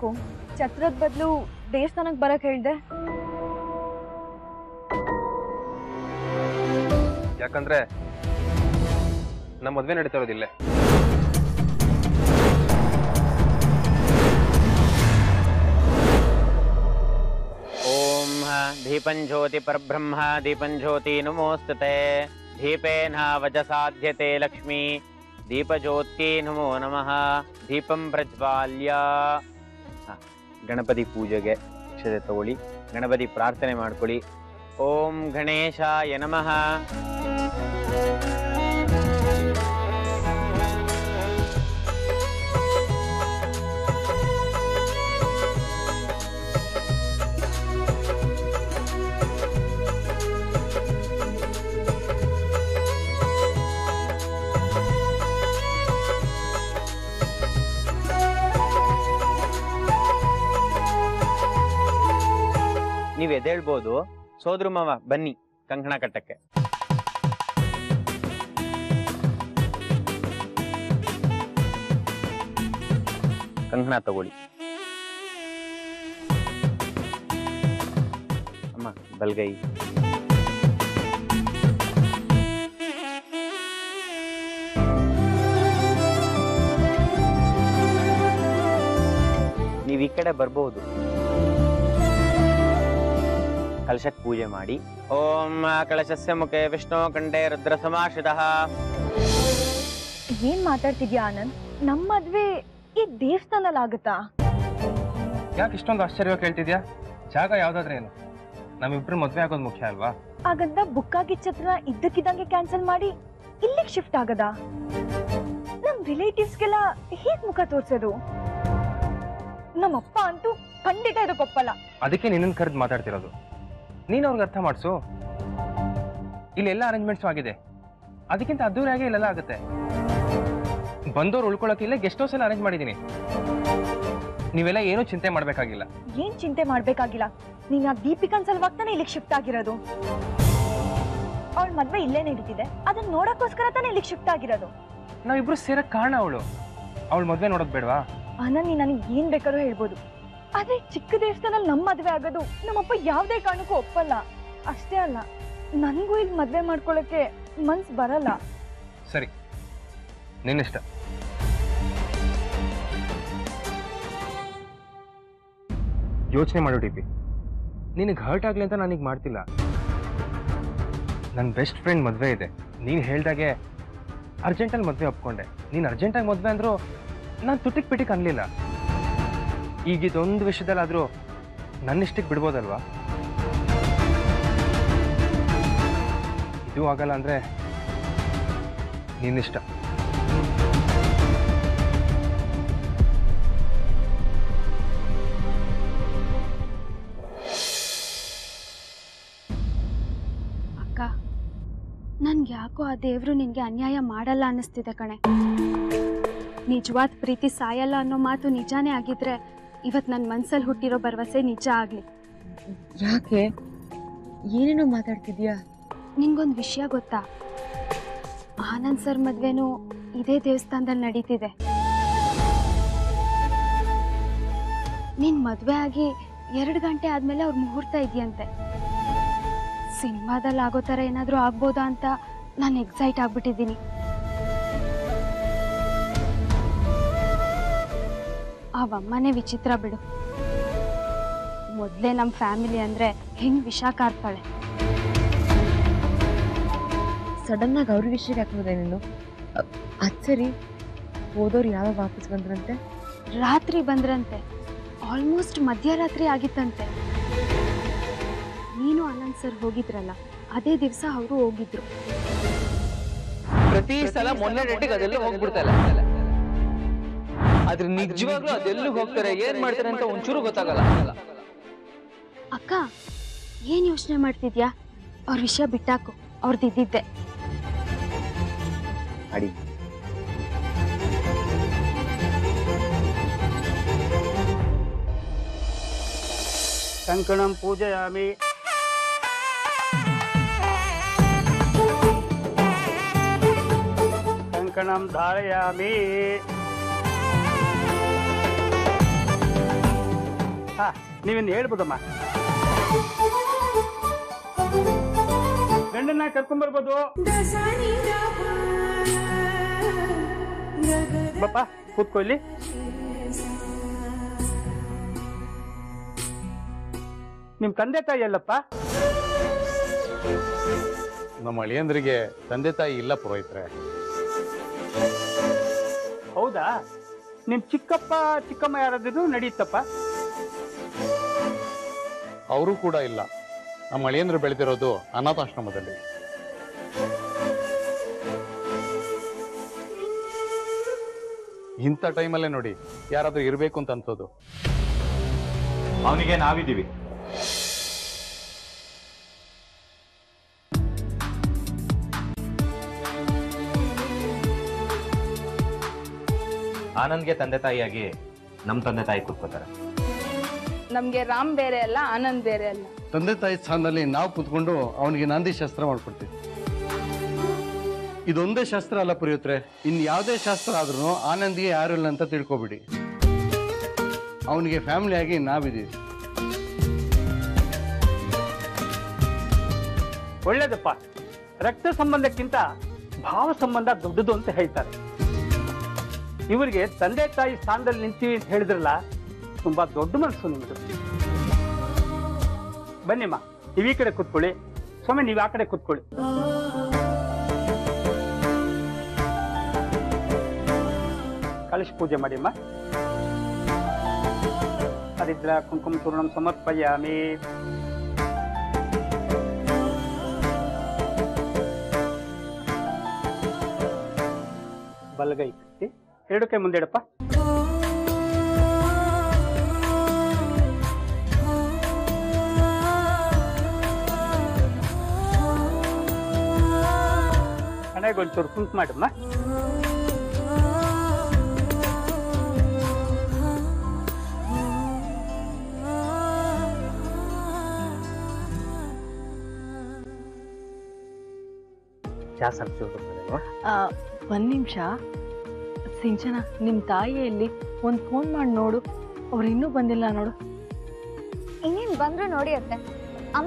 ಯಾಕೋ ಛತ್ರದ ಬದಲು ದೇವಸ್ಥಾನಕ್ಕೆ ಬರಕ್ ಹೇಳ್ದೆ ಯಾಕಂದ್ರೆ ನಮ್ಮ ಮದ್ವೆ ನಡೀತಾ ಇರೋದಿಲ್ಲೇ ಓಂ ದೀಪಂ ಜ್ಯೋತಿ ಪರಬ್ರಹ್ಮ ದೀಪಂ ಜ್ಯೋತಿ ನಮೋಸ್ತುತೆ ದೀಪೇನ ವಜಸಾಧ್ಯತೆ ಲಕ್ಷ್ಮೀ ದೀಪಜ್ಯೋತಿ ನಮೋ ನಮಃ ದೀಪಂ ಪ್ರಜ್ವಾಲ್ಯ ಹ, ಗಣಪತಿ ಪೂಜೆಗೆ ಅಕ್ಷತೆ ತಗೊಳ್ಳಿ ಗಣಪತಿ ಪ್ರಾರ್ಥನೆ ಮಾಡ್ಕೊಳ್ಳಿ ಓಂ ಗಣೇಶಾಯ ನಮಃ ನೀವು ಎದ್ದೇಳ್ಬೋದು ಸೋದ್ರ ಮಾವ ಬನ್ನಿ ಕಂಕಣ ಕಟ್ಟಕ್ಕೆ ಕಂಕಣ ತಗೊಳ್ಳಿ ಅಮ್ಮ ಬಲ್ಗೈ ನೀವು ಈ ಕಡೆ ಬರ್ಬೋದು ಕಲಶಕ್ಕೆ ಪೂಜೆ ಮಾಡಿ ಓಂ ಕಳಶಸ್ಯ ಮುಖೆ ವಿಷ್ಣು ಕಂಠೆ ರುದ್ರ ಸಮಾಶ್ರಿತ ಏನ್ ಮಾತಾಡ್ತಿದ್ಯಾ ಆನಂದ್ ನಮ್ಮ ಮದ್ವೆ ಈ ದೇವಸ್ಥಾನಲ್ಲಿ ಆಗುತ್ತಾ ಯಾಕೆ ಇಷ್ಟೊಂದು ಆಶ್ಚರ್ಯವಾಗಿ ಕೇಳ್ತಿದ್ಯಾ ಜಾಗ ಯಾವ್ದಾದ್ರೆ ಏನು ನಮ್ಮಿಬ್ರು ಮದ್ವೆ ಆಗೋದು ಮುಖ್ಯ ಅಲ್ವಾ ಹಾಗಂತ ಬುಕ್ ಆಗಿದ್ದ ಛತ್ರ ಇದ್ದಕ್ಕಿದ್ದಂಗೆ ಕ್ಯಾನ್ಸಲ್ ಮಾಡಿ ಇಲ್ಲಿಗೆ ಶಿಫ್ಟ್ ಆಗದ ನಮ್ ರಿಲೇಟಿವ್ಸ್ಗೆಲ್ಲ ಹೇಗ್ ಮುಖ ತೋರ್ಸೋದು ನಮ್ಮಪ್ಪ ಅಂತೂ ಖಂಡಿತ ಇದಕ್ಕೆ ಒಪ್ಪಲ್ಲ ಅದಕ್ಕೆ ನಿನ್ನನ್ನು ಕರೆದು ಮಾತಾಡ್ತಿರೋದು ನೀನು ಅವ್ರಿಗೆ ಅರ್ಥ ಮಾಡಿಸು ಇಲ್ಲೆಲ್ಲ ಅರೇಂಜ್ಮೆಂಟ್ಸು ಆಗಿದೆ ಅದಕ್ಕಿಂತ ಅದ್ದೂರಿಯಾಗಿ ಇಲ್ಲೆಲ್ಲ ಆಗುತ್ತೆ ಬಂದವ್ರು ಉಳ್ಕೊಳಕ್ಕೆ ಇಲ್ಲೇ ಗೆಸ್ಟ್ ಹೌಸ್ ಎಲ್ಲ ಅರೇಂಜ್ ಮಾಡಿದ್ದೀನಿ ನೀವೆಲ್ಲ ಏನೂ ಚಿಂತೆ ಮಾಡಬೇಕಾಗಿಲ್ಲ ಏನ್ ಚಿಂತೆ ಮಾಡ್ಬೇಕಾಗಿಲ್ಲ ನೀನ್ ಆ ದೀಪಿಕನ್ ಸಲುವಾಗಿ ತಾನೇ ಇಲ್ಲಿಗೆ ಶಿಫ್ಟ್ ಆಗಿರೋದು ಅವಳ ಮದ್ವೆ ಇಲ್ಲೇ ನಡೀತಿದೆ ಅದನ್ನ ನೋಡಕ್ಕೋಸ್ಕರ ತಾನೇ ಇಲ್ಲಿಗೆ ಶಿಫ್ಟ್ ಆಗಿರೋದು ನಾವಿಬ್ರು ಸೇರಕ್ ಕಾರಣ ಅವಳು ಅವಳ ಮದ್ವೆ ನೋಡೋದು ಬೇಡವಾ ಆನಂದ್ ನೀನ್ ನನಗೆ ಏನ್ ಬೇಕಾದ್ರೂ ಹೇಳ್ಬೋದು ಆದ್ರೆ ಚಿಕ್ಕ ದೇವಸ್ಥಾನದಲ್ಲಿ ನಮ್ ಮದ್ವೆ ಆಗೋದು ನಮ್ಮಪ್ಪ ಯಾವ್ದೇ ಕಾರಣಕ್ಕೂ ಒಪ್ಪಲ್ಲ ಅಷ್ಟೇ ಅಲ್ಲ ನನ್ಗೂ ಇಲ್ಲಿ ಮದ್ವೆ ಮಾಡ್ಕೊಳಕ್ಕೆ ಮನ್ಸ್ ಬರಲ್ಲ ಸರಿ ನಿನ್ನಿಷ್ಟ ಯೋಚನೆ ಮಾಡು ಡಿ ಪಿ ನಿನಗೆ ಹರ್ಟ್ ಆಗ್ಲಿ ಅಂತ ನಾನೀಗ ಮಾಡ್ತಿಲ್ಲ ನನ್ನ ಬೆಸ್ಟ್ ಫ್ರೆಂಡ್ ಮದುವೆ ಇದೆ ನೀನು ಹೇಳ್ದಾಗೆ ಅರ್ಜೆಂಟಲ್ಲಿ ಮದುವೆ ಒಪ್ಕೊಂಡೆ ನೀನು ಅರ್ಜೆಂಟಾಗಿ ಮದುವೆ ಅಂದ್ರು ನಾನು ತುಟಿಕ್ ಪಿಟಿಕ್ ಅನ್ಲಿಲ್ಲ ಈಗ ಇದೊಂದು ವಿಷಯದಲ್ಲಾದರೂ ನನ್ನಿಷ್ಟಕ್ಕೆ ಬಿಡ್ಬೋದಲ್ವಾ ಇದು ಆಗಲ್ಲ ಅಂದರೆ ನಿನ್ನಿಷ್ಟ ಅಕ್ಕ ನನ್ಗೆ ಯಾಕೋ ಆ ದೇವ್ರು ನಿನ್ಗೆ ಅನ್ಯಾಯ ಮಾಡಲ್ಲ ಅನ್ನಿಸ್ತಿದೆ ಕಣೆ ನಿಜವಾದ ಪ್ರೀತಿ ಸಾಯಲ್ಲ ಅನ್ನೋ ಮಾತು ನಿಜಾನೇ ಆಗಿದ್ರೆ ಇವತ್ ನನ್ನ ಮನ್ಸಲ್ಲಿ ಹುಟ್ಟಿರೋ ಭರವಸೆ ನಿಜ ಆಗ್ಲಿ ಯಾಕೆ ಏನೇನೋ ಮಾತಾಡ್ತಿದ್ಯಾ ನಿಂಗೊಂದು ವಿಷಯ ಗೊತ್ತಾ ಆನಂದ್ ಸರ್ ಮದ್ವೆನೂ ಇದೇ ದೇವಸ್ಥಾನದಲ್ಲಿ ನಡೀತಿದೆ ನಿನ್ ಮದ್ವೆ ಆಗಿ ಎರಡು ಗಂಟೆ ಆದ್ಮೇಲೆ ಅವ್ರ ಮುಹೂರ್ತ ಇದೆಯಂತೆ ಸಿನಿಮಾದಲ್ಲಿ ಆಗೋ ಥರ ಏನಾದರೂ ಆಗ್ಬೋದಾ ಅಂತ ನಾನು ಎಕ್ಸೈಟ್ ಆಗ್ಬಿಟ್ಟಿದ್ದೀನಿ ಅವಮ್ಮನೇ ವಿಚಿತ್ರ ಬಿಡು ಮೊದಲೇ ನಮ್ಮ ಫ್ಯಾಮಿಲಿ ಅಂದ್ರೆ ಹೆಂಗ್ ವಿಷ ಕಾರ್ತಾಳೆ ಸಡನ್ ಆಗಿ ಅವ್ರ ವಿಷಯಕ್ಕೆ ಹಾಕೋದೆ ನೀನು ಅ- ಅದ್ ಸರಿ ಹೋದವ್ರು ಯಾವಾಗ ವಾಪಸ್ ಬಂದ್ರಂತೆ ರಾತ್ರಿ ಬಂದ್ರಂತೆ ಆಲ್ಮೋಸ್ಟ್ ಮಧ್ಯರಾತ್ರಿ ಆಗಿತ್ತಂತೆ ನೀನು ಆನಂದ್ ಸರ್ ಹೋಗಿದ್ರಲ್ಲ ಅದೇ ದಿವಸ ಅವರು ಹೋಗಿದ್ರು ಪ್ರತಿ ಸಲ ಮೊನ್ನೆ ಡೇಟಿಗೆ ಅದೆಲ್ಲ ಹೋಗ್ಬಿಡ್ತಾರೆ ಆದ್ರೆ ನಿಜವಾಗ್ಲೂ ಅದೆಲ್ಲೂ ಹೋಗ್ತಾರೆ ಏನ್ ಮಾಡ್ತಾರೆ ಅಂತ ಒಂಚೂರು ಗೊತ್ತಾಗಲ್ಲ ಅಕ್ಕ ಏನ್ ಯೋಚನೆ ಮಾಡ್ತಿದ್ಯಾ ಅವ್ರ ವಿಷಯ ಬಿಟ್ಟಾಕು ಅವ್ರದ್ದಿದ್ದೆ ಅಡಿ ಕಂಕಣಂ ಪೂಜಯಾಮಿ ಕಂಕಣಂ ಧಾರಯಾಮಿ ನೀವಿನ್ನು ಹೇಳ್ಬೋದಮ್ಮ ಗಂಡನ್ನ ಕರ್ಕೊಂಡ್ಬರ್ಬೋದು ಬಪ್ಪ ಕೂತ್ಕೊ ಇಲ್ಲಿ ನಿಮ್ ತಂದೆ ತಾಯಿ ಎಲ್ಲಪ್ಪ ನಮ್ಮ ಅಳಿಯಂದ್ರಿಗೆ ತಂದೆ ತಾಯಿ ಇಲ್ಲ ಪುರೋಹಿತ್ರೆ ಹೌದಾ ನಿಮ್ ಚಿಕ್ಕಪ್ಪ ಚಿಕ್ಕಮ್ಮ ಯಾರಾದ್ರೂ ನಡೀತಪ್ಪ ಅವರು ಕೂಡ ಇಲ್ಲ ನಮ್ಮ ಅಳಿಯಂದ್ರು ಬೆಳೆದಿರೋದು ಅನಾಥಾಶ್ರಮದಲ್ಲಿ ಇಂಥ ಟೈಮಲ್ಲೇ ನೋಡಿ ಯಾರಾದ್ರೂ ಇರಬೇಕು ಅಂತ ಅನ್ಸೋದು ಅವನಿಗೆ ನಾವಿದ್ದೀವಿ ಆನಂದ್ಗೆ ತಂದೆ ತಾಯಿಯಾಗಿ ನಮ್ಮ ತಂದೆ ತಾಯಿ ಕೂತ್ಕೋತಾರೆ ನಮ್ಗೆ ರಾಮ್ ಬೇರೆ ಅಲ್ಲ ಆನಂದ್ ಬೇರೆ ಅಲ್ಲ ತಂದೆ ತಾಯಿ ಸ್ಥಾನದಲ್ಲಿ ನಾವು ಕುತ್ಕೊಂಡು ಅವನಿಗೆ ನಾಂದಿ ಶಾಸ್ತ್ರ ಮಾಡ್ಕೊಡ್ತೀವಿ ಇದೊಂದೇ ಶಾಸ್ತ್ರ ಅಲ್ಲ ಪುರಿಯುತ್ರೆ ಇನ್ ಯಾವುದೇ ಶಾಸ್ತ್ರ ಆದ್ರೂ ಆನಂದಿಗೆ ಯಾರು ಇಲ್ಲ ಅಂತ ತಿಳ್ಕೊಬಿಡಿ ಅವನಿಗೆ ಫ್ಯಾಮಿಲಿ ಆಗಿ ನಾವಿದ್ದೀವಿ ಒಳ್ಳೇದಪ್ಪ ರಕ್ತ ಸಂಬಂಧಕ್ಕಿಂತ ಭಾವ ಸಂಬಂಧ ದೊಡ್ಡದು ಅಂತ ಹೇಳ್ತಾರೆ ಇವರಿಗೆ ತಂದೆ ತಾಯಿ ಸ್ಥಾನದಲ್ಲಿ ನಿಂತೀವಿ ಅಂತ ಹೇಳಿದ್ರಲ್ಲ ತುಂಬಾ ದೊಡ್ಡ ಮನಸ್ಸು ನಿಮ್ದು ಬನ್ನಿಮ್ಮ ನೀವು ಈ ಕಡೆ ಕೂತ್ಕೊಳ್ಳಿ ಸ್ವಾಮಿ ನೀವು ಆ ಕಡೆ ಕೂತ್ಕೊಳ್ಳಿ ಕಲಶ ಪೂಜೆ ಮಾಡಿಮ್ಮ ಹರಿದ್ರ ಕುಂಕುಮ ಚೂರ್ಣಂ ಸಮರ್ಪಯಾಮಿ ಬಲಗೈ ಕಟ್ಟಿ ಎರಡು ಕೈ ಮುಂದೆಡಪ್ಪ ಹಣೆಗೆ ಒಂಚೂರು ಕುಂಕು ಮಾಡಮ್ಮ ಚಾ ಸ್ವಲ್ಪ ಚೂರು ಒಂದ್ ನಿಮಿಷ ಸಿಂಚನ ನಿಮ್ ತಾಯಿ ಎಲ್ಲಿ ಒಂದ್ ಫೋನ್ ಮಾಡಿ ನೋಡು ಅವ್ರು ಇನ್ನೂ ಬಂದಿಲ್ಲ ನೋಡು ಇನ್ನೇನ್ ಬಂದ್ರು ನೋಡಿ ಅತ್ತೆ ಅಮ್ಮ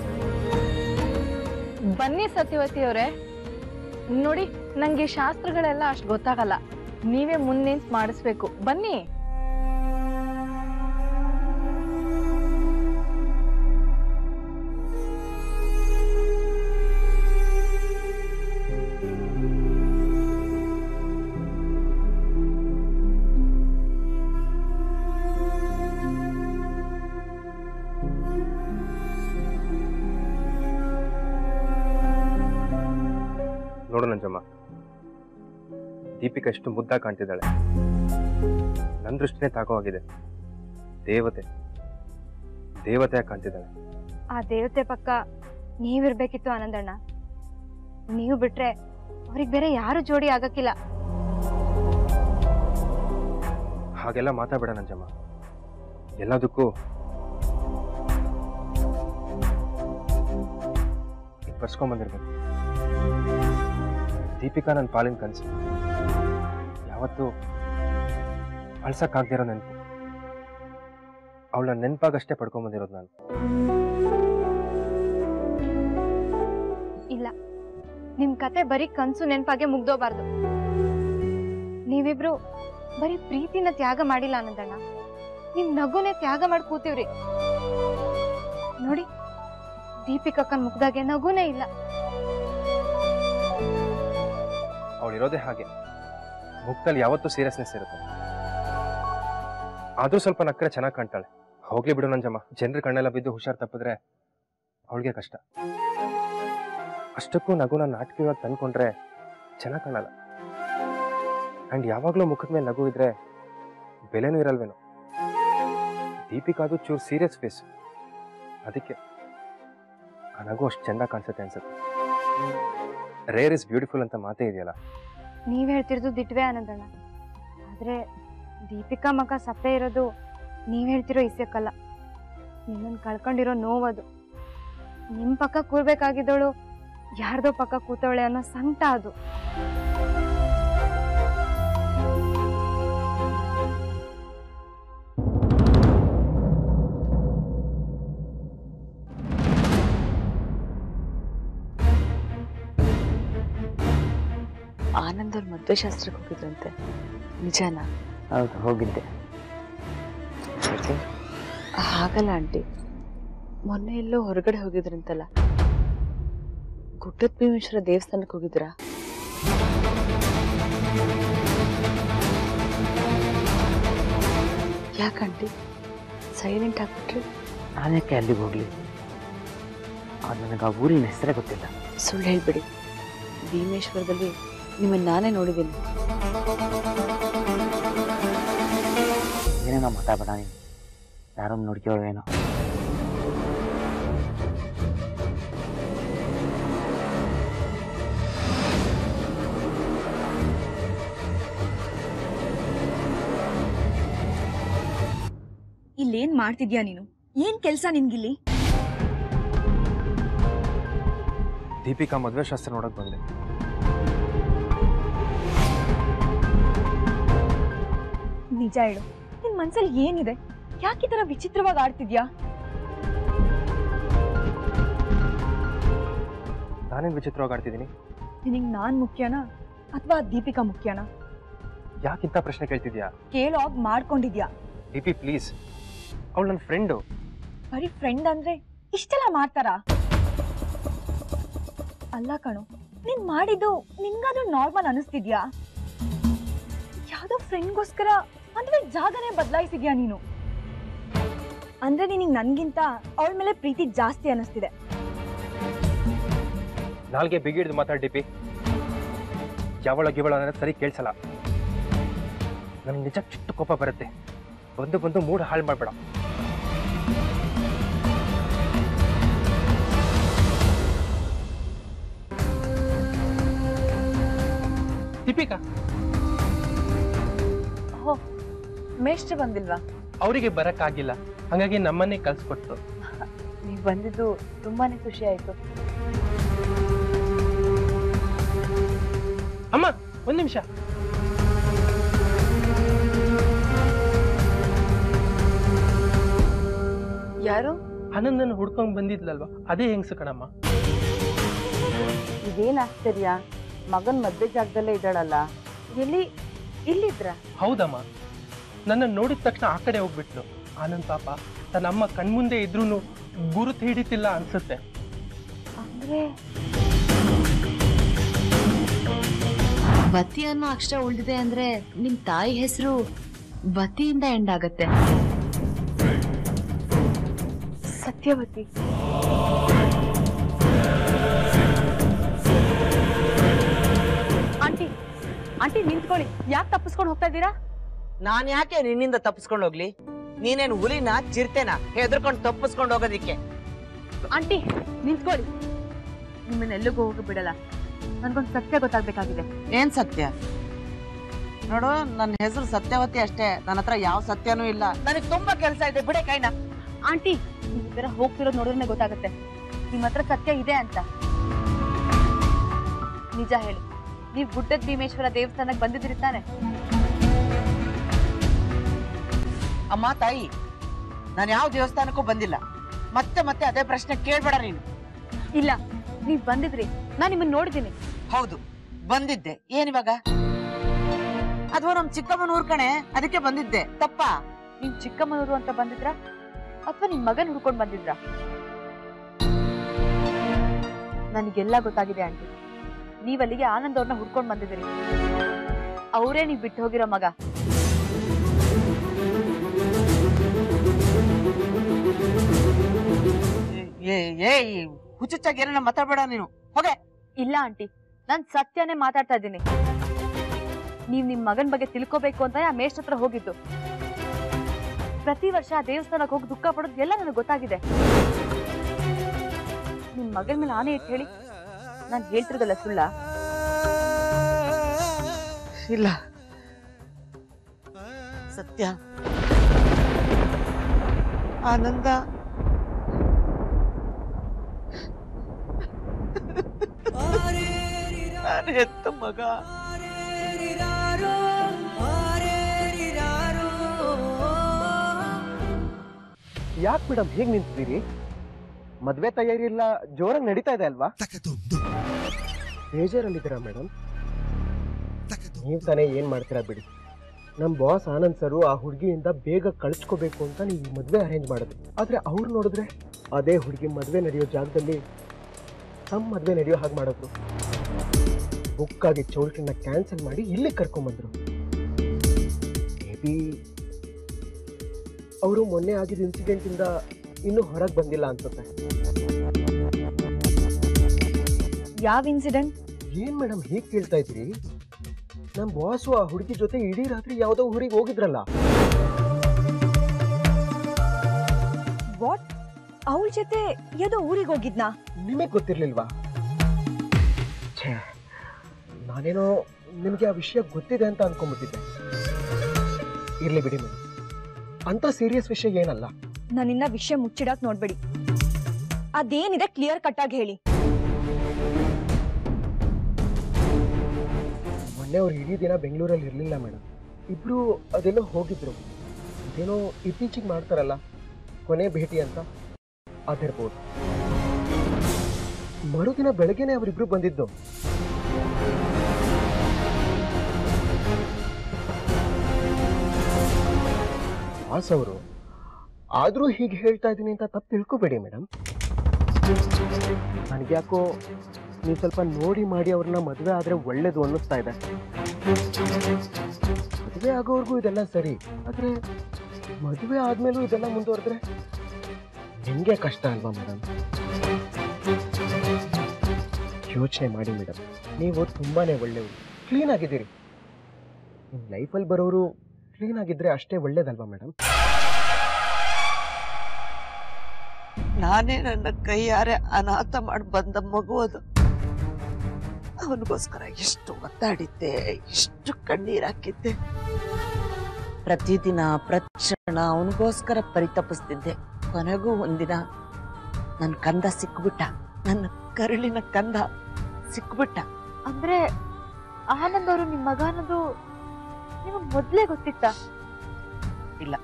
ಬನ್ನಿ ಸತ್ಯವತಿ ಅವರೇ ನೋಡಿ ನಂಗೆ ಶಾಸ್ತ್ರಗಳೆಲ್ಲ ಅಷ್ಟು ಗೊತ್ತಾಗಲ್ಲ ನೀವೇ ಮುಂದೆ ನಿಂತ್ ಮಾಡಿಸ್ಬೇಕು ಬನ್ನಿ ನೋಡು ನಂಜಮ್ಮ ದೀಪಿಕಾ ಎಷ್ಟು ಮುದ್ದಾಗಿ ಕಾಣ್ತಿದ್ದಾಳೆ ನನ್ನ ದೃಷ್ಟಿನೇ ತಾಕವಾಗಿದೆ ದೇವತೆ ದೇವತೆಯಾಗಿ ಕಾಣ್ತಿದ್ದಾಳೆ ಆ ದೇವತೆ ಪಕ್ಕ ನೀವಿರ್ಬೇಕಿತ್ತು ಆನಂದಣ್ಣ ನೀವು ಬಿಟ್ರೆ ಅವ್ರಿಗೆ ಬೇರೆ ಯಾರು ಜೋಡಿ ಆಗಕ್ಕಿಲ್ಲ ಹಾಗೆಲ್ಲ ಮಾತಾಡಬೇಡ ನಂಜಮ್ಮ ಎಲ್ಲದಕ್ಕೂ ಬರ್ಸ್ಕೊಂಬಂದಿರ್ಬೇಕು ದೀಪಿಕಾ ನನ್ನ ಪಾಲಿನ ಕನಸು ಯಾವತ್ತೂ ಅಳ್ಸಕ್ಕಾಗ್ದಿರೋ ನೆನಪು ಅವಳ ನೆನಪಾಗಷ್ಟೇ ಪಡ್ಕೊಂಬಂದಿರೋದು ನಾನು ಇಲ್ಲ ನಿಮ್ ಕತೆ ಬರೀ ಕನ್ಸು ನೆನ್ಪಾಗೆ ಮುಗ್ದೋಬಾರ್ದು ನೀವಿಬ್ರು ಬರೀ ಪ್ರೀತಿನ ತ್ಯಾಗ ಮಾಡಿಲ್ಲ ಆನಂದಣ್ಣ ನಿಮ್ ನಗುನೇ ತ್ಯಾಗ ಮಾಡಿ ಕೂತೀವ್ರಿ ನೋಡಿ ದೀಪಿಕಕ್ಕನ್ ಮುಗ್ದಾಗೆ ನಗುನೇ ಇಲ್ಲ ಅವಳಿರೋದೇ ಹಾಗೆ ಮುಖದಲ್ಲಿ ಯಾವತ್ತೂ ಸೀರಿಯಸ್ನೆಸ್ ಇರುತ್ತೆ ಆದ್ರೂ ಸ್ವಲ್ಪ ನಕ್ಕರೆ ಚೆನ್ನಾಗಿ ಕಾಣ್ತಾಳೆ ಹೋಗ್ಲಿ ಬಿಡು ನಂಜಮ್ಮ ಜನರ ಕಣ್ಣೆಲ್ಲ ಬಿದ್ದು ಹುಷಾರ್ ತಪ್ಪಿದ್ರೆ ಅವಳಿಗೆ ಕಷ್ಟ ಅಷ್ಟಕ್ಕೂ ನಗುನ ನಾಟಕೀಯವಾಗಿ ತಂದ್ಕೊಂಡ್ರೆ ಚೆನ್ನಾಗಿ ಕಾಣಲ್ಲ ಅಂಡ್ ಯಾವಾಗಲೂ ಮುಖದ ಮೇಲೆ ನಗು ಇದ್ರೆ ಬೆಲೆನೂ ಇರಲ್ವೇನೋ ದೀಪಿಕಾದು ಚೂರು ಸೀರಿಯಸ್ ಫೇಸ್ ಅದಕ್ಕೆ ಆ ನಗು ಅಷ್ಟು ಚೆಂದ ಕಾಣಿಸುತ್ತೆ ಅನ್ಸುತ್ತೆ ರೇರ್ ಇಸ್ ಬ್ಯೂಟಿಫುಲ್ ಅಂತ ಮಾತೇ ಇದೆಯಲ್ಲ ನೀವ್ ಹೇಳ್ತಿರೋದು ದಿಟ್ವೆ ಆನಂದಣ್ಣ ಆದ್ರೆ ದೀಪಿಕಾ ಮಗ ಸಪ್ಪೆ ಇರೋದು ನೀವ್ ಹೇಳ್ತಿರೋ ಇಸಕ್ಕಲ್ಲ ನಿಮ್ಮನ್ ಕಳ್ಕೊಂಡಿರೋ ನೋವದು ನಿಮ್ ಪಕ್ಕ ಕೂರ್ಬೇಕಾಗಿದ್ದವಳು ಯಾರ್ದೋ ಪಕ್ಕ ಕೂತವಳೆ ಅನ್ನೋ ಸಂಕಟ ಅದು ಆನಂದ್ ಅವ್ರ ಮದುವೆ ಶಾಸ್ತ್ರಕ್ಕೆ ಹೋಗಿದ್ರಂತೆ ನಿಜಾನಾ ಹೌದು ಹೋಗಿದ್ದೆ ಹಾಗಲ್ಲ ಆಂಟಿ ಮೊನ್ನೆ ಎಲ್ಲೋ ಹೊರಗಡೆ ಹೋಗಿದ್ರಂತಲ್ಲ ಗುಡ್ಡದ ಭೀಮೇಶ್ವರ ದೇವಸ್ಥಾನಕ್ಕೆ ಹೋಗಿದ್ರಾ ಯಾಕಂಟಿ ಸೈಲೆಂಟ್ ಆಗ್ಬಿಟ್ರಿ ನಾನ್ಯಾಕೆ ಅಲ್ಲಿಗೆ ಹೋಗ್ಲಿ ಅದು ನನಗೆ ಆ ಊರಿನ ಹೆಸರೇ ಗೊತ್ತಿಲ್ಲ ಸುಳ್ಳು ಹೇಳ್ಬಿಡಿ ಭೀಮೇಶ್ವರದಲ್ಲಿ ನಿಮ್ಮನ್ನ ನಾನೇ ನೋಡಿದ್ದೀನಿ ಏನೇನೋ ಮಾತಾಡಬೇಡ ನೀನು ಯಾರೋ ನೋಡ್ಕೊಳ್ಳೋ ಏನೋ ಇಲ್ಲೇನ್ ಮಾಡ್ತಿದ್ಯಾ ನೀನು ಏನ್ ಕೆಲ್ಸ ನಿನ್ಗಿಲ್ಲಿ ದೀಪಿಕಾ ಮದುವೆ ಶಾಸ್ತ್ರ ನೋಡಕ್ ಬಂದೆ ನಿಜ ಹೇಳು ನಿನ್ ಮನ್ಸಲ್ಲಿ ಏನಿದೆ ಯಾಕೆ ಈ ತರ ವಿಚಿತ್ರವಾಗಿ ಆಡ್ತಿದ್ಯಾ ನಾನೇನು ವಿಚಿತ್ರವಾಗಿ ಆಡ್ತಿದ್ದೀನಿ ನಿನಗ್ ನಾನ್ ಮುಖ್ಯನಾ ಅಥವಾ ದೀಪಿಕಾ ಮುಖ್ಯನಾ ಯಾಕಿಂತ ಪ್ರಶ್ನೆ ಕೇಳ್ತಿದ್ಯಾ ಕೇಳೋಗ್ ಮಾಡ್ಕೊಂಡಿದ್ಯಾ ದೀಪಿ ಪ್ಲೀಸ್ ಅವಳು ನನ್ನ ಫ್ರೆಂಡು ಬರೀ ಫ್ರೆಂಡ್ ಅಂದ್ರೆ ಇಷ್ಟೆಲ್ಲ ಮಾಡ್ತಾರಾ ಅಲ್ಲ ಕಣು ನೀನ್ ಮಾಡಿದ್ದು ನಿನ್ಗಾದ್ರೂ ನಾರ್ಮಲ್ ಅನಿಸ್ತಿದ್ಯಾ ಯಾವ್ದೋ ಫ್ರೆಂಡ್ಗೋಸ್ಕರ ಅಂದ್ರೆ ಜಾಗನೇ ಬದಲಾಯಿಸಿದ್ಯಾ ನೀನು ಅಂದ್ರೆ ನಿನಗ್ ನನ್ಗಿಂತ ಅವಳ ಮೇಲೆ ಪ್ರೀತಿ ಜಾಸ್ತಿ ಅನಿಸ್ತಿದೆ ನಾಲ್ಗೆ ಬಿಗಿಡ್ದು ಮಾತಾಡಿ ಡಿಪಿ ಯಾವಳ ಗಿವಳ ಅನ್ನೋದು ಸರಿ ಕೇಳಿಸಲ್ಲ ನನಗೆ ನಿಜ ಚಿಟ್ಟು ಕೋಪ ಬರುತ್ತೆ ಬಂದು ಬಂದು ಮೂಡ್ ಹಾಳು ಮಾಡಬೇಡ ದೀಪಿಕಾ ಓಹ್ ಮೇಷ್ಟ್ರು ಬಂದಿಲ್ವಾ ಅವರಿಗೆ ಬರಕ್ಕಾಗಿಲ್ಲ ಹಾಗಾಗಿ ನಮ್ಮನ್ನೇ ಕಳ್ಸಿಕೊಟ್ರು ನೀವು ಬಂದಿದ್ದು ತುಂಬಾನೇ ಖುಷಿ ಆಯ್ತು ಅಮ್ಮ ಒಂದ್ ನಿಮಿಷ ಯಾರು ಆನಂದನ ಹುಡ್ಕೊಂಡ್ ಬಂದಿದ್ಲಲ್ವಾ ಅದೇ ಹೆಂಗ್ಸು ಕಣಮ್ಮ ಇದೇನ್ ಆಶ್ಚರ್ಯ ಮಗನ್ ಮದ್ವೆ ಜಾಗದಲ್ಲೇ ಇದ್ದಾಳಲ್ಲ ಎಲ್ಲಿ ಇಲ್ಲಿದ್ರ ಹೌದಮ್ಮ ನನ್ನ ನೋಡಿದ ತಕ್ಷಣ ಆ ಕಡೆ ಹೋಗ್ಬಿಟ್ಲು ಆನಂದ್ ಪಾಪ ತನ್ನ ಅಮ್ಮ ಕಣ್ಮುಂದೆ ಇದ್ರೂ ಗುರುತು ಹಿಡಿತಿಲ್ಲ ಅನ್ಸುತ್ತೆ ಅಂದ್ರೆ ಬತಿ ಅನ್ನೋ ಅಕ್ಷರ ಉಳಿದಿದೆ ಅಂದ್ರೆ ನಿಮ್ ತಾಯಿ ಹೆಸರು ಬತಿಯಿಂದ ಎಂಡ್ ಆಗತ್ತೆ ಸತ್ಯವತಿ ಆಂಟಿ ಆಂಟಿ ನಿಂತ್ಕೊಳ್ಳಿ ಯಾಕೆ ತಪ್ಪಿಸ್ಕೊಂಡು ಹೋಗ್ತಾ ಇದ್ದೀರಾ ನಾನ್ ಯಾಕೆ ನಿನ್ನಿಂದ ತಪ್ಪಿಸ್ಕೊಂಡು ಹೋಗ್ಲಿ ನೀನೇನು ಹುಲಿನ ಚಿರತೆನ ಹೆದರ್ಕೊಂಡು ತಪ್ಪಿಸ್ಕೊಂಡು ಹೋಗೋದಿಕ್ಕೆ ಆಂಟಿ ನಿಂತ್ಕೊಳ್ಳಿ ನಿಮ್ಮನ್ನ ಎಲ್ಲಿಗೂ ಹೋಗಿ ಬಿಡಲ್ಲ ನನ್ಗೊಂದು ಸತ್ಯ ಗೊತ್ತಾಗ್ಬೇಕಾಗಿದೆ ಏನ್ ಸತ್ಯ ನೋಡು ನನ್ನ ಹೆಸರು ಸತ್ಯವತಿ ಅಷ್ಟೇ ನನ್ನ ಹತ್ರ ಯಾವ ಸತ್ಯನೂ ಇಲ್ಲ ನನಗೆ ತುಂಬಾ ಕೆಲಸ ಇದೆ ಬಿಡೆ ಕೈನ ಆಂಟಿ ನೀವು ಈ ತರ ಹೋಗ್ತಿರೋದು ನೋಡಿದ್ರೆ ಗೊತ್ತಾಗುತ್ತೆ ನಿಮ್ಮ ಹತ್ರ ಸತ್ಯ ಇದೆ ಅಂತ ನಿಜ ಹೇಳಿ ನೀವು ಗುಡ್ಡದ ಭೀಮೇಶ್ವರ ದೇವಸ್ಥಾನಕ್ಕೆ ಬಂದಿದ್ರಿ ತಾನೆ ಅಮ್ಮ ತಾಯಿ ನಾನು ಯಾವ ದೇವಸ್ಥಾನಕ್ಕೂ ಬಂದಿಲ್ಲ ಮತ್ತೆ ಮತ್ತೆ ಅದೇ ಪ್ರಶ್ನೆ ಕೇಳ್ಬೇಡ ನೀನು ಇಲ್ಲ ನೀವ್ ಬಂದಿದ್ರಿ ನಾನ್ ನಿಮ್ಮನ್ನ ನೋಡಿದೀನಿ ಹೌದು ಬಂದಿದ್ದೆ ಏನಿವಾಗ ಅಥವಾ ನಮ್ ಚಿಕ್ಕಮ್ಮನ ಊರ್ ಕಣೆ ಅದಕ್ಕೆ ಬಂದಿದ್ದೆ ತಪ್ಪಾ ನೀವ್ ಚಿಕ್ಕಮ್ಮನೂರು ಅಂತ ಬಂದಿದ್ರ ಅಥವಾ ನಿಮ್ ಮಗನ್ ಹುಡ್ಕೊಂಡ್ ಬಂದಿದ್ರ ನನಗೆಲ್ಲ ಗೊತ್ತಾಗಿದೆ ಆಂಟಿ ನೀವ್ ಅಲ್ಲಿಗೆ ಆನಂದ್ ಅವ್ರನ್ನ ಹುಡ್ಕೊಂಡ್ ಬಂದಿದ್ದೀರಿ ಅವರೇ ನೀವ್ ಬಿಟ್ಟು ಹೋಗಿರೋ ಮಗ ಏ ಏ ಹುಚ್ಚುಚ್ಚಾಗಿ ಏನೇನ ಮಾತಾಡ್ಬೇಡ ನೀನು ಹೋಗೆ ಇಲ್ಲ ಆಂಟಿ ನಾನ್ ಸತ್ಯನೇ ಮಾತಾಡ್ತಾ ಇದ್ದೀನಿ ನೀವ್ ನಿಮ್ ಮಗನ್ ಬಗ್ಗೆ ತಿಳ್ಕೊಬೇಕು ಅಂತ ಆ ಮೇಷ್ಟ್ರ ಹತ್ರ ಹೋಗಿದ್ದು ಪ್ರತಿ ವರ್ಷ ಆ ದೇವಸ್ಥಾನಕ್ಕೆ ಹೋಗಿ ದುಃಖ ಪಡೋದು ಎಲ್ಲ ನನಗೆ ಗೊತ್ತಾಗಿದೆ ನಿಮ್ ಮಗನ್ ಮೇಲೆ ಆನೆ ಇಟ್ಟು ಹೇಳಿ ನಾನ್ ಹೇಳ್ತಿರೋದಲ್ಲ ಸುಳ್ಳ ಇಲ್ಲ ಸತ್ಯ ಆನಂದ ನಾನು ಹೆತ್ತ ಮಗ ಯಾಕೆ ಮೇಡಮ್ ಹೇಗೆ ನಿಂತಿದ್ದೀರಿ ಮದ್ವೆ ತಯಾರಿ ಎಲ್ಲ ಜೋರಾಗಿ ನಡೀತಾ ಇದೆ ಅಲ್ವಾ ಬೇಜಾರಲ್ಲಿದ್ದೀರಾ ಮೇಡಮ್ ನೀವು ತಾನೇ ಏನು ಮಾಡ್ತೀರಾ ಬಿಡಿ ನಮ್ಮ ಬಾಸ್ ಆನಂದ್ ಸರು ಆ ಹುಡುಗಿಯಿಂದ ಬೇಗ ಕಳಿಸ್ಕೋಬೇಕು ಅಂತ ನೀವು ಈ ಮದುವೆ ಅರೇಂಜ್ ಮಾಡಿದ್ರಿ ಆದರೆ ಅವ್ರು ನೋಡಿದ್ರೆ ಅದೇ ಹುಡುಗಿ ಮದುವೆ ನಡೆಯೋ ಜಾಗದಲ್ಲಿ ನಮ್ಮ ಮದುವೆ ನಡೆಯೋ ಹಾಗೆ ಮಾಡಿದ್ರು ಬುಕ್ ಆಗಿ ಚೌಲ್ಟ್ರಿನ ಕ್ಯಾನ್ಸಲ್ ಮಾಡಿ ಇಲ್ಲಿ ಕರ್ಕೊಂಬಂದ್ರು ಮೇ ಬಿ ಅವರು ಮೊನ್ನೆ ಆಗಿದ್ದ ಇನ್ಸಿಡೆಂಟಿಂದ ಇನ್ನೂ ಹೊರಗೆ ಬಂದಿಲ್ಲ ಅನ್ಸುತ್ತೆ ಯಾವ ಇನ್ಸಿಡೆಂಟ್ ಏನ್ ಮೇಡಮ್ ಹೀಗೆ ಕೇಳ್ತಾ ಇದ್ರಿ ನಮ್ಮ ಬಾಸು ಆ ಹುಡುಗಿ ಜೊತೆ ಇಡೀ ರಾತ್ರಿ ಯಾವುದೋ ಊರಿಗೆ ಹೋಗಿದ್ರಲ್ಲ ವಾಟ್ ಅವಳ ಜೊತೆ ಯಾವುದೋ ಊರಿಗೆ ಹೋಗಿದ್ನಾ ನಿಮಗೆ ಗೊತ್ತಿರ್ಲಿಲ್ವಾ ಛೇ ನಾನೇನೋ ನಿಮಗೆ ಆ ವಿಷಯ ಗೊತ್ತಿದೆ ಅಂತ ಅನ್ಕೊಂಡ್ಬಿಟ್ಟಿದ್ದೆ ಇರ್ಲಿ ಬಿಡಿ ಮೇಡಮ್ ಅಂತ ಸೀರಿಯಸ್ ವಿಷಯ ಏನಲ್ಲ ನನ್ನಿನ್ನ ವಿಷಯ ಮುಚ್ಚಿಡಕ್ ನೋಡ್ಬೇಡಿ ಅದೇನಿದೆ ಕ್ಲಿಯರ್ ಕಟ್ ಆಗಿ ಹೇಳಿ ಮೊನ್ನೆ ಅವ್ರು ಇಡೀ ದಿನ ಬೆಂಗಳೂರಲ್ಲಿ ಇರಲಿಲ್ಲ ಮೇಡಮ್ ಇಬ್ರು ಅದೆಲ್ಲೋ ಹೋಗಿದ್ರು ಅದೇನೋ ಇತ್ತೀಚೆಗೆ ಮಾಡ್ತಾರಲ್ಲ ಕೊನೆ ಭೇಟಿ ಅಂತ ಅದಿರ್ಬೋದು ಮರುದಿನ ಬೆಳಗ್ಗೆನೆ ಅವರಿಬ್ರು ಬಂದಿದ್ದು ಬಾಸ್ ಅವರು ಆದ್ರೂ ಹೀಗೆ ಹೇಳ್ತಾ ಇದ್ದೀನಿ ಅಂತ ತಪ್ಪು ತಿಳ್ಕೊಬೇಡಿ ಮೇಡಮ್ ನನಗ್ಯಾಕೋ ನೀವು ಸ್ವಲ್ಪ ನೋಡಿ ಮಾಡಿ ಅವ್ರನ್ನ ಮದುವೆ ಆದ್ರೆ ಒಳ್ಳೇದು ಅನ್ನಿಸ್ತಾ ಇದೆ ಮದುವೆ ಆಗೋವರೆಗೂ ಇದೆಲ್ಲ ಸರಿ ಆದ್ರೆ ಮದುವೆ ಆದ್ಮೇಲೂ ಇದೆಲ್ಲ ಮುಂದುವರೆದ್ರೆ ನಿಮಗೆ ಕಷ್ಟ ಅಲ್ವಾ ಮೇಡಮ್ ಯೋಚನೆ ಮಾಡಿ ಮೇಡಮ್ ನೀವು ತುಂಬಾನೇ ಒಳ್ಳೆಯವರು ಕ್ಲೀನ್ ಆಗಿದ್ದೀರಿ ನಿಮ್ಮ ಲೈಫಲ್ಲಿ ಬರೋರು ಕ್ಲೀನ್ ಆಗಿದ್ರೆ ಅಷ್ಟೇ ಒಳ್ಳೇದಲ್ವಾ ಮೇಡಮ್ ನಾನೇ ನನ್ನ ಕೈಯಾರೆ ಅನಾಥ ಮಾಡಿ ಬಂದ ಮಗು ಅದು ಅವನಿಗೋಸ್ಕರ ಎಷ್ಟು ಒತ್ತಾಡಿದ್ದೆ ಎಷ್ಟು ಕಣ್ಣೀರ್ ಹಾಕಿದ್ದೆ ಪ್ರತಿದಿನ ಪ್ರತಿಕ್ಷಣ ಅವನಿಗೋಸ್ಕರ ಪರಿತಪಿಸ್ತಿದ್ದೆ ಕೊನೆಗೂ ಒಂದಿನ ನನ್ನ ಕಂದ ಸಿಕ್ಬಿಟ್ಟ ನನ್ನ ಕರುಳಿನ ಕಂದ ಸಿಕ್ಬಿಟ್ಟ ಅಂದ್ರೆ ಆನಂದ್ ಅವರು ನಿಮ್ ಮಗ ಅನ್ನೋದು ನಿಮಗ್ ಮೊದ್ಲೇ ಗೊತ್ತಿತ್ತ ಇಲ್ಲ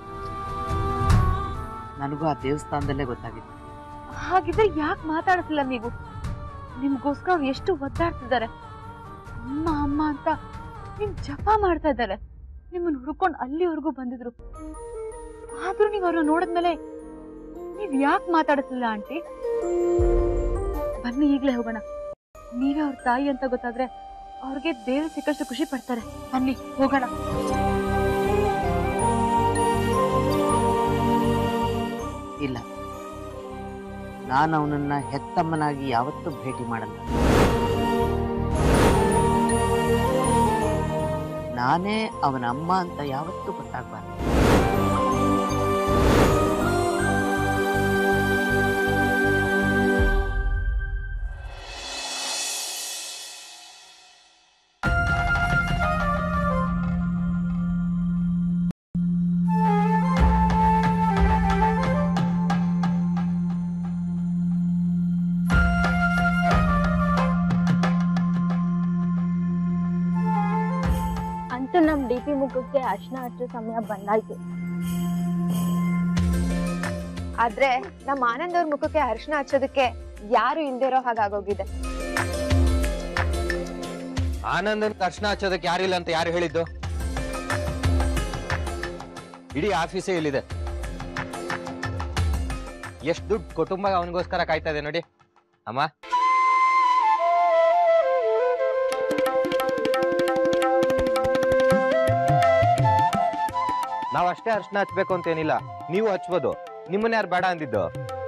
ನನಗೂ ಆ ದೇವಸ್ಥಾನದಲ್ಲೇ ಗೊತ್ತಾಗಿತ್ತು ಹಾಗಿದ್ರೆ ಯಾಕೆ ಮಾತಾಡಿಸಿಲ್ಲ ನೀವು ನಿಮ್ಗೋಸ್ಕರ ಅವ್ರು ಎಷ್ಟು ಒದ್ದಾಡ್ತಿದ್ದಾರೆ ಅಮ್ಮ ಅಮ್ಮ ಅಂತ ನಿಮ್ ಜಪ ಮಾಡ್ತಾ ಇದ್ದಾರೆ ನಿಮ್ಮನ್ನ ಹುಡ್ಕೊಂಡು ಅಲ್ಲಿವರೆಗೂ ಬಂದಿದ್ರು ಆದ್ರೂ ನೀವು ಅವ್ರನ್ನ ನೋಡಿದ್ಮೇಲೆ ನೀವ್ ಯಾಕೆ ಮಾತಾಡಿಸ್ಲಿಲ್ಲ ಆಂಟಿ ಬನ್ನಿ ಈಗ್ಲೇ ಹೋಗೋಣ ನೀವೇ ಅವ್ರ ತಾಯಿ ಅಂತ ಗೊತ್ತಾದ್ರೆ ಅವ್ರಿಗೆ ದೇವ್ರ ಸಿಕ್ಕಷ್ಟು ಖುಷಿ ಪಡ್ತಾರೆ ಬನ್ನಿ ಹೋಗೋಣ ಇಲ್ಲ ನಾನು ಅವನನ್ನ ಹೆತ್ತಮ್ಮನಾಗಿ ಯಾವತ್ತೂ ಭೇಟಿ ಮಾಡಲ್ಲ ನಾನೇ ಅವನ ಅಮ್ಮ ಅಂತ ಯಾವತ್ತೂ ಗೊತ್ತಾಗ್ಬಾರ್ದು ಅಂತೂ ನಮ್ ಡಿ ಪಿ ಮುಖಕ್ಕೆ ಅರ್ಶನ ಹಚ್ಚೋ ಸಮಯ ಬಂದಾಯ್ತು ಆದ್ರೆ ನಮ್ಮ ಆನಂದ್ ಅವ್ರ ಮುಖಕ್ಕೆ ಅರ್ಶನ ಹಚ್ಚೋದಕ್ಕೆ ಯಾರು ಇಲ್ದೇ ಇರೋ ಹಾಗಾಗೋಗಿದೆ ಆನಂದನ್ ಕರ್ಷಣ ಹಚ್ಚೋದಕ್ಕೆ ಯಾರಿಲ್ಲ ಅಂತ ಯಾರು ಹೇಳಿದ್ದು ಇಡೀ ಆಫೀಸೇ ಇಲ್ಲಿದೆ ಎಷ್ಟು ದುಡ್ಡು ಕುಟುಂಬ ಅವನಿಗೋಸ್ಕರ ಕಾಯ್ತಾ ಇದೆ ನೋಡಿ ಅಮ್ಮ ನಾವ್ ಅಷ್ಟೇ ಅರ್ಶನ ಹಚ್ಬೇಕು ಅಂತೇನಿಲ್ಲ ನೀವು ಹಚ್ಬೋದು ನಿಮ್ಮನ್ನ ಯಾರು ಬೇಡ ಅಂದಿದ್ದು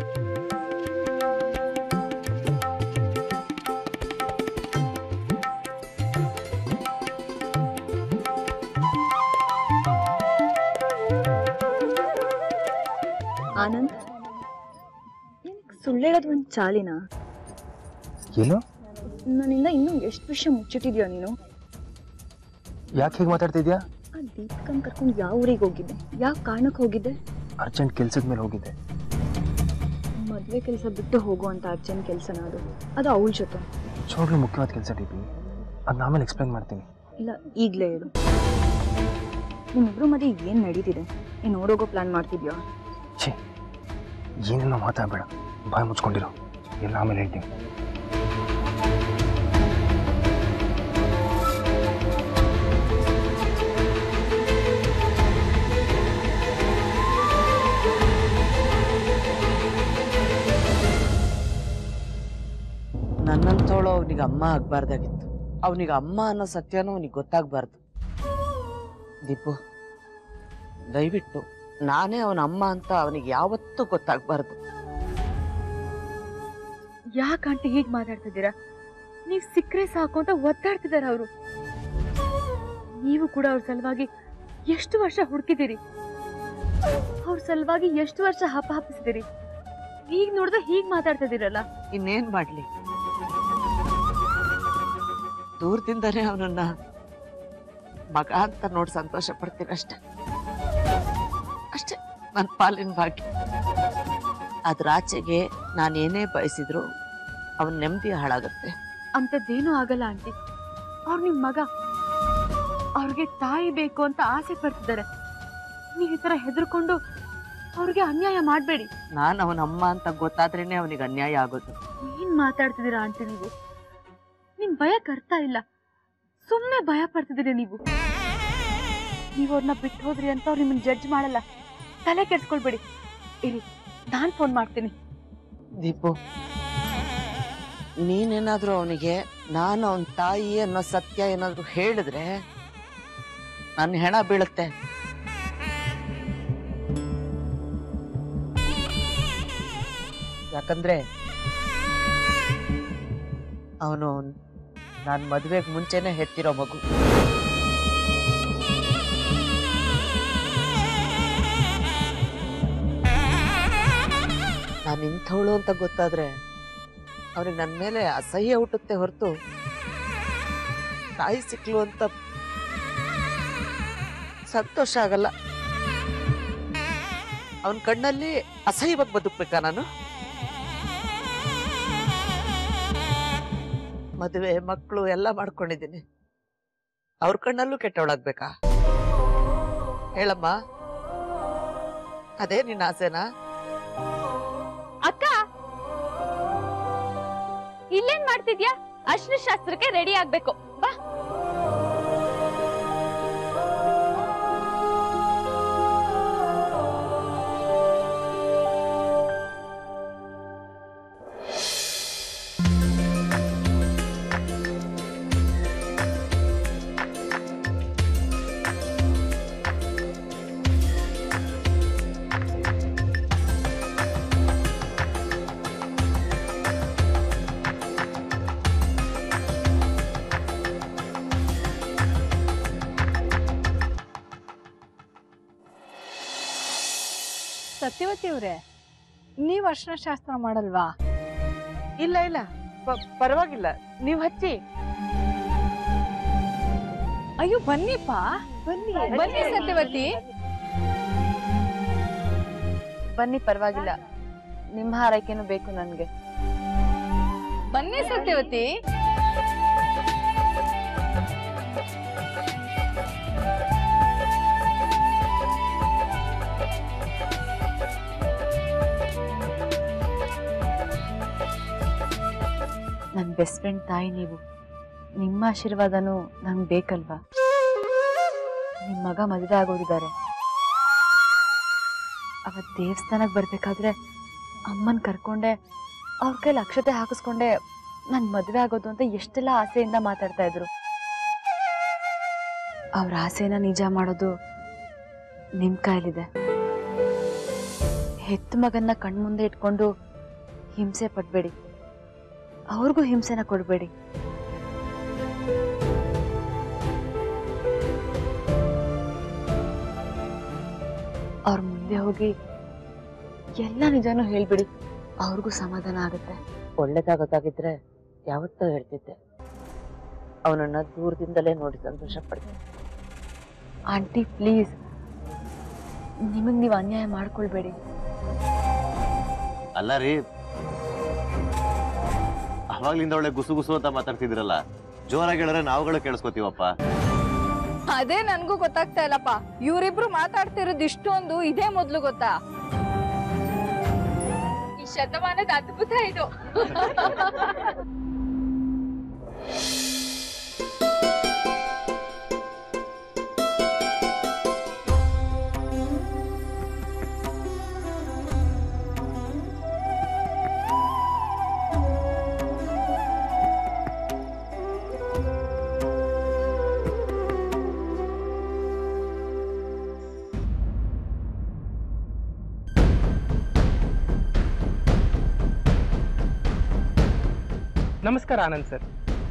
ಆನಂದ್ ಸುಳ್ಳು ಹೇಳೋದು ಒಂದು ಚಾಲಿನ ಏನು ನನ್ನಿಂದ ಇನ್ನೂ ಎಷ್ಟು ವಿಷಯ ಮುಚ್ಚಿಟ್ಟಿದ್ಯೋ ನೀನು ಯಾಕೆ ಹೀಗೆ ಮಾತಾಡ್ತಿದ್ಯಾ ಆ ದೀಪಿಕನ್ ಕರ್ಕೊಂಡು ಯಾವ ಊರಿಗೆ ಹೋಗಿದ್ದೆ ಯಾವ ಕಾರಣಕ್ಕೆ ಹೋಗಿದ್ದೆ ಅರ್ಜೆಂಟ್ ಕೆಲ್ಸದ ಮೇಲೆ ಹೋಗಿದ್ದೆ ಮದುವೆ ಕೆಲಸ ಬಿಟ್ಟು ಹೋಗುವಂತ ಅರ್ಜೆಂಟ್ ಕೆಲಸನ ಅದು ಅದು ಅವಳ ಜೊತೆ ಚೋಡ್ಲು ಮುಖ್ಯವಾದ ಕೆಲಸ ಟಿ ಪಿ ಅದನ್ನ ಆಮೇಲೆ ಎಕ್ಸ್ಪ್ಲೈನ್ ಮಾಡ್ತೀನಿ ಇಲ್ಲ ಈಗಲೇ ಹೇಳು ನಿಮ್ಮಿಬ್ರು ಮಧ್ಯೆ ಏನು ನಡೀತಿದೆ ನೀನು ನೋಡೋಗೋ ಪ್ಲಾನ್ ಮಾಡ್ತಿದ್ಯೋ ಛೇ ಏನೇನೋ ಮಾತಾಡಬೇಡ ಬಾಯಿ ಮುಚ್ಕೊಂಡಿರೋ ಎಲ್ಲ ಆಮೇಲೆ ಹೇಳ್ತೀನಿ ನನ್ನಂತವಳು ಅವನಿಗೆ ಅಮ್ಮ ಆಗ್ಬಾರ್ದಾಗಿತ್ತು ಅವನಿಗೆ ಅಮ್ಮ ಅನ್ನೋ ಸತ್ಯನೂ ಅವನಿಗೆ ಗೊತ್ತಾಗ್ಬಾರ್ದು ದೀಪು ದಯವಿಟ್ಟು ನಾನೇ ಅವನ ಅಮ್ಮ ಅಂತ ಅವನಿಗೆ ಯಾವತ್ತೂ ಗೊತ್ತಾಗ್ಬಾರ್ದು ಯಾಕೆ ಆಂಟಿ ಹೀಗೆ ಮಾತಾಡ್ತಿದ್ದೀರಾ ನೀವ್ ಸಿಕ್ಕರೆ ಸಾಕು ಅಂತ ಒದ್ದಾಡ್ತಿದಾರೆ ಅವರು ನೀವು ಕೂಡ ಅವ್ರ ಸಲುವಾಗಿ ಎಷ್ಟು ವರ್ಷ ಹುಡುಕಿದಿರಿ ಅವ್ರ ಸಲುವಾಗಿ ಎಷ್ಟು ವರ್ಷ ಹಪ ಹಪ್ಪಿಸಿದಿರಿ ಈಗ ನೋಡಿದ್ರೆ ಹೀಗ್ ಮಾತಾಡ್ತಿದ್ದೀರಲ್ಲ ಇನ್ನೇನ್ ಮಾಡ್ಲಿ ದೂರದಿಂದನೇ ಅವನನ್ನ ಮಗ ಅಂತ ನೋಡಿ ಸಂತೋಷ ಪಡ್ತೀನಿ ಅಷ್ಟೆ ಅಷ್ಟೇ ನನ್ನ ಪಾಲಿನ ಭಾಗ್ಯ ಅದ್ರ ಆಚೆಗೆ ನಾನು ಏನೇ ಬಯಸಿದ್ರು ಅವನ ನೆಮ್ಮದಿ ಹಾಳಾಗುತ್ತೆ ಅಂಥದ್ದೇನೂ ಆಗಲ್ಲ ಆಂಟಿ ಅವ್ರು ನಿಮ್ ಮಗ ಅವ್ರಿಗೆ ತಾಯಿ ಬೇಕು ಅಂತ ಆಸೆ ಪಡ್ತಿದ್ದಾರೆ ನೀವ್ ಈ ತರ ಹೆದರ್ಕೊಂಡು ಅವ್ರಿಗೆ ಅನ್ಯಾಯ ಮಾಡ್ಬೇಡಿ ನಾನು ಅವನ ಅಮ್ಮ ಅಂತ ಗೊತ್ತಾದ್ರೇನೆ ಅವನಿಗೆ ಅನ್ಯಾಯ ಆಗೋದು ಏನ್ ಮಾತಾಡ್ತಿದ್ದೀರಾ ಆಂಟಿ ನೀವು ನಿಮ್ ಭಯಕ್ಕೆ ಅರ್ಥ ಇಲ್ಲ ಸುಮ್ಮನೆ ಭಯ ಪಡ್ತಿದ್ದೀರಿ ನೀವು ನೀವು ಅವ್ರನ್ನ ಬಿಟ್ಟು ಹೋದ್ರಿ ಅಂತ ಅವ್ರು ನಿಮ್ಮನ್ನ ಜಡ್ಜ್ ಮಾಡಲ್ಲ ತಲೆ ಕೆಡ್ಸ್ಕೊಳ್ಬೇಡಿ ಇರಿ ನಾನ್ ಫೋನ್ ಮಾಡ್ತೀನಿ ದೀಪು ನೀನೇನಾದ್ರೂ ಅವನಿಗೆ ನಾನು ಅವನ ತಾಯಿ ಅನ್ನೋ ಸತ್ಯ ಏನಾದ್ರೂ ಹೇಳಿದ್ರೆ ನನ್ನ ಹೆಣ ಬೀಳುತ್ತೆ ಯಾಕಂದ್ರೆ ಅವನು ನಾನು ಮದುವೆಗೆ ಮುಂಚೆನೆ ಹೆತ್ತಿರೋ ಮಗು ನಾನು ಇಂಥವಳು ಅಂತ ಗೊತ್ತಾದ್ರೆ ಅವ್ರಿಗೆ ನನ್ನ ಮೇಲೆ ಅಸಹ್ಯ ಹುಟ್ಟುತ್ತೆ ಹೊರತು ತಾಯಿ ಸಿಕ್ಲು ಅಂತ ಸಂತೋಷ ಆಗಲ್ಲ ಅವನ ಕಣ್ಣಲ್ಲಿ ಅಸಹ್ಯವಾಗಿ ಬದುಕ್ಬೇಕಾ ನಾನು ಮದುವೆ ಮಕ್ಕಳು ಎಲ್ಲ ಮಾಡ್ಕೊಂಡಿದ್ದೀನಿ ಅವ್ರ ಕಣ್ಣಲ್ಲೂ ಕೆಟ್ಟವಳಾಗ್ಬೇಕಾ ಹೇಳಮ್ಮ ಅದೇ ನಿನ್ನ ಆಸೆನಾ ಅಕ್ಕ ಇಲ್ಲೇನ್ ಮಾಡ್ತಿದ್ಯಾ ಅಶ್ನ ಶಾಸ್ತ್ರಕ್ಕೆ ರೆಡಿ ಆಗ್ಬೇಕು ಬಾ ಸತ್ಯವತಿ ಅವ್ರೆ ನೀವ್ ಅರ್ಶನ ಶಾಸ್ತ್ರ ಮಾಡಲ್ವಾ ಇಲ್ಲ ಇಲ್ಲ ಪ- ಪರವಾಗಿಲ್ಲ ನೀವ್ ಹಚ್ಚಿ ಅಯ್ಯೋ ಬನ್ನಿಪ್ಪ ಬನ್ನಿ ಬನ್ನಿ ಸತ್ಯವತಿ ಬನ್ನಿ ಪರವಾಗಿಲ್ಲ ನಿಮ್ಮ ಹಾರೈಕೆನೂ ಬೇಕು ನನ್ಗೆ ಬನ್ನಿ ಸತ್ಯವತಿ ನನ್ನ ಬೆಸ್ಟ್ ಫ್ರೆಂಡ್ ತಾಯಿ ನೀವು ನಿಮ್ಮ ಆಶೀರ್ವಾದನೂ ನಂಗೆ ಬೇಕಲ್ವಾ ನಿಮ್ಮ ಮಗ ಮದುವೆ ಆಗೋರಿದ್ದಾರೆ ಅವತ್ತು ದೇವಸ್ಥಾನಕ್ಕೆ ಬರ್ಬೇಕಾದ್ರೆ ಅಮ್ಮನ ಕರ್ಕೊಂಡೆ ಅವ್ರ ಕೈಲಿ ಅಕ್ಷತೆ ಹಾಕಿಸ್ಕೊಂಡೆ ನನ್ನ ಮದುವೆ ಆಗೋದು ಅಂತ ಎಷ್ಟೆಲ್ಲ ಆಸೆಯಿಂದ ಮಾತಾಡ್ತಾ ಇದ್ರು ಅವ್ರ ಆಸೆನ ನಿಜ ಮಾಡೋದು ನಿಮ್ಮ ಕೈಲಿದೆ ಹೆತ್ತ ಮಗನ್ನ ಕಣ್ಮುಂದೆ ಇಟ್ಕೊಂಡು ಹಿಂಸೆ ಪಡ್ಬೇಡಿ ಅವ್ರಿಗೂ ಹಿಂಸೆನ ಕೊಡಬೇಡಿ ಅವ್ರ ಮುಂದೆ ಹೋಗಿ ಎಲ್ಲ ನಿಜಾನೂ ಹೇಳ್ಬಿಡಿ ಅವ್ರಿಗೂ ಸಮಾಧಾನ ಆಗುತ್ತೆ ಒಳ್ಳೇದಾಗೋದಾಗಿದ್ರೆ ಯಾವತ್ತೋ ಹೇಳ್ತಿದ್ದೆ ಅವನನ್ನ ದೂರದಿಂದಲೇ ನೋಡಿ ಸಂತೋಷ ಪಡ್ತೀನಿ ಆಂಟಿ ಪ್ಲೀಸ್ ನಿಮಗೆ ನೀವು ಅನ್ಯಾಯ ಮಾಡ್ಕೊಳ್ಬೇಡಿ ಅಲ್ಲ ರೀ ಅವಾಗ್ಲಿಂದ ಒಳ್ಳೆ ಗುಸು ಗುಸು ಅಂತ ಮಾತಾಡ್ತಿದ್ರಲ್ಲ ಜೋರಾಗಿ ಹೇಳಿದ್ರೆ ನಾವುಗಳು ಕೇಳಿಸ್ಕೊತೀವಪ್ಪ ಅದೇ ನನ್ಗೂ ಗೊತ್ತಾಗ್ತಾ ಇಲ್ಲಪ್ಪ ಇವರಿಬ್ರು ಮಾತಾಡ್ತಿರೋದು ಇಷ್ಟೊಂದು ಇದೇ ಮೊದ್ಲು ಗೊತ್ತಾ ಈ ಶತಮಾನದ ಅದ್ಭುತ ಇದು ನಮಸ್ಕಾರ ಆನಂದ್ ಸರ್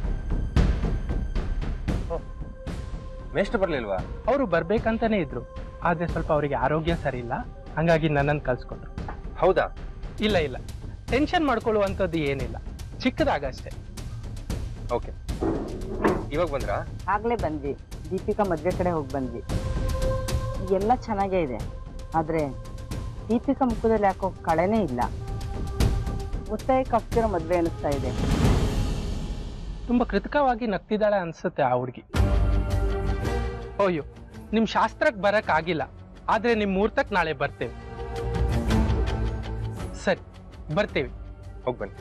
ಮೇಷ್ಟ್ರು ಬರ್ಲಿಲ್ವಾ ಅವರು ಬರ್ಬೇಕಂತಾನೆ ಇದ್ರು ಆದ್ರೆ ಸ್ವಲ್ಪ ಅವರಿಗೆ ಆರೋಗ್ಯ ಸರಿ ಇಲ್ಲ ಹಂಗಾಗಿ ನನ್ನನ್ನು ಕಳ್ಸ್ಕೊಟ್ರು ಹೌದಾ ಇಲ್ಲ ಇಲ್ಲ ಟೆನ್ಷನ್ ಮಾಡ್ಕೊಳ್ಳುವಂಥದ್ದು ಏನಿಲ್ಲ ಚಿಕ್ಕದಾಗಷ್ಟೇ ಓಕೆ ಇವಾಗ ಬಂದ್ರಾ ಆಗ್ಲೇ ಬಂದ್ವಿ ದೀಪಿಕಾ ಮದ್ವೆ ಕಡೆ ಹೋಗಿ ಬಂದ್ವಿ ಎಲ್ಲ ಚೆನ್ನಾಗೇ ಇದೆ ಆದ್ರೆ ದೀಪಿಕಾ ಮುಖದಲ್ಲಿ ಯಾಕೋ ಕಳೆನೇ ಇಲ್ಲ ಒತ್ತಾಯಕ್ಕೆ ಆಗ್ತಿರೋ ಮದ್ವೆ ಅನಿಸ್ತಾ ಇದೆ ತುಂಬಾ ಕೃತಕವಾಗಿ ನಗ್ತಿದ್ದಾಳೆ ಅನ್ಸುತ್ತೆ ಆ ಹುಡುಗಿ ಅಯ್ಯೋ ನಿಮ್ ಶಾಸ್ತ್ರಕ್ಕೆ ಬರಕ್ ಆಗಿಲ್ಲ ಆದ್ರೆ ನಿಮ್ ಮುಹೂರ್ತಕ್ಕೆ ನಾಳೆ ಬರ್ತೇವೆ ಸರಿ ಬರ್ತೇವೆ ಹೋಗ್ ಬನ್ನಿ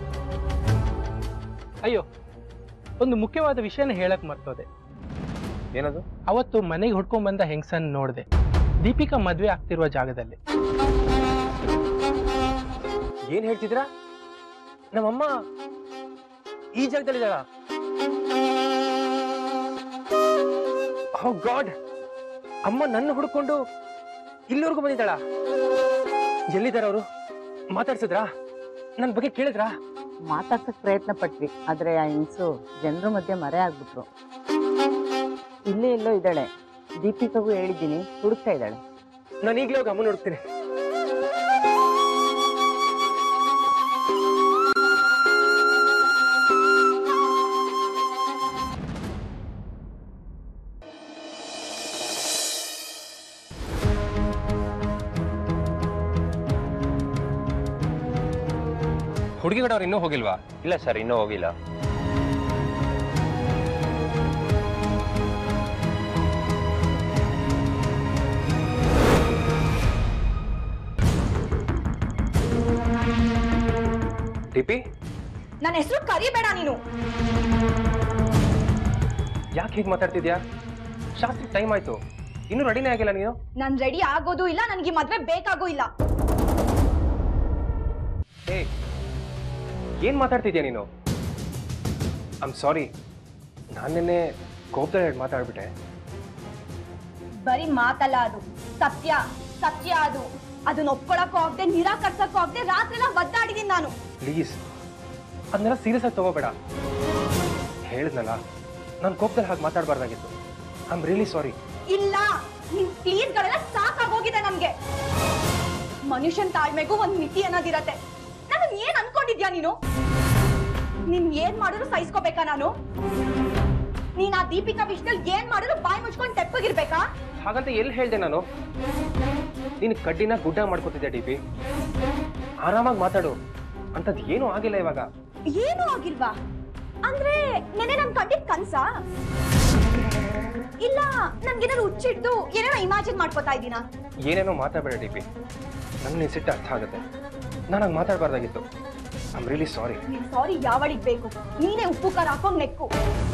ಅಯ್ಯೋ ಒಂದು ಮುಖ್ಯವಾದ ವಿಷಯನ ಹೇಳಕ್ ಮರ್ತೋದೆ ಏನದು ಅವತ್ತು ಮನೆಗೆ ಹುಡ್ಕೊಂಡ್ ಬಂದ ಹೆಂಗಸನ್ ನೋಡ್ದೆ ದೀಪಿಕಾ ಮದ್ವೆ ಆಗ್ತಿರುವ ಜಾಗದಲ್ಲಿ ಏನ್ ಹೇಳ್ತಿದ್ದೀರಾ ನಮ್ಮಮ್ಮ ಈ ಜಾಗದಲ್ಲಿದ್ದಾಳ ಓ ಗಾಡ್ ಅಮ್ಮ ನನ್ನ ಹುಡ್ಕೊಂಡು ಇಲ್ಲಿವರೆಗೂ ಬಂದಿದ್ದಾಳ ಎಲ್ಲಿದ್ದಾರ ಅವರು ಮಾತಾಡ್ಸಿದ್ರಾ ನನ್ನ ಬಗ್ಗೆ ಕೇಳಿದ್ರಾ ಮಾತಾಡ್ಸಕ್ ಪ್ರಯತ್ನ ಪಟ್ವಿ ಆದ್ರೆ ಆ ಹೆಂಗ್ಸು ಜನರ ಮಧ್ಯೆ ಮರೆ ಆಗ್ಬಿಟ್ರು ಇಲ್ಲೇ ಎಲ್ಲೋ ಇದ್ದಾಳೆ ದೀಪಿಕಾಗೂ ಹೇಳಿದ್ದೀನಿ ಹುಡುಕ್ತಾ ಇದ್ದಾಳೆ ನಾನು ಈಗಲೇ ಹೋಗಿ ಅಮ್ಮನ ಹುಡುಕ್ತೀನಿ ಹುಡುಗಿ ಕಡೆ ಅವ್ರು ಇನ್ನೂ ಹೋಗಿಲ್ವಾ ಇಲ್ಲ ಸರ್ ಇನ್ನೂ ಹೋಗಿಲ್ಲ ಟಿಪಿ ನನ್ನ ಹೆಸರು ಕರಿಬೇಡ ನೀನು ಯಾಕೆ ಹೀಗೆ ಮಾತಾಡ್ತಿದ್ಯಾ ಶಾಸ್ತ್ರ ಟೈಮ್ ಆಯ್ತು ಇನ್ನೂ ರೆಡಿನೇ ಆಗಿಲ್ಲ ನೀನು ನಾನ್ ರೆಡಿ ಆಗೋದು ಇಲ್ಲ ನನ್ಗೆ ಈ ಮದ್ವೆ ಬೇಕಾಗೂ ಇಲ್ಲ ಏ ಏನ್ ಮಾತಾಡ್ತಿದ್ಯಾ ನೀನು ಐಮ್ ಸಾರಿ ನಾನು ನಿನ್ನೆ ಕೋಪದಲ್ಲಿ ಎರಡು ಮಾತಾಡ್ಬಿಟ್ಟೆ ಬರೀ ಮಾತಲ್ಲ ಅದು ಸತ್ಯ ಸತ್ಯ ಅದು ಅದನ್ನ ಒಪ್ಕೊಳಕ್ಕೂ ಆಗದೆ ನಿರಾಕರ್ಸಕ್ಕೂ ಆಗದೆ ರಾತ್ರಿ ಎಲ್ಲ ಒದ್ದಾಡಿದೀನಿ ನಾನು ಪ್ಲೀಸ್ ಅದನ್ನೆಲ್ಲ ಸೀರಿಯಸ್ ಆಗಿ ತಗೋಬೇಡ ಹೇಳಿದ್ನಲ್ಲ ನಾನು ಕೋಪದಲ್ಲಿ ಹಾಗೆ ಮಾತಾಡಬಾರ್ದಾಗಿತ್ತು ಐ ಆಮ್ ರಿಯಲಿ ಸಾರಿ ಇಲ್ಲ ನಿನ್ ಪ್ಲೀಸ್ಗಳೆಲ್ಲ ಸಾಕಾಗೋಗಿದೆ ನಮ್ಗೆ ಮನುಷ್ಯನ್ ತಾಳ್ಮೆಗೂ ಒಂದ್ ಮಿತಿ ಅನ್ನೋದಿರತ್ತೆ ನಾನು ಏನ್ ಅನ್ಕೊಂಡಿದ್ಯಾ ನೀನು ನೀನ್ ಏನ್ ಮಾಡಿದ್ರು ಸಹಿಸ್ಕೋಬೇಕಾ ನಾನು ನೀನ್ ಆ ದೀಪಿಕಾ ವಿಷಯದಲ್ಲಿ ಏನ್ ಮಾಡಿದ್ರು ಬಾಯಿ ಮುಚ್ಕೊಂಡು ತೆಪ್ಪಗಿರ್ಬೇಕಾ ಹಾಗಂತ ಎಲ್ಲಿ ಹೇಳ್ದೆ ನಾನು ನೀನು ಕಡ್ಡಿನ ಗುಡ್ಡ ಮಾಡ್ಕೋತಿದ್ದೆ ಡಿ ಪಿ ಆರಾಮಾಗಿ ಮಾತಾಡು ಅಂಥದ್ದು ಏನೂ ಆಗಿಲ್ಲ ಇವಾಗ ಏನೂ ಆಗಿಲ್ವಾ ಅಂದ್ರೆ ನೆನೆ ನನ್ ಕಂಡಿದ್ ಕನ್ಸಾ ಇಲ್ಲ ನನ್ಗೇನಾದ್ರು ಹುಚ್ಚಿಡ್ದು ಏನೇನೋ ಇಮ್ಯಾಜಿನ್ ಮಾಡ್ಕೋತಾ ಇದ್ದೀನಾ ಏನೇನೋ ಮಾತಾಡಬೇಡ ಡಿ ಪಿ ನಂಗೆ ನಿನ್ನ ಸಿಟ್ಟು ಅರ್ಥ ಆಗುತ್ತೆ ನಾನು ಹಂಗೆ ಮಾತಾಡಬಾರ್ದಾಗಿತ್ತು ಐ ಆಮ್ ರಿಯಲಿ ಸಾರಿ ನೀನ್ ಸಾರಿ ಯಾವಳಿಗ್ ಬೇಕು ನೀನೇ ಉಪ್ಪು ಖಾರ ಹಾಕೊಂಡ್ ನೆಕ್ಕು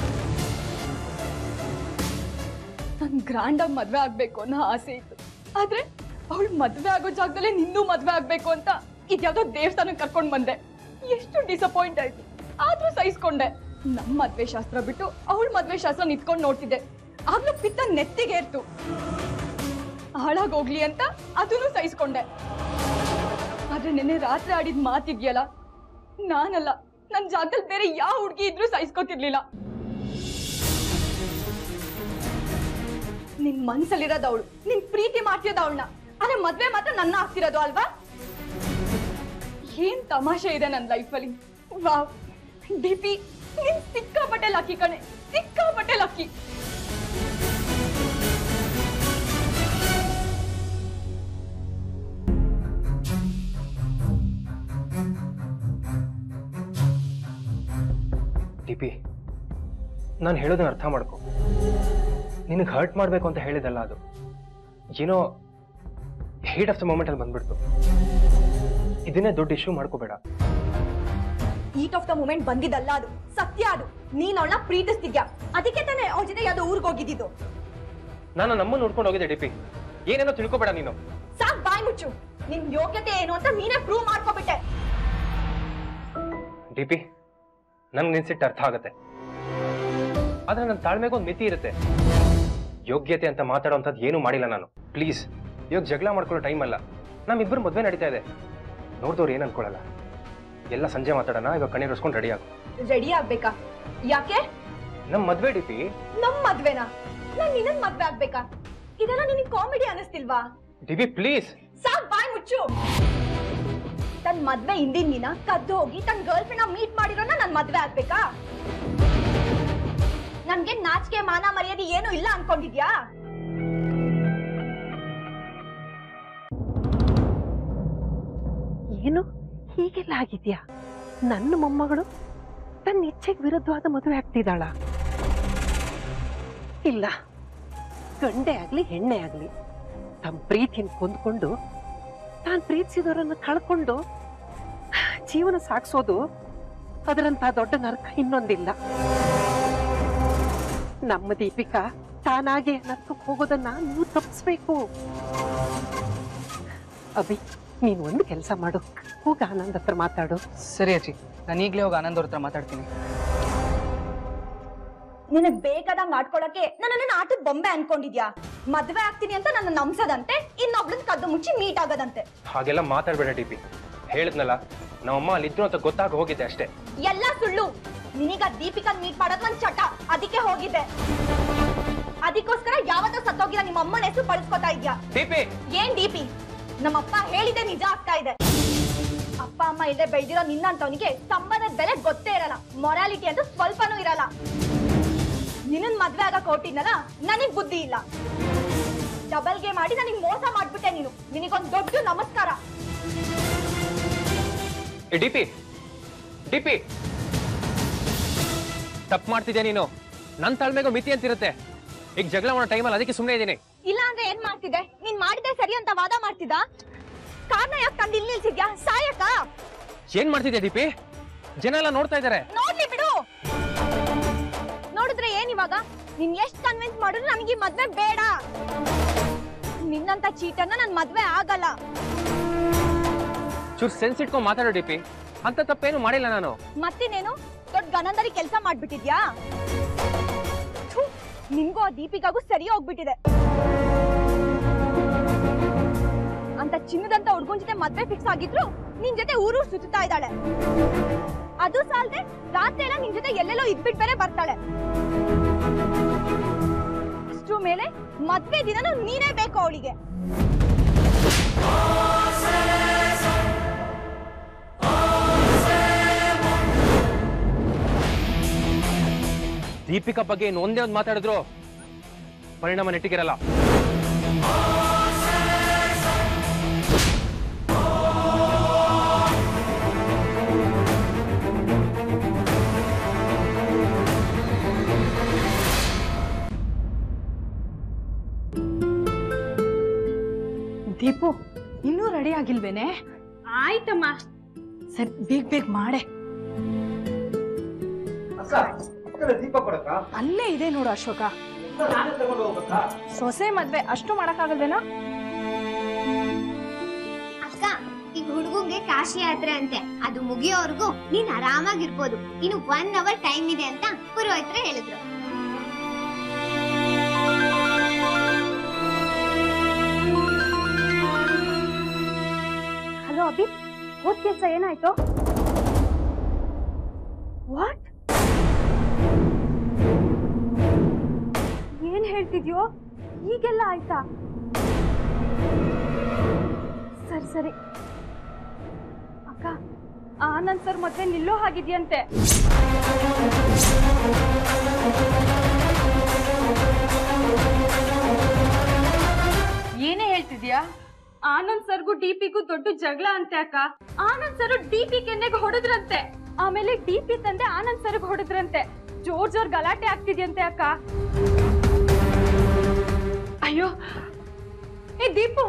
ನನ್ ಗ್ರ್ಯಾಂಡ್ ಆಗಿ ಮದ್ವೆ ಆಗ್ಬೇಕು ಅನ್ನೋ ಆಸೆ ಇತ್ತು ಆದ್ರೆ ಅವಳು ಮದ್ವೆ ಆಗೋ ಜಾಗದಲ್ಲೇ ನಿನ್ನೂ ಮದ್ವೆ ಆಗ್ಬೇಕು ಅಂತ ಇದ್ಯಾವ್ದೋ ದೇವಸ್ಥಾನಕ್ಕೆ ಕರ್ಕೊಂಡ್ ಬಂದೆ ಎಷ್ಟು ಡಿಸಪಾಯಿಂಟ್ ಆಯ್ತು ಆದ್ರೂ ಸಹಿಸ್ಕೊಂಡೆ ನಮ್ ಮದ್ವೆ ಶಾಸ್ತ್ರ ಬಿಟ್ಟು ಅವಳ ಮದ್ವೆ ಶಾಸ್ತ್ರ ನಿಂತ್ಕೊಂಡು ನೋಡ್ತಿದ್ದೆ ಆಗ್ಲೂ ಪಿತ್ತ ನೆತ್ತಿಗೆ ಇರ್ತು ಹಾಳಾಗೋಗ್ಲಿ ಅಂತ ಅದನ್ನು ಸಹಿಸ್ಕೊಂಡೆ ಆದ್ರೆ ನಿನ್ನೆ ರಾತ್ರಿ ಆಡಿದ ಮಾತಿದ್ಯಲ್ಲ ನಾನಲ್ಲ ನನ್ ಜಾಗದಲ್ಲಿ ಬೇರೆ ಯಾವ ಹುಡುಗಿ ಇದ್ರೂ ಸಹಿಸ್ಕೋತಿರ್ಲಿಲ್ಲ ನಿನ್ ಮನ್ಸಲ್ಲಿರೋದು ಅವಳು ನಿನ್ ಪ್ರೀತಿ ಮಾಡ್ತಿರೋದು ಅವಳನ್ನ ಆದ್ರೆ ಮದ್ವೆ ಮಾತ್ರ ನನ್ನ ಆಗ್ತಿರೋದು ಅಲ್ವಾ ಏನ್ ತಮಾಷೆ ಇದೆ ನನ್ನ ಲೈಫಲ್ಲಿ ವಾವ್ ಡಿಪಿ ನೀನ್ ಸಿಕ್ಕಾಪಟ್ಟೆ ಲಕ್ಕಿ ಕಣೆ ಸಿಕ್ಕಾಪಟ್ಟೆ ಲಕ್ಕಿ ಟಿಪಿ ನಾನು ಹೇಳೋದನ್ನ ಅರ್ಥ ಮಾಡ್ಕೊ ನಿನಗೆ ಹರ್ಟ್ ಮಾಡಬೇಕು ಅಂತ ಹೇಳಿದಲ್ಲ ಅದು ಏನೋ ಹೀಟ್ ಆಫ್ ದ ಮೂಮೆಂಟ್ ಅಲ್ಲಿ ಬಂದ್ಬಿಡ್ತು ಇದನ್ನೇ ದೊಡ್ಡ ಇಶ್ಯೂ ಮಾಡ್ಕೋಬೇಡ ಈಟ್ ಆಫ್ ದ ಮೂಮೆಂಟ್ ಬಂದಿದ್ದಲ್ಲ ಅದು ಸತ್ಯ ಅದು ನೀನ್ ಅವಳನ್ನ ಪ್ರೀತಿಸ್ತಿದ್ಯಾ ಅದಕ್ಕೆ ತಾನೇ ಅವ್ರ ಜೊತೆ ಯಾವ್ದೋ ಊರ್ಗ್ ಹೋಗಿದ್ದಿದ್ದು ನಾನು ನಮ್ಮನ್ನು ನೋಡ್ಕೊಂಡು ಹೋಗಿದ್ದೆ ಡಿಪಿ ಏನೇನೋ ತಿಳ್ಕೊಬೇಡ ನೀನು ಸಾಕ್ ಬಾಯ್ ಮುಚ್ಚು ನಿನ್ ಯೋಗ್ಯತೆ ಏನು ಅಂತ ನೀನೇ ಪ್ರೂವ್ ಮಾಡ್ಕೊಬಿಟ್ಟೆ ಡಿಪಿ ನನ್ಗೆ ನಿನ್ ಸಿಟ್ಟು ಅರ್ಥ ಆಗುತ್ತೆ ಆದ್ರೆ ನನ್ನ ತಾಳ್ಮೆಗೆ ಒಂದು ಮಿತಿ ಇರುತ್ತೆ ಯೋಗ್ಯತೆ ಅಂತ ಮಾತಾಡೋಂಥದ್ದು ಏನೂ ಮಾಡಿಲ್ಲ ನಾನು ಪ್ಲೀಸ್ ಇವಾಗ ಜಗಳ ಮಾಡ್ಕೊಳ್ಳೋ ಟೈಮ್ ಅಲ್ಲ ನಮ್ಮಿಬ್ಬರು ಮದುವೆ ನಡೀತಾ ಇದೆ ನೋಡಿದವ್ರು ಏನು ಅನ್ಕೊಳ್ಳಲ್ಲ ಎಲ್ಲ ಸಂಜೆ ಮಾತಾಡೋಣ ಇವಾಗ ಕಣ್ಣೀರ್ ಒರ್ಸ್ಕೊಂಡು ರೆಡಿ ಆಗು ರೆಡಿ ಆಗ್ಬೇಕಾ ಯಾಕೆ ನಮ್ಮ ಮದ್ವೆ ಡಿ ಪಿ ನಮ್ ಮದ್ವೆನಾ ನಾನ್ ನಿನ್ನನ್ ಮದ್ವೆ ಆಗ್ಬೇಕಾ ಇದೆಲ್ಲ ನಿನಗ್ ಕಾಮಿಡಿ ಅನಿಸ್ತಿಲ್ವಾ ಡಿ ಪ್ಲೀಸ್ ಸಾಕ್ ಬಾಯ್ ಮುಚ್ಚು ತನ್ ಮದ್ವೆ ಹಿಂದಿನ ದಿನ ಕದ್ದು ಹೋಗಿ ತನ್ ಗರ್ಲ್ ಫ್ರೆಂಡ್ ಮೀಟ್ ಮಾಡಿರೋನ ನನ್ ಮದ್ವೆ ಆಗ್ಬೇಕಾ ನನ್ಗೆ ನಾಚಿಕೆ ಮಾನ ಮರ್ಯಾದೆ ಏನು ಇಲ್ಲ ಅನ್ಕೊಂಡಿದ್ಯಾ ಏನು ಹೀಗೆಲ್ಲ ಆಗಿದ್ಯಾ ನನ್ನ ಮೊಮ್ಮಗಳು ತನ್ನ ಇಚ್ಛೆಗೆ ವಿರುದ್ಧವಾದ ಮದುವೆ ಆಗ್ತಿದ್ದಾಳ ಇಲ್ಲ ಗಂಡೆ ಆಗ್ಲಿ ಹೆಣ್ಣೆ ಆಗ್ಲಿ ತಮ್ಮ ಪ್ರೀತಿನ ಕೊಂದ್ಕೊಂಡು ತಾನು ಪ್ರೀತಿಸಿದವರನ್ನು ಕಳ್ಕೊಂಡು ಜೀವನ ಸಾಗಿಸೋದು ಅದರಂತ ದೊಡ್ಡ ನರಕ ಇನ್ನೊಂದಿಲ್ಲ ನಮ್ಮ ದೀಪಿಕಾ ತಾನಾಗೆ ನರಕಕ್ಕೆ ಹೋಗೋದನ್ನ ನೀವು ತಪ್ಪಿಸ್ಬೇಕು ಅಭಿ ನೀನು ಒಂದು ಕೆಲಸ ಮಾಡು ಹೋಗ ಆನಂದ್ ಹತ್ರ ಮಾತಾಡು ಸರಿ ಅಜ್ಜಿ ನಾನು ಈಗಲೇ ಹೋಗಿ ಆನಂದ್ ಅವ್ರ ಹತ್ರ ಮಾತಾಡ್ತೀನಿ ನಿನಗ್ ಬೇಕಾದಂಗ್ ಆಡ್ಕೊಳಕ್ಕೆ ನನ್ನನ್ನ ಆಟದ ಬೊಂಬೆ ಅನ್ಕೊಂಡಿದ್ಯಾ ಮದ್ವೆ ಆಗ್ತೀನಿ ಅಂತ ನನ್ನ ನಂಬ್ಸದಂತೆ ಇನ್ನೊಬ್ಳನ್ ಕದ್ದು ಮುಚ್ಚಿ ಮೀಟ್ ಆಗೋದಂತೆ ಹಾಗೆಲ್ಲ ಮಾತಾಡ್ಬೇಡ ಡಿ ಪಿ ಹೇಳಿದ್ನಲ್ಲ ನಮ್ಮಮ್ಮ ಅಲ್ಲಿದ್ರು ಅಂತ ಗೊತ್ತಾಗ ಹೋಗಿದ್ದೆ ಅಷ್ಟೇ ಎಲ್ಲ ಸುಳ್ಳು ನಿನಗ ದೀಪಿಕಾ ಮೀಟ್ ಮಾಡೋದ್ ನನ್ ಚಟ ಅದಕ್ಕೆ ಹೋಗಿದ್ದೆ ಅದಕ್ಕೋಸ್ಕರ ಯಾವತ್ತೂ ಸತ್ತೋಗಿರೋ ನಿಮ್ಮ ಅಮ್ಮನ ಹೆಸರು ಬಳಸ್ಕೊತಾ ಇದ್ಯಾ ಡಿಪಿ ಏನ್ ಡಿಪಿ ನಮ್ಮಪ್ಪ ಹೇಳಿದೆ ನಿಜ ಆಗ್ತಾ ಇದೆ ಅಪ್ಪ ಅಮ್ಮ ಇಲ್ಲದೆ ಬೆಳೆದಿರೋ ನಿನ್ನಂತವನಿಗೆ ಸಂಬಂಧದ ಬೆಲೆ ಗೊತ್ತೇ ಇರಲ್ಲ ಮೊರಾಲಿಟಿ ಅಂತ ಸ್ವಲ್ಪನೂ ಇರಲ್ಲ ನಿನ್ನನ್ ಮದ್ವೆ ಆಗ ಕೊಟ್ಟಿದ್ನಲ್ಲ ನನಗ್ ಬುದ್ಧಿ ಇಲ್ಲ ಡಬಲ್ ಗೆ ಮಾಡಿ ನನಗ್ ಮೋಸ ಮಾಡ್ಬಿಟ್ಟೆ ನೀನು ನಿನಗೊಂದ್ ದೊಡ್ಡ ನಮಸ್ಕಾರ ಡಿಪಿ ಡಿಪಿ ತಪ್ಪು ಮಾಡ್ತಿದ್ಯಾ ನೀನು ನನ್ನ ತಾಳ್ಮೆಗೂ ಮಿತಿ ಅಂತಿರುತ್ತೆ ಈಗ ಜಗಳ ಮಾಡೋ ಟೈಮಲ್ಲಿ ಅದಕ್ಕೆ ಸುಮ್ಮನೆ ಇದ್ದೀನಿ ಇಲ್ಲ ಅಂದ್ರೆ ಏನ್ ಮಾಡ್ತಿದ್ದೆ ನೀನ್ ಮಾಡಿದ್ದೆ ಸರಿ ಅಂತ ವಾದ ಮಾಡ್ತಿದ್ದ ಕಾರಣ ಯಾಕೆ ತಂದು ಇಲ್ಲಿ ನಿಲ್ಸಿದ್ಯಾ ಸಾಯಕ ಏನ್ ಮಾಡ್ತಿದ್ಯಾ ಡಿಪಿ ಜನ ಎಲ್ಲ ನೋಡ್ತಾ ಇದ್ದಾರೆ ನೋಡ್ಲಿ ಬಿಡು ನೋಡಿದ್ರೆ ಏನ್ ಇವಾಗ ನೀನ್ ಎಷ್ಟ್ ಕನ್ವಿನ್ಸ್ ಮಾಡಿದ್ರು ನನಗೆ ಈ ಮದ್ವೆ ಬೇಡ ನಿನ್ನಂತ ಚೀಟನ್ನ ನನ್ ಮದ್ವೆ ಆಗಲ್ಲ ಚೂರ್ ಸೆನ್ಸ್ ಇಟ್ಕೊಂಡ್ ಮಾತಾಡೋ ಡಿಪಿ ಅಂತ ತಪ್ಪೇನು ಮಾಡಿಲ್ಲ ನಾನು ಮತ್ತಿನೇನು ದೊಡ್ಡ ಗನಂದರಿ ಕೆಲಸ ಮಾಡ್ಬಿಟ್ಟಿದ್ಯಾ ಥು, ನಿನ್ಗೂ ಆ ದೀಪಿಕಾಗೂ ಸರಿ ಹೋಗ್ಬಿಟ್ಟಿದೆ ಅಂತ ಚಿನ್ನದಂತ ಹುಡ್ಗನ್ ಜೊತೆ ಮದ್ವೆ ಫಿಕ್ಸ್ ಆಗಿದ್ರು ನಿನ್ ಜೊತೆ ಊರು ಸುತ್ತಾ ಇದ್ದಾಳೆ ಅದು ಸಾಲದೆ ರಾತ್ರಿ ಎಲ್ಲ ನಿನ್ ಜೊತೆ ಎಲ್ಲೆಲ್ಲೋ ಇದ್ಬಿಟ್ ಬೇರೆ ಬರ್ತಾಳೆ ಅಷ್ಟ್ರ ಮೇಲೆ ಮದ್ವೆ ದಿನನೂ ನೀನೇ ಬೇಕು ಅವಳಿಗೆ ದೀಪಿಕಾ ಬಗ್ಗೆ ಇನ್ನು ಒಂದೇ ಒಂದು ಮಾತಾಡಿದ್ರು ಪರಿಣಾಮ ನೆಟ್ಟಿಗಿರಲ್ಲ ದೀಪು ಇನ್ನೂ ರೆಡಿ ಆಗಿಲ್ವೇನೆ ಆಯ್ತಮ್ಮ ಸರಿ ಬೇಗ ಬೇಗ ಮಾಡೆ ದೀಪ ಕೊಡಕ್ಕ ಅಲ್ಲೇ ಇದೆ ನೋಡು ಅಶೋಕ ಸೊಸೆ ಮದ್ವೆ ಅಷ್ಟು ಮಾಡಕ್ಕಾಗಲ್ವೇನೋ ಅಕ್ಕ ಈಗ ಹುಡುಗಂಗೆ ಕಾಶಿ ಯಾತ್ರೆ ಅಂತೆ ಅದು ಮುಗಿಯೋವರೆಗೂ ನೀನ್ ಆರಾಮಾಗಿರ್ಬೋದು ಇನ್ನು ಒನ್ ಅವರ್ ಟೈಮ್ ಇದೆ ಅಂತ ಪುರೋಹಿತರು ಹೇಳಿದ್ರು ಹಲೋ ಅಭಿ ಹೋದ್ ಕೆಲ್ಸ ಏನಾಯ್ತು ವಾಟ್ ಏನ್ ಹೇಳ್ತಿದ್ಯೋ ಹೀಗೆಲ್ಲ ಆಯ್ತಾ ಸರಿ ಸರಿ ಅಕ್ಕ ಆನಂದ್ ಸರ್ ಮತ್ತೆ ನಿಲ್ಲೋ ಹಾಗಿದ್ಯಂತೆ ಏನೇ ಹೇಳ್ತಿದ್ಯಾ ಆನಂದ್ ಸರ್ಗೂ ಡಿಪಿಗೂ ದೊಡ್ಡ ಜಗಳ ಅಂತೆ ಅಕ್ಕ ಆನಂದ್ ಸರ್ ಡಿಪಿ ಕೆನ್ನೆಗೆ ಹೊಡೆದ್ರಂತೆ ಆಮೇಲೆ ಡಿಪಿ ತಂದೆ ಆನಂದ್ ಸರ್ಗ್ ಹೊಡೆದ್ರಂತೆ ಜೋರ್ ಜೋರ್ ಗಲಾಟೆ ಆಗ್ತಿದ್ಯಂತೆ ಅಕ್ಕ ಅಯ್ಯೋ ಏ ದೀಪು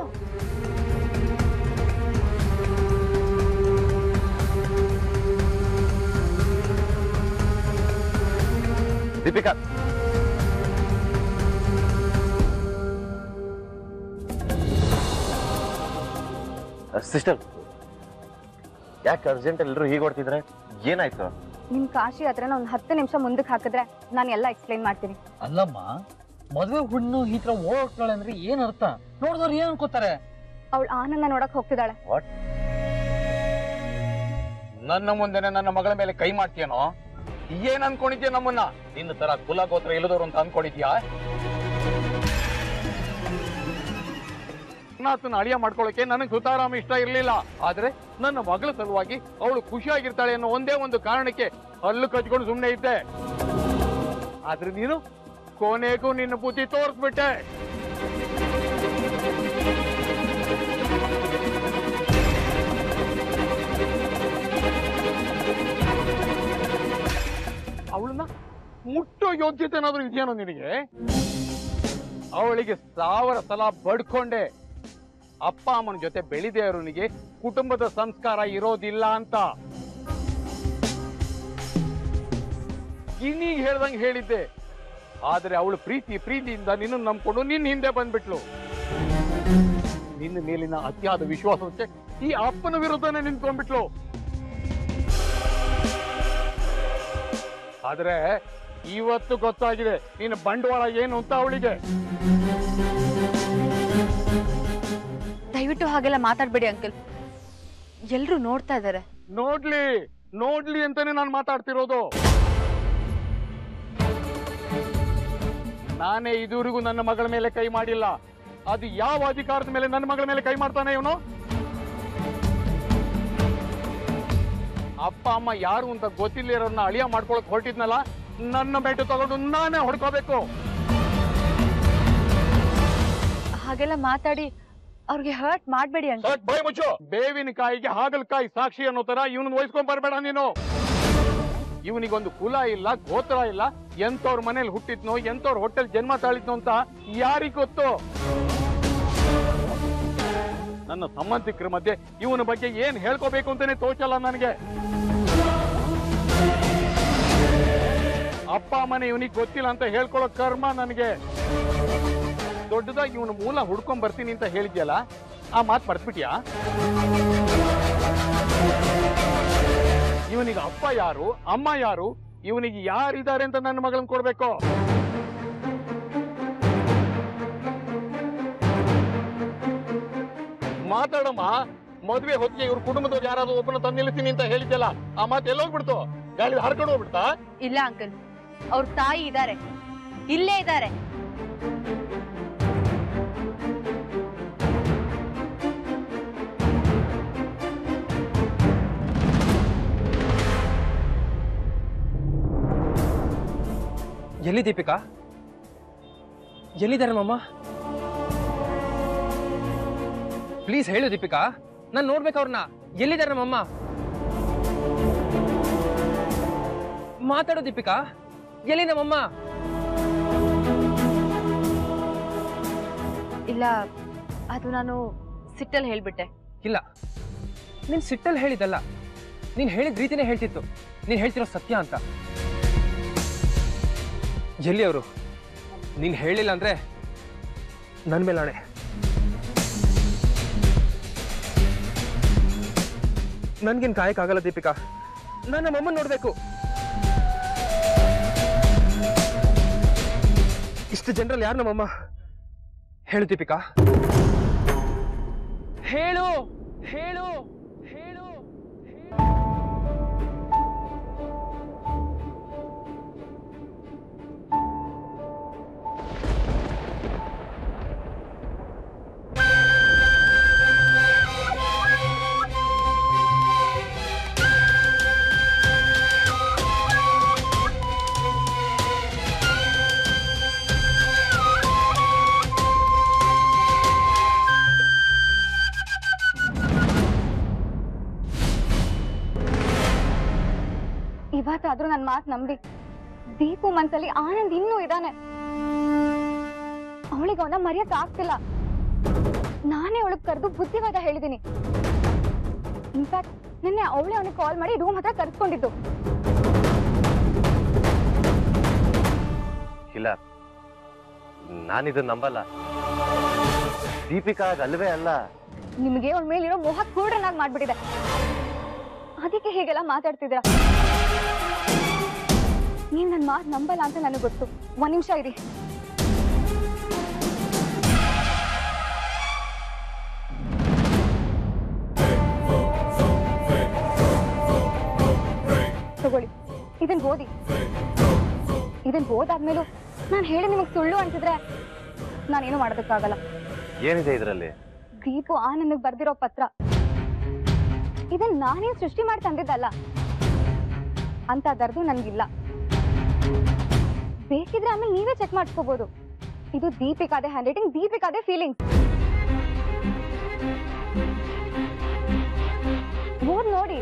ದೀಪಿಕಾ ಸಿಸ್ಟರ್ ಯಾಕೆ ಅರ್ಜೆಂಟ್ ಎಲ್ಲರೂ ಹೀಗೆ ಓಡ್ತಿದ್ರೆ ಏನಾಯ್ತು ನಿಮ್ ಕಾಶಿ ಹತ್ರನ ಒಂದ್ ಹತ್ತು ನಿಮಿಷ ಮುಂದಕ್ಕೆ ಹಾಕಿದ್ರೆ ನಾನು ಎಲ್ಲ ಎಕ್ಸ್ಪ್ಲೈನ್ ಮಾಡ್ತೀನಿ ಅಲ್ಲಮ್ಮ ಮದ್ವೆ ಹುಣ್ಣು ಈ ತರ ಓಡಾಡ್ತಾಳೆ ಅಂದ್ರೆ ಏನ್ ಅರ್ಥ ನೋಡಿದವ್ರು ಏನ್ ಅನ್ಕೋತಾರೆ ಅವಳು ಆನಂದ ನೋಡಕ್ ಹೋಗ್ತಿದ್ದಾಳೆ ನನ್ನ ಮುಂದೆನೆ ನನ್ನ ಮಗಳ ಮೇಲೆ ಕೈ ಮಾಡ್ತೀಯನೋ ಏನ್ ಅನ್ಕೊಂಡಿದ್ಯಾ ನಮ್ಮನ್ನ ನಿನ್ನ ತರ ಕುಲ ಗೋತ್ರ ಇಲ್ಲದವ್ರು ಅಂತ ಅನ್ಕೊಂಡಿದ್ಯಾ ನಾತನ ಅಳಿಯ ಮಾಡ್ಕೊಳ್ಳೋಕೆ ನನಗೆ ಸುತಾರಾಮ ಇಷ್ಟ ಇರ್ಲಿಲ್ಲ ಆದ್ರೆ ನನ್ನ ಮಗಳ ಸಲುವಾಗಿ ಅವಳು ಖುಷಿಯಾಗಿರ್ತಾಳೆ ಅನ್ನೋ ಒಂದೇ ಒಂದು ಕಾರಣಕ್ಕೆ ಹಲ್ಲು ಕಚ್ಕೊಂಡು ಸುಮ್ಮನೆ ಇದ್ದೆ ಆದ್ರೆ ನೀನು ಕೊನೆಗೂ ನಿನ್ನ ಬುದ್ಧಿ ತೋರಿಸ್ಬಿಟ್ಟೆ ಅವಳನ್ನ ಮುಟ್ಟೋ ಯೋಗ್ಯತೆ ಏನಾದ್ರೂ ಇದೆಯೇನೋ ನಿನಗೆ ಅವಳಿಗೆ ಸಾವಿರ ಸಲ ಬಡ್ಕೊಂಡೆ ಅಪ್ಪ ಅಮ್ಮನ ಜೊತೆ ಬೆಳೆದೇ ಇರೋನಿಗೆ ಕುಟುಂಬದ ಸಂಸ್ಕಾರ ಇರೋದಿಲ್ಲ ಅಂತ ಗಿಣಿಗೆ ಹೇಳ್ದಂಗೆ ಹೇಳಿದ್ದೆ ಆದ್ರೆ ಅವಳು ಪ್ರೀತಿ ಪ್ರೀತಿಯಿಂದ ನಿನ್ನ ನಂಬ್ಕೊಂಡು ನಿನ್ನ ಹಿಂದೆ ಬಂದ್ಬಿಟ್ಲು ನಿನ್ನ ಮೇಲಿನ ಅತಿಯಾದ ವಿಶ್ವಾಸಕ್ಕೆ ಈ ಅಪ್ಪನ ವಿರುದ್ಧನೇ ನಿಂತ್ಕೊಂಡ್ಬಿಟ್ಲು ಆದ್ರೆ ಇವತ್ತು ಗೊತ್ತಾಗಿದೆ ನಿನ್ನ ಬಂಡವಾಳ ಏನು ಅಂತ ಅವಳಿಗೆ ದಯವಿಟ್ಟು ಹಾಗೆಲ್ಲ ಮಾತಾಡ್ಬೇಡಿ ಅಂಕಲ್ ಎಲ್ರು ನೋಡ್ತಾ ಇದ್ದಾರೆ ನೋಡ್ಲಿ ನೋಡ್ಲಿ ಅಂತಾನೆ ನಾನು ಮಾತಾಡ್ತಿರೋದು ನಾನೇ ಇದುವರೆಗೂ ನನ್ನ ಮಗಳ ಮೇಲೆ ಕೈ ಮಾಡಿಲ್ಲ ಅದು ಯಾವ ಅಧಿಕಾರದ ಮೇಲೆ ನನ್ನ ಮಗಳ ಮೇಲೆ ಕೈ ಮಾಡ್ತಾನೆ ಇವನು ಅಪ್ಪ ಅಮ್ಮ ಯಾರು ಅಂತ ಗೊತ್ತಿಲ್ಲ ಇರೋನ್ನ ಅಳಿಯ ಮಾಡ್ಕೊಳಕ್ ಹೊರಟಿದ್ನಲ್ಲ ನನ್ನ ಬೆಟ್ಟು ತಗೊಂಡು ನಾನೇ ಹೊಡ್ಕೋಬೇಕು ಹಾಗೆಲ್ಲ ಮಾತಾಡಿ ಅವ್ರಿಗೆ ಹರ್ಟ್ ಮಾಡಬೇಡಿ ಅಂಕಲ್ ಸಾಕ್ ಬಾಯ್ ಮುಚ್ಚು ಬೇವಿನ ಕಾಯಿಗೆ ಹಾಗಲಕಾಯಿ ಸಾಕ್ಷಿ ಅನ್ನೋ ತರ ಇವನ್ ವಹಿಸ್ಕೊಂಡ್ ಬರ್ಬೇಡ ನೀನು ಇವನಿಗೊಂದು ಕುಲ ಇಲ್ಲ ಗೋತ್ರ ಇಲ್ಲ ಎಂತವ್ರ ಮನೇಲಿ ಹುಟ್ಟಿದ್ನೋ ಎಂತವ್ರ ಹೊಟ್ಟೆಲ್ ಜನ್ಮ ತಾಳಿದ್ನೋ ಅಂತ ಯಾರಿಗ್ ಗೊತ್ತು ನನ್ನ ಸಂಬಂಧಿಕರ ಮಧ್ಯೆ ಇವನ ಬಗ್ಗೆ ಏನ್ ಹೇಳ್ಕೋಬೇಕು ಅಂತಾನೆ ತೋಚಲ್ಲ ನನಗೆ ಅಪ್ಪ ಅಮ್ಮನೆ ಇವನಿಗೆ ಗೊತ್ತಿಲ್ಲ ಅಂತ ಹೇಳ್ಕೊಳ್ಳೋ ಕರ್ಮ ನನಗೆ ದೊಡ್ಡದಾಗಿ ಇವನು ಮೂಲ ಹುಡ್ಕೊಂಡ್ ಬರ್ತೀನಿ ಅಂತ ಹೇಳಿದ್ಯಲ್ಲ ಆ ಮಾತು ಮರ್ತ್ಬಿಟ್ಯಾ ಇವನಿಗೆ ಅಪ್ಪ ಯಾರು ಅಮ್ಮ ಯಾರು ಇವನಿಗೆ ಯಾರಿದ್ದಾರೆ ಅಂತ ನನ್ನ ಮಗಳನ್ನ ಕೊಡ್ಬೇಕು ಮಾತಾಡಮ್ಮ ಮದ್ವೆ ಹೊತ್ತಿಗೆ ಇವ್ರ ಕುಟುಂಬದವ್ರು ಯಾರಾದ್ರೂ ಒಬ್ಬನ ತಂದು ನಿಲ್ಲಿಸ್ತೀನಿ ಅಂತ ಹೇಳಿದ್ಯಲ್ಲ ಆ ಮಾತು ಎಲ್ಲೋಗ್ಬಿಡ್ತು ಗಾಳಿ ಹರ್ಕೊಂಡು ಹೋಗ್ಬಿಡ್ತಾ ಇಲ್ಲ ಅಂಕಲ್ ಅವ್ರ ತಾಯಿ ಇದ್ದಾರೆ ಇಲ್ಲೇ ಇದ್ದಾರೆ ಎಲ್ಲಿ ದೀಪಿಕಾ ಎಲ್ಲಿದ್ದಾರೆ ಮಮ್ಮ ಪ್ಲೀಸ್ ಹೇಳು ದೀಪಿಕಾ ನಾನು ನೋಡ್ಬೇಕು ಅವ್ರನ್ನ ಎಲ್ಲಿದ್ದಾರೆ ನಮ್ಮಮ್ಮ ಮಾತಾಡೋ ದೀಪಿಕಾ ಎಲ್ಲಿ ನಮ್ಮಮ್ಮ ಇಲ್ಲ ಅದು ನಾನು ಸಿಟ್ಟಲ್ಲಿ ಹೇಳ್ಬಿಟ್ಟೆ ಇಲ್ಲ ನೀನ್ ಸಿಟ್ಟಲ್ಲಿ ಹೇಳಿದಲ್ಲ ನೀನ್ ಹೇಳಿದ ರೀತಿನೇ ಹೇಳ್ತಿತ್ತು ನೀನ್ ಹೇಳ್ತಿರೋ ಸತ್ಯ ಅಂತ ಎಲ್ಲಿ ಅವರು ನೀನ್ ಹೇಳಿಲ್ಲ ಅಂದ್ರೆ ನನ್ ಮೇಲೆ ಆಣೆ ನನ್ಗೇನ್ ಕಾಯಕ್ಕಾಗಲ್ಲ ದೀಪಿಕಾ ನಾನು ನಮ್ಮಮ್ಮನ್ ನೋಡ್ಬೇಕು ಇಷ್ಟು ಜನರಲ್ಲಿ ಯಾರು ನಮ್ಮಮ್ಮ ಹೇಳು ದೀಪಿಕಾ ಹೇಳು ಹೇಳು ಹೇಳು ಇವತ್ತಾದ್ರೂ ನನ್ನ ಮಾತು ನಂಬಿ ದೀಪು ಮನ್ಸಲ್ಲಿ ಆನಂದ್ ಇನ್ನೂ ಇದ್ದಾನೆ ಅವಳಿಗೆ ಅವನ ಮರೆಯಕ್ ಆಗ್ತಿಲ್ಲ ನಾನೇ ಅವಳಿಗೆ ಕರೆದು ಬುದ್ಧಿವಾದ ಹೇಳಿದ್ದೀನಿ ಇನ್ಫ್ಯಾಕ್ಟ್ ನಿನ್ನೆ ಅವಳೇ ಅವನಿಗೆ ಕಾಲ್ ಮಾಡಿ ರೂಮ್ ಹತ್ರ ಕರ್ಸ್ಕೊಂಡಿದ್ದು ಇಲ್ಲ ನಾನಿದು ನಂಬಲ್ಲ ದೀಪಿಕಾ ಅದ್ ಅಲ್ವೇ ಅಲ್ಲ ನಿಮಗೆ ಅವಳ ಮೇಲಿರೋ ಮೋಹ ಕೂಡ್ರನಾಗ್ ಮಾಡ್ಬಿಟ್ಟಿದೆ ಅದಕ್ಕೆ ಹೀಗೆಲ್ಲ ಮಾತಾಡ್ತಿದ್ದೀರಾ ನೀವ್ ನನ್ನ ಮಾತು ನಂಬಲ್ಲ ಅಂತ ನನಗೆ ಗೊತ್ತು ಒಂದ್ ನಿಮಿಷ ಇರಿ ಓದಿ ಇದನ್ನ ಓದಾದ್ಮೇಲೂ ನಾನು ಹೇಳಿ ನಿಮಗೆ ಸುಳ್ಳು ಅನ್ಸಿದ್ರೆ ನಾನೇನು ಮಾಡೋದಕ್ಕಾಗಲ್ಲ ಏನಿದೆ ಇದರಲ್ಲಿ ದೀಪು ಆ ನನಗೆ ಬರ್ದಿರೋ ಪತ್ರ ಇದನ್ನ ನಾನೇನ್ ಸೃಷ್ಟಿ ಮಾಡಿ ತಂದಿದ್ದಲ್ಲ ಅಂತ ದರ್ದು ನನ್ಗಿಲ್ಲ ಬೇಕಿದ್ರೆ ಆಮೇಲೆ ನೀವೇ ಚೆಕ್ ಮಾಡಿಸ್ಕೋಬಹುದು ಇದು ದೀಪಿಕಾದೆ ಹ್ಯಾಂಡ್ ರೈಟಿಂಗ್ ದೀಪಿಕಾದೆ ಫೀಲಿಂಗ್ಸ್ ಓದ್ ನೋಡಿ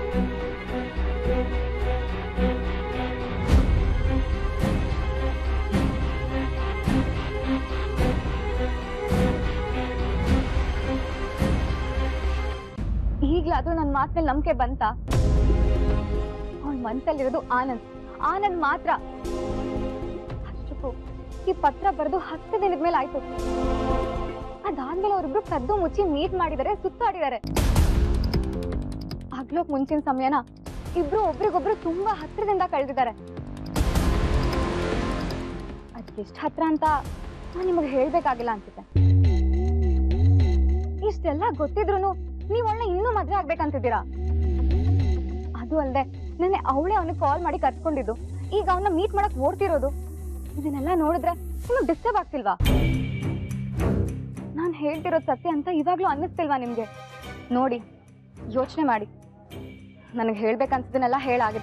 ಈಗ್ಲಾದ್ರೂ ನನ್ನ ಮಾತ್ ಮೇಲೆ ನಂಬಿಕೆ ಬಂತ ಅವಳ ಮನ್ಸಲ್ಲಿರೋದು ಆನಂದ್ ಆನಂದ್ ಮಾತ್ರ ಅಷ್ಟಕ್ಕೂ ಈ ಪತ್ರ ಬರೆದು ಹತ್ತು ದಿನದ ಮೇಲೆ ಆಯ್ತು ಅದಾದ್ಮೇಲೆ ಅವ್ರಿಬ್ರು ಕದ್ದು ಮುಚ್ಚಿ ಮೀಟ್ ಮಾಡಿದಾರೆ ಸುತ್ತಾಡಿದಾರೆ ಆಗ್ಲೋಕ್ ಮುಂಚಿನ ಸಮಯನ ಇಬ್ರು ಒಬ್ರಿಗೊಬ್ರು ತುಂಬಾ ಹತ್ರದಿಂದ ಕಳೆದಿದ್ದಾರೆ ಅದೆಷ್ಟ್ ಹತ್ರ ಅಂತ ನಾನ್ ನಿಮಗೆ ಹೇಳ್ಬೇಕಾಗಿಲ್ಲ ಅನ್ಸುತ್ತೆ ಇಷ್ಟೆಲ್ಲ ಗೊತ್ತಿದ್ರು ನೀವ್ ಅವಳನ್ನ ಇನ್ನೂ ಮದ್ವೆ ಆಗ್ಬೇಕಂತಿದ್ದೀರಾ ಅದು ಅಲ್ದೆ ನೆನ್ನೆ ಅವಳೇ ಅವನಿಗೆ ಕಾಲ್ ಮಾಡಿ ಕರ್ಸ್ಕೊಂಡಿದ್ದು ಈಗ ಅವನ್ನ ಮೀಟ್ ಮಾಡಕ್ ಓಡ್ತಿರೋದು ಇದನ್ನೆಲ್ಲ ನೋಡಿದ್ರೆ ನಿಮಗೆ ಡಿಸ್ಟರ್ಬ್ ಆಗ್ತಿಲ್ವಾ ನಾನ್ ಹೇಳ್ತಿರೋದ್ ಸತ್ಯ ಅಂತ ಇವಾಗ್ಲೂ ಅನ್ನಿಸ್ತಿಲ್ವಾ ನಿಮ್ಗೆ ನೋಡಿ ಯೋಚನೆ ಮಾಡಿ ನನಗೆ ಹೇಳ್ಬೇಕನ್ಸಿದ್ದನ್ನೆಲ್ಲ ಹೇಳಾಗಿದೆ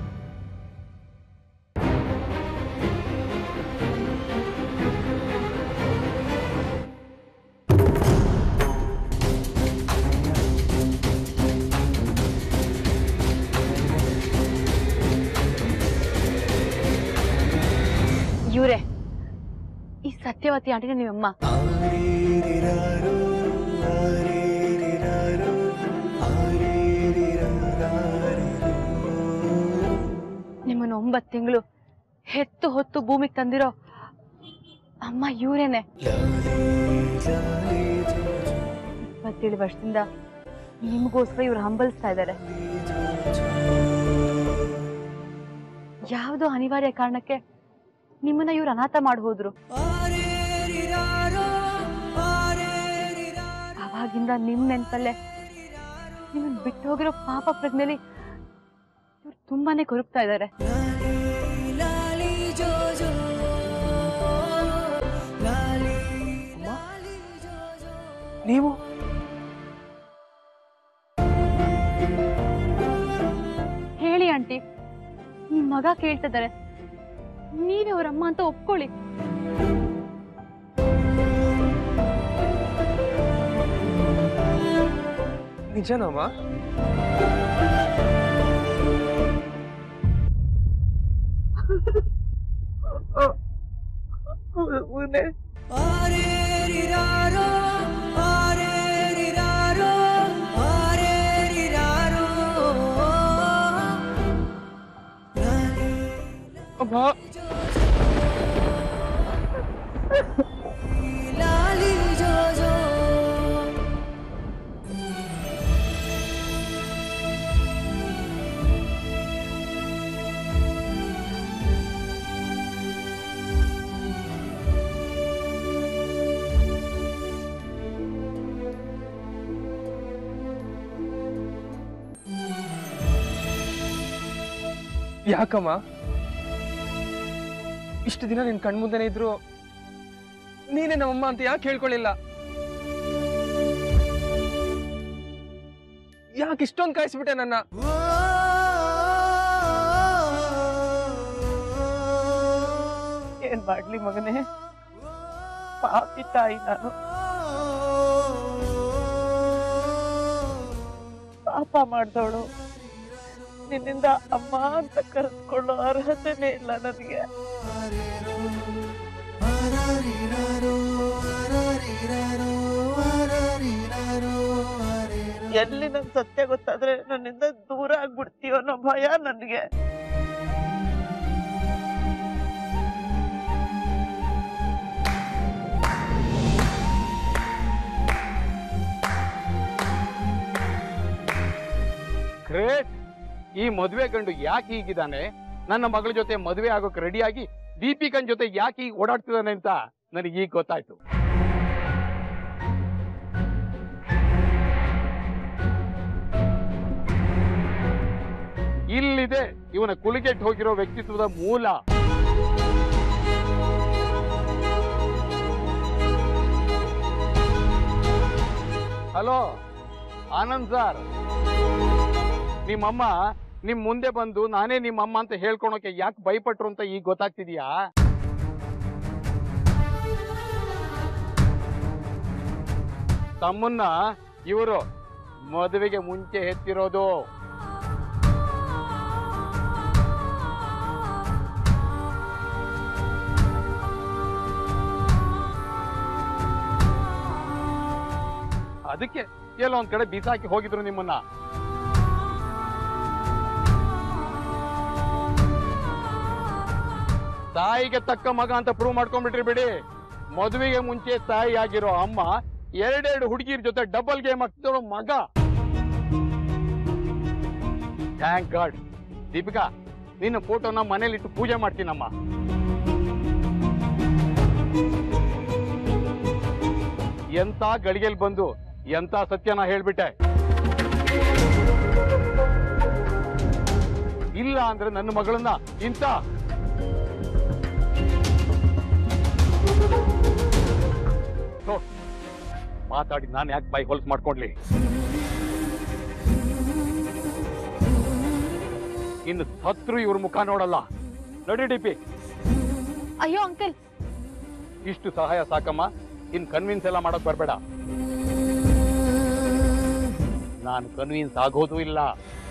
ಇವ್ರೆ ಈ ಸತ್ಯವತಿ ಆಂಟಿನ ನಿಮ್ಮಮ್ಮ ನಿಮ್ಮನ್ನ ಒಂಬತ್ತು ತಿಂಗಳು ಹೆತ್ತು ಹೊತ್ತು ಭೂಮಿಗೆ ತಂದಿರೋ ಅಮ್ಮ ಇವರೇನೆ ಇಪ್ಪತ್ತೇಳು ವರ್ಷದಿಂದ ನಿಮಗೋಸ್ಕರ ಇವ್ರು ಹಂಬಲಿಸ್ತಾ ಇದ್ದಾರೆ ಯಾವುದೋ ಅನಿವಾರ್ಯ ಕಾರಣಕ್ಕೆ ನಿಮ್ಮನ್ನ ಇವ್ರು ಅನಾಥ ಮಾಡಿ ಹೋದ್ರು ಅವಾಗಿಂದ ನಿಮ್ ನೆನ್ಪಲ್ಲೇ ನಿಮ್ಮನ್ ಬಿಟ್ಟು ಹೋಗಿರೋ ಪಾಪ ಪ್ರಜ್ಞೆಲಿ ಇವ್ರು ತುಂಬಾನೇ ಕೊರಗ್ತಾ ಇದ್ದಾರೆ ನೀವು ಹೇಳಿ ಆಂಟಿ ನಿಮ್ ಮಗ ಕೇಳ್ತಿದ್ದಾರೆ ನೀವೇ ಅವ್ರಮ್ಮ ಅಂತ ಒಪ್ಕೊಳ್ಳಿ ನಿಜನಮ್ಮ ಅಮ್ಮ ಯಾಕಮ್ಮ ಇಷ್ಟು ದಿನ ನಿನ್ ಕಣ್ಮುಂದೆನೆ ಇದ್ರು ನೀನೇ ನಮ್ಮಮ್ಮ ಅಂತ ಯಾಕೆ ಹೇಳ್ಕೊಳ್ಳಿಲ್ಲ ಯಾಕೆ ಇಷ್ಟೊಂದು ಕಾಯಿಸ್ಬಿಟ್ಟೆ ನನ್ನ ಏನ್ ಮಾಡ್ಲಿ ಮಗನೇ ಪಾಪಿ ತಾಯಿ ನಾನು ಪಾಪ ಮಾಡ್ದವಳು ನಿನ್ನಿಂದ ಅಮ್ಮ ಅಂತ ಕರೆಸ್ಕೊಳ್ಳೋ ಅರ್ಹತೆನೇ ಇಲ್ಲ ನನಗೆ ಎಲ್ಲಿ ನನ್ ಸತ್ಯ ಗೊತ್ತಾದ್ರೆ ನನ್ನಿಂದ ದೂರ ಆಗ್ಬಿಡ್ತೀಯೋ ಅನ್ನೋ ಭಯ ನನಗೆ ಗ್ರೇಟ್ ಈ ಮದುವೆ ಗಂಡು ಯಾಕೆ ಹೀಗಿದ್ದಾನೆ ನನ್ನ ಮಗಳ ಜೊತೆ ಮದುವೆ ಆಗೋಕೆ ರೆಡಿಯಾಗಿ ದೀಪಿಕನ್ ಜೊತೆ ಯಾಕೆ ಈಗ ಓಡಾಡ್ತಿದ್ದಾನೆ ಅಂತ ನನಗೆ ಈಗ ಗೊತ್ತಾಯ್ತು ಇಲ್ಲಿದೆ ಇವನ ಕುಲಿಗೆಟ್ಟು ಹೋಗಿರೋ ವ್ಯಕ್ತಿತ್ವದ ಮೂಲ ಹಲೋ ಆನಂದ್ ಸರ್ ನಿಮ್ಮಮ್ಮ ನಿಮ್ ಮುಂದೆ ಬಂದು ನಾನೇ ನಿಮ್ಮಮ್ಮ ಅಂತ ಹೇಳ್ಕೊಳಕ್ಕೆ ಯಾಕೆ ಭಯಪಟ್ರು ಅಂತ ಈಗ ಗೊತ್ತಾಗ್ತಿದ್ಯಾ ತಮ್ಮನ್ನ ಇವರು ಮದುವೆಗೆ ಮುಂಚೆ ಹೆತ್ತಿರೋದು ಅದಕ್ಕೆ ಎಲ್ಲೋ ಒಂದ್ ಕಡೆ ಬಿಸಾಕಿ ಹೋಗಿದ್ರು ನಿಮ್ಮನ್ನ ತಾಯಿಗೆ ತಕ್ಕ ಮಗ ಅಂತ ಪ್ರೂವ್ ಮಾಡ್ಕೊಂಡ್ಬಿಟ್ರಿ ಬಿಡಿ ಮದುವೆಗೆ ಮುಂಚೆ ತಾಯಿ ಆಗಿರೋ ಅಮ್ಮ ಎರಡೆರಡು ಹುಡುಗಿರ ಜೊತೆ ಡಬಲ್ ಗೇಮ್ ಆಗ್ತಿರೋ ಮಗ ಥ್ಯಾಂಕ್ ಗಾಡ್ ದೀಪಿಕಾ ನಿನ್ನ ಫೋಟೋನ ಮನೇಲಿಟ್ಟು ಪೂಜೆ ಮಾಡ್ತೀನಮ್ಮ ಎಂತ ಗಳಿಗೆಲ್ ಬಂದು ಎಂತ ಸತ್ಯನ ಹೇಳ್ಬಿಟ್ಟೆ ಇಲ್ಲ ಅಂದ್ರೆ ನನ್ನ ಮಗಳನ್ನ ಇಂತ ಥು, ಮಾತಾಡಿ ನಾನು ಯಾಕೆ ಬೈ ಹೊಲ್ಸ್ ಮಾಡ್ಕೊಂಡ್ಲಿ ಇನ್ನು ಸತ್ರು ಇವ್ರ ಮುಖ ನೋಡಲ್ಲ ನಡಿ ಡಿಪಿ ಅಯ್ಯೋ ಅಂಕಲ್ ಇಷ್ಟು ಸಹಾಯ ಸಾಕಮ್ಮ ಇನ್ ಕನ್ವಿನ್ಸ್ ಎಲ್ಲ ಮಾಡಕ್ ಬರ್ಬೇಡ ನಾನು ಕನ್ವಿನ್ಸ್ ಆಗೋದು ಇಲ್ಲ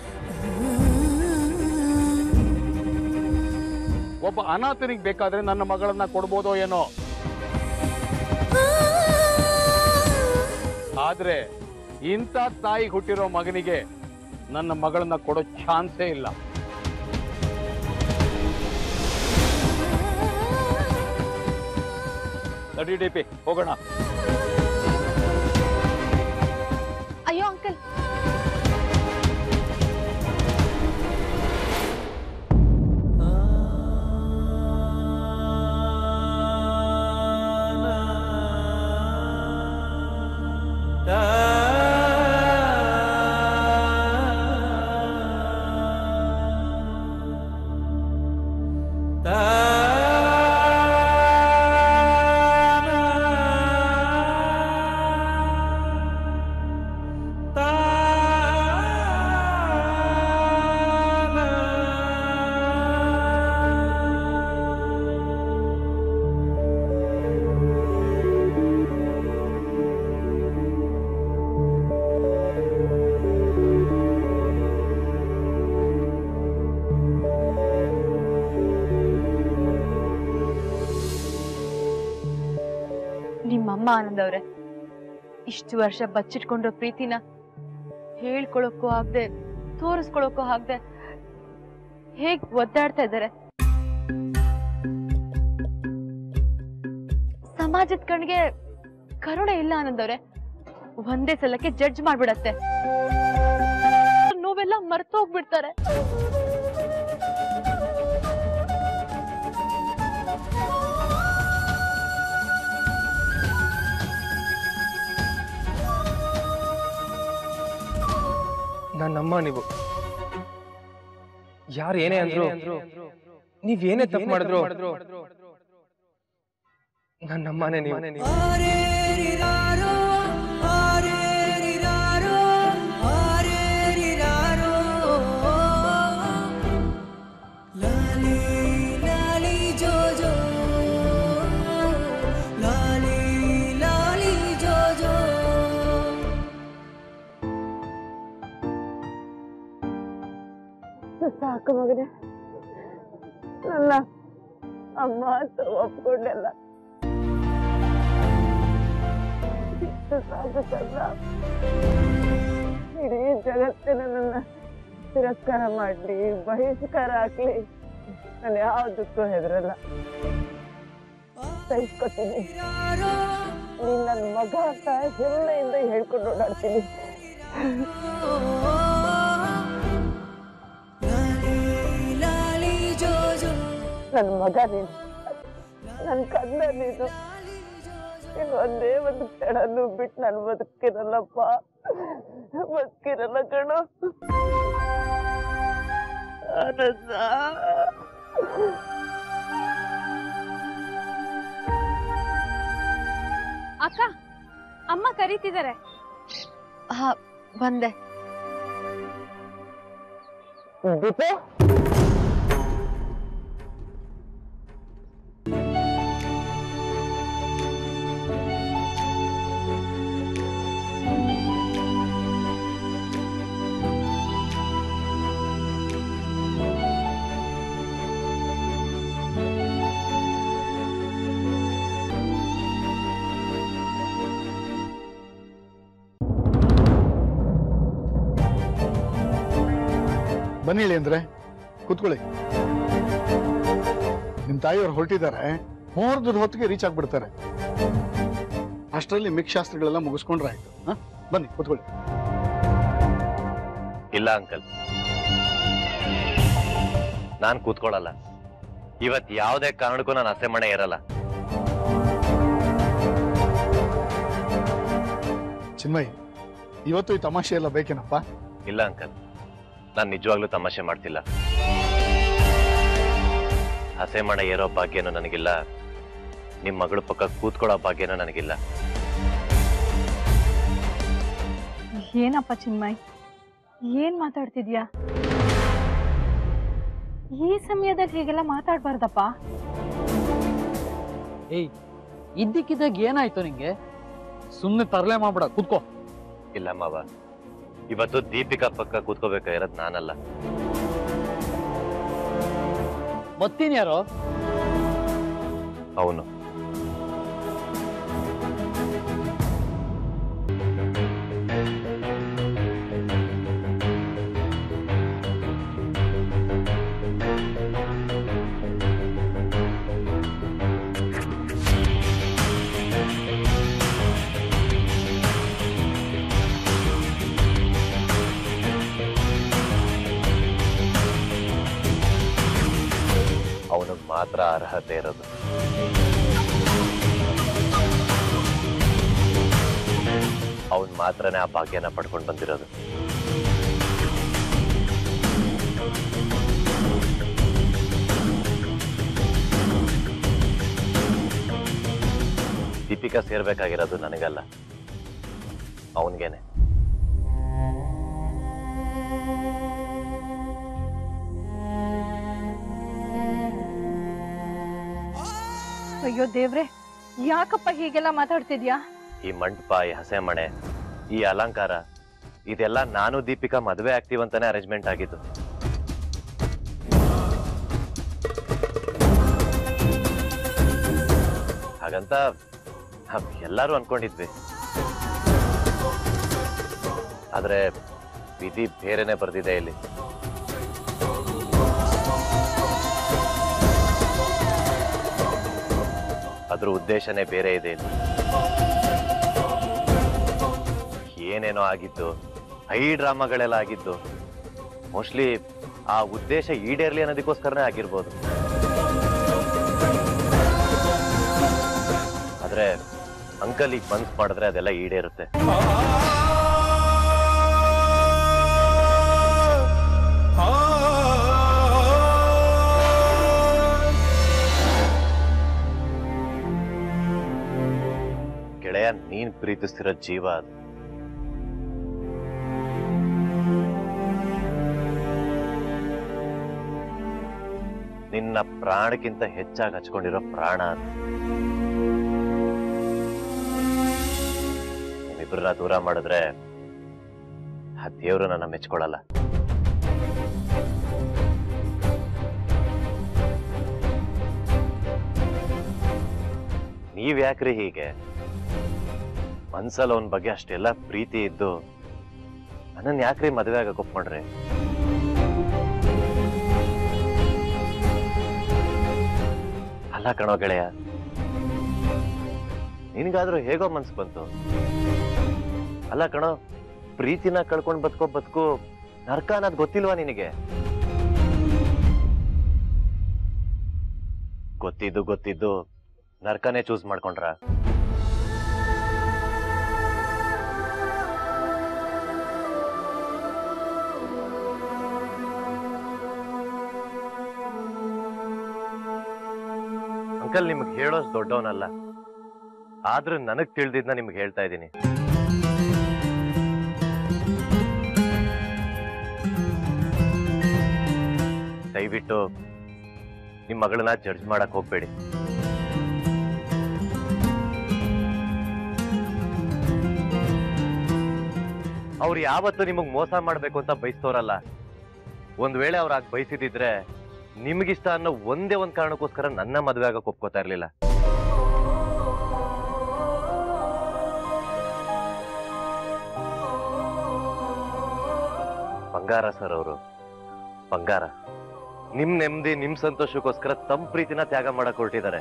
ಒಬ್ಬ ಅನಾಥನಿಗೆ ಬೇಕಾದ್ರೆ ನನ್ನ ಮಗಳನ್ನ ಕೊಡ್ಬೋದೋ ಏನೋ ಆದ್ರೆ ಇಂಥ ತಾಯಿ ಹುಟ್ಟಿರೋ ಮಗನಿಗೆ ನನ್ನ ಮಗಳನ್ನ ಕೊಡೋ ಚಾನ್ಸೇ ಇಲ್ಲ ನಡಿ ಡಿಪಿ ಹೋಗೋಣ ಅಯ್ಯೋ ಅಂಕಲ್ ನಿಮ್ಮಮ್ಮ ಆನಂದ್ ಅವ್ರೆ ಇಷ್ಟು ವರ್ಷ ಬಚ್ಚಿಟ್ಕೊಂಡಿರೋ ಪ್ರೀತಿನ ಹೇಳ್ಕೊಳಕ್ಕೂ ಆಗದೆ ತೋರಿಸ್ಕೊಳಕ್ಕೂ ಆಗದೆ ಹೇಗ್ ಒದ್ದಾಡ್ತಾ ಇದ್ದಾರೆ ಸಮಾಜದ ಕಣ್ಗೆ ಕರುಣೆ ಇಲ್ಲ ಆನಂದ್ ಅವ್ರೆ ಒಂದೇ ಸಲಕ್ಕೆ ಜಡ್ಜ್ ಮಾಡ್ಬಿಡತ್ತೆ ನೋವೆಲ್ಲ ಮರ್ತೋಗ್ಬಿಡ್ತಾರೆ ನನ್ನಮ್ಮ ನೀವು ಯಾರು ಏನೇ ಅಂದ್ರು ನೀವ್ ಏನೇ ತಪ್ಪು ಮಾಡಿದ್ರು ನನ್ನಮ್ಮನೇ ನೀವು ಸಾಕು ಮಗನೆ ನನ್ನ ಅಮ್ಮ ಅಂತ ಒಪ್ಕೊಂಡೆಲ್ಲ ಇಷ್ಟು ಸಾಕು ಚಂದ್ರ ಇಡೀ ಜಗತ್ತಿನ ನನ್ನ ತಿರಸ್ಕಾರ ಮಾಡ್ಲಿ ಬಹಿಷ್ಕಾರ ಹಾಕ್ಲಿ ನಾನು ಯಾವುದಕ್ಕೂ ಹೆದರಲ್ಲ ಸಹಿಸ್ಕೊತೀನಿ ನೀನ್ ನನ್ನ ಮಗ ಅಂತ ಹೆಮ್ಮೆಯಿಂದ ಹೇಳ್ಕೊಂಡು ಓಡಾಡ್ತೀನಿ ನನ್ನ ಮಗ ನೀನು ನನ್ನ ಕಂದ ನೀನು ನೀನು ಒಂದೇ ಒಂದು ಕ್ಷಣನೂ ಬಿಟ್ಟು ನಾನು ಬದುಕಿರಲ್ಲಪ್ಪ ಬದುಕಿರಲ್ಲ ಕಣೋ ಆನಂದ ಅಕ್ಕ ಅಮ್ಮ ಕರೀತಿದ್ದಾರೆ ಹಾ ಬಂದೆ ದೀಪು ಬನ್ನಿ ಹೇಳಿ ಅಂದ್ರೆ ಕೂತ್ಕೊಳ್ಳಿ ನಿಮ್ ತಾಯಿಯವ್ರು ಹೊರಟಿದ್ದಾರೆ ಮೂರ್ಧದ ಹೊತ್ತಿಗೆ ರೀಚ್ ಆಗ್ಬಿಡ್ತಾರೆ ಅಷ್ಟರಲ್ಲಿ ಮಿಕ್ ಶಾಸ್ತ್ರಗಳೆಲ್ಲ ಮುಗಿಸ್ಕೊಂಡ್ರೆ ಆಯ್ತು ಹಾ ಬನ್ನಿ ಕೂತ್ಕೊಳ್ಳಿ ಇಲ್ಲ ಅಂಕಲ್ ನಾನ್ ಕೂತ್ಕೊಳ್ಳಲ್ಲ ಇವತ್ ಯಾವುದೇ ಕಾರಣಕ್ಕೂ ನಾನು ಹಸೆ ಮನೆ ಇರಲ್ಲ ಚಿನ್ಮಯ್ ಇವತ್ತು ಈ ತಮಾಷೆ ಎಲ್ಲ ಬೇಕೇನಪ್ಪ ಇಲ್ಲ ಅಂಕಲ್ ನಾನ್ ನಿಜವಾಗ್ಲೂ ತಮಾಷೆ ಮಾಡ್ತಿಲ್ಲ ಹಸೆ ಮನೆ ಏರೋ ಭಾಗ್ಯನೂ ನನಗಿಲ್ಲ ನಿಮ್ ಮಗಳ ಪಕ್ಕ ಕೂತ್ಕೊಳ್ಳೋ ಭಾಗ್ಯನೂ ನನಗಿಲ್ಲ ಏನಪ್ಪ ಚಿನ್ಮಯ್ ಏನ್ ಮಾತಾಡ್ತಿದ್ಯಾ ಈ ಸಮಯದಲ್ಲಿ ಹೀಗೆಲ್ಲ ಮಾತಾಡ್ಬಾರ್ದಪ್ಪ ಏಯ್ ಇದ್ದಕ್ಕಿದ್ದಾಗ ಏನಾಯ್ತು ನಿಂಗೆ ಸುಮ್ಮನೆ ತರಲೆ ಮಾಡ್ಬಿಡ ಕೂತ್ಕೋ ಇಲ್ಲ ಮಾವ ಇವತ್ತು ದೀಪಿಕಾ ಪಕ್ಕ ಕೂತ್ಕೋಬೇಕಾಗಿರೋದು ನಾನಲ್ಲ ಮತ್ತೀನಿ ಯಾರೋ ಅವನು ಅವನಿಗೆ ಮಾತ್ರ ಅರ್ಹತೆ ಇರೋದು ಅವನ್ ಮಾತ್ರನೇ ಆ ಭಾಗ್ಯನ ಪಡ್ಕೊಂಡು ಬಂದಿರೋದು ದೀಪಿಕಾ ಸೇರ್ಬೇಕಾಗಿರೋದು ನನಗಲ್ಲ ಅವನ್ಗೇನೆ ಅಯ್ಯೋ ದೇವ್ರೆ ಯಾಕಪ್ಪ ಹೀಗೆಲ್ಲ ಮಾತಾಡ್ತಿದ್ಯಾ ಈ ಮಂಟಪ ಈ ಹಸೆ ಮಣೆ ಈ ಅಲಂಕಾರ ಇದೆಲ್ಲ ನಾನು ದೀಪಿಕಾ ಮದುವೆ ಆಗ್ತೀವಂತಾನೆ ಅರೇಂಜ್ಮೆಂಟ್ ಆಗಿದ್ದು ಹಾಗಂತ ನಾವ್ ಎಲ್ಲರೂ ಅನ್ಕೊಂಡಿದ್ವಿ ಆದ್ರೆ ವಿಧಿ ಬೇರೆನೆ ಬರ್ದಿದೆ ಇಲ್ಲಿ ಅದ್ರ ಉದ್ದೇಶನೇ ಬೇರೆ ಇದೆ ಇಲ್ಲಿ ಏನೇನೋ ಆಗಿದ್ದು ಹೈ ಡ್ರಾಮಾಗಳೆಲ್ಲ ಆಗಿದ್ದು ಮೋಸ್ಟ್ಲಿ ಆ ಉದ್ದೇಶ ಈಡೇರ್ಲಿ ಅನ್ನೋದಕ್ಕೋಸ್ಕರನೇ ಆಗಿರ್ಬೋದು ಆದ್ರೆ ಅಂಕಲ್ ಈಗ ಮನ್ಸ್ ಮಾಡಿದ್ರೆ ಅದೆಲ್ಲ ಈಡೇರುತ್ತೆ ಗೆಳೆಯ ನೀನ್ ಪ್ರೀತಿಸ್ತಿರೋ ಜೀವ ಅದು ನಿನ್ನ ಪ್ರಾಣಕ್ಕಿಂತ ಹೆಚ್ಚಾಗಿ ಹಚ್ಕೊಂಡಿರೋ ಪ್ರಾಣ ಅದು ನಿಮ್ಮಿಬ್ಬರನ್ನ ದೂರ ಮಾಡಿದ್ರೆ ಆ ದೇವ್ರು ನನ್ನ ಮೆಚ್ಕೊಳ್ಳಲ್ಲ ನೀವ್ ಯಾಕ್ರಿ ಹೀಗೆ ಮನ್ಸಲ್ಲಿ ಅವನ ಬಗ್ಗೆ ಅಷ್ಟೆಲ್ಲ ಪ್ರೀತಿ ಇದ್ದು ನನ್ನನ್ ಯಾಕ್ರಿ ಮದುವೆ ಆಗಕ್ ಒಪ್ಕೊಂಡ್ರಿ ಅಲ್ಲ ಕಣೋ ಗೆಳೆಯ ನಿನ್ಗಾದ್ರೂ ಹೇಗೋ ಮನ್ಸ್ ಬಂತು ಅಲ್ಲ ಕಣೋ ಪ್ರೀತಿನ ಕಳ್ಕೊಂಡ್ ಬದುಕೋ ಬದುಕು ನರ್ಕ ಅನ್ನೋದ್ ಗೊತ್ತಿಲ್ವಾ ನಿನಗೆ ಗೊತ್ತಿದ್ದು ಗೊತ್ತಿದ್ದು ನರ್ಕನೇ ಚೂಸ್ ಮಾಡ್ಕೊಂಡ್ರ ಅಂಕಲ್ ನಿಮ್ಗೆ ಹೇಳೋಷ್ಟು ದೊಡ್ಡವನಲ್ಲ ಆದ್ರೂ ನನಗ್ ತಿಳಿದಿದ್ನ ನಿಮ್ಗೆ ಹೇಳ್ತಾ ಇದ್ದೀನಿ ದಯವಿಟ್ಟು ನಿಮ್ ಮಗಳನ್ನ ಜಡ್ಜ್ ಮಾಡಕ್ ಹೋಗ್ಬೇಡಿ ಅವ್ರು ಯಾವತ್ತು ನಿಮಗ್ ಮೋಸ ಮಾಡ್ಬೇಕು ಅಂತ ಬಯಸ್ತವ್ರಲ್ಲ ಒಂದ್ ವೇಳೆ ಅವ್ರು ಆಗ ಬಯಸಿದಿದ್ರೆ ನಿಮ್ಗಿಷ್ಟ ಅನ್ನೋ ಒಂದೇ ಒಂದ್ ಕಾರಣಕ್ಕೋಸ್ಕರ ನನ್ನ ಮದ್ವೆ ಆಗಕ್ ಒಪ್ಕೋತಾ ಇರ್ಲಿಲ್ಲ ಬಂಗಾರ ಸರ್ ಅವರು ಬಂಗಾರ ನಿಮ್ ನೆಮ್ಮದಿ ನಿಮ್ ಸಂತೋಷಕ್ಕೋಸ್ಕರ ತಮ್ಮ ಪ್ರೀತಿನ ತ್ಯಾಗ ಮಾಡಕ್ ಹೊರಟಿದ್ದಾರೆ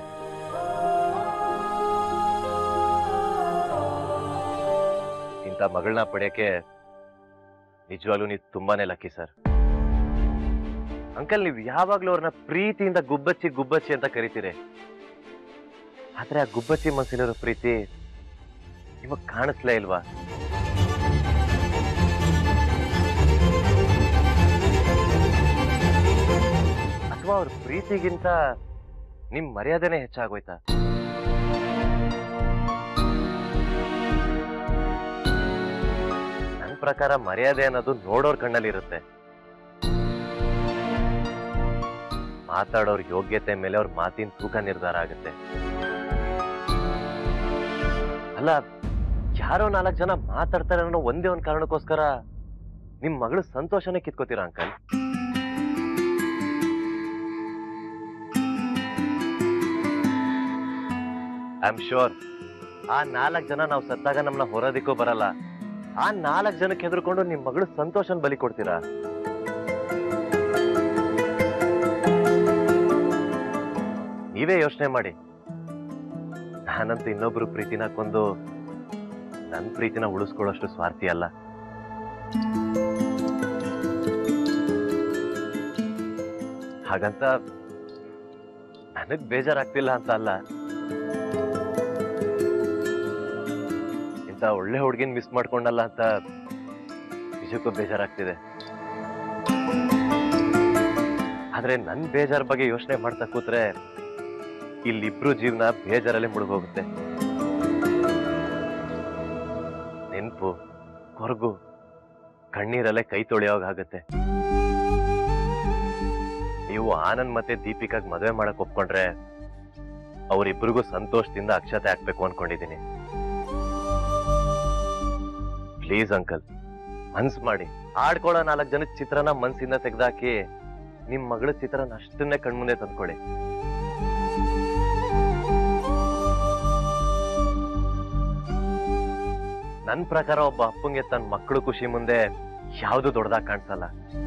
ಇಂಥ ಮಗಳನ್ನ ಪಡೆಯಕ್ಕೆ ನಿಜವಾಗ್ಲೂ ನೀವು ತುಂಬಾನೇ ಲಕ್ಕಿ ಸರ್ ಅಂಕಲ್ ನೀವು ಯಾವಾಗ್ಲೂ ಅವ್ರನ್ನ ಪ್ರೀತಿಯಿಂದ ಗುಬ್ಬಚ್ಚಿ ಗುಬ್ಬಚ್ಚಿ ಅಂತ ಕರಿತೀರಿ ಆದ್ರೆ ಆ ಗುಬ್ಬಚ್ಚಿ ಮನಸ್ಸಿಲಿರೋ ಪ್ರೀತಿ ನಿಮಗ್ ಕಾಣಿಸ್ಲೇ ಇಲ್ವಾ ಅಥವಾ ಅವ್ರ ಪ್ರೀತಿಗಿಂತ ನಿಮ್ ಮರ್ಯಾದೆನೆ ಹೆಚ್ಚಾಗೋಯ್ತಾ ನನ್ನ ಪ್ರಕಾರ ಮರ್ಯಾದೆ ಅನ್ನೋದು ನೋಡೋರ್ ಕಣ್ಣಲ್ಲಿ ಇರುತ್ತೆ ಮಾತಾಡೋರ್ ಯೋಗ್ಯತೆ ಮೇಲೆ ಅವ್ರ ಮಾತಿನ ತೂಕ ನಿರ್ಧಾರ ಆಗುತ್ತೆ ಅಲ್ಲ ಯಾರೋ ನಾಲ್ಕು ಜನ ಮಾತಾಡ್ತಾರೆ ಅನ್ನೋ ಒಂದೇ ಒಂದ್ ಕಾರಣಕ್ಕೋಸ್ಕರ ನಿಮ್ ಮಗಳು ಸಂತೋಷನೇ ಕಿತ್ಕೋತೀರಾ ಅಂಕಲ್ ಐ ಆಮ್ ಶೋರ್ ಆ ನಾಲ್ಕು ಜನ ನಾವು ಸತ್ತಾಗ ನಮ್ಮನ್ನ ಹೊರೋದಿಕ್ಕೂ ಬರಲ್ಲ ಆ ನಾಲ್ಕು ಜನಕ್ಕೆ ಹೆದರ್ಕೊಂಡು ನಿಮ್ ಮಗಳು ಸಂತೋಷನ್ ಬಲಿ ಕೊಡ್ತೀರಾ ನೀವೇ ಯೋಚನೆ ಮಾಡಿ ನಾನಂತೂ ಇನ್ನೊಬ್ರು ಪ್ರೀತಿನ ಕೊಂದು ನನ್ನ ಪ್ರೀತಿನ ಉಳಿಸ್ಕೊಳ್ಳೋಷ್ಟು ಸ್ವಾರ್ಥಿ ಅಲ್ಲ ಹಾಗಂತ ನನಗ್ ಬೇಜಾರಾಗ್ತಿಲ್ಲ ಅಂತ ಅಲ್ಲ ಇಂಥ ಒಳ್ಳೆ ಹುಡುಗಿನ ಮಿಸ್ ಮಾಡ್ಕೊಂಡಲ್ಲ ಅಂತ ನಿಜಕ್ಕೂ ಬೇಜಾರಾಗ್ತಿದೆ ಆದ್ರೆ ನನ್ ಬೇಜಾರ್ ಬಗ್ಗೆ ಯೋಚನೆ ಮಾಡ್ತಾ ಕೂತ್ರೆ ಇಲ್ಲಿಬ್ರು ಜೀವನ ಬೇಜಾರಲ್ಲೇ ಮುಳುಗೋಗುತ್ತೆ ನೆನ್ಪು ಕೊರಗು ಕಣ್ಣೀರಲ್ಲೇ ಕೈ ತೊಳೆಯೋಗಾಗತ್ತೆ ನೀವು ಆನಂದ್ ಮತ್ತೆ ದೀಪಿಕಾಗ್ ಮದುವೆ ಮಾಡಕ್ ಒಪ್ಕೊಂಡ್ರೆ ಅವರಿಬ್ಬರಿಗೂ ಸಂತೋಷದಿಂದ ಅಕ್ಷತೆ ಹಾಕ್ಬೇಕು ಅನ್ಕೊಂಡಿದ್ದೀನಿ ಪ್ಲೀಸ್ ಅಂಕಲ್ ಮನ್ಸ್ ಮಾಡಿ ಆಡ್ಕೊಳ್ಳೋ ನಾಲ್ಕು ಜನದ ಚಿತ್ರನ ಮನ್ಸಿಂದ ತೆಗ್ದಾಕಿ ನಿಮ್ ಮಗಳ ಚಿತ್ರನ ಅಷ್ಟನ್ನೇ ಕಣ್ಮುಂದೆ ತಂದ್ಕೊಳ್ಳಿ ನನ್ ಪ್ರಕಾರ ಒಬ್ಬ ಅಪ್ಪಂಗೆ ತನ್ನ ಮಕ್ಕಳು ಖುಷಿ ಮುಂದೆ ಯಾವ್ದು ದೊಡ್ಡದಾಗ್ ಕಾಣಿಸಲ್ಲ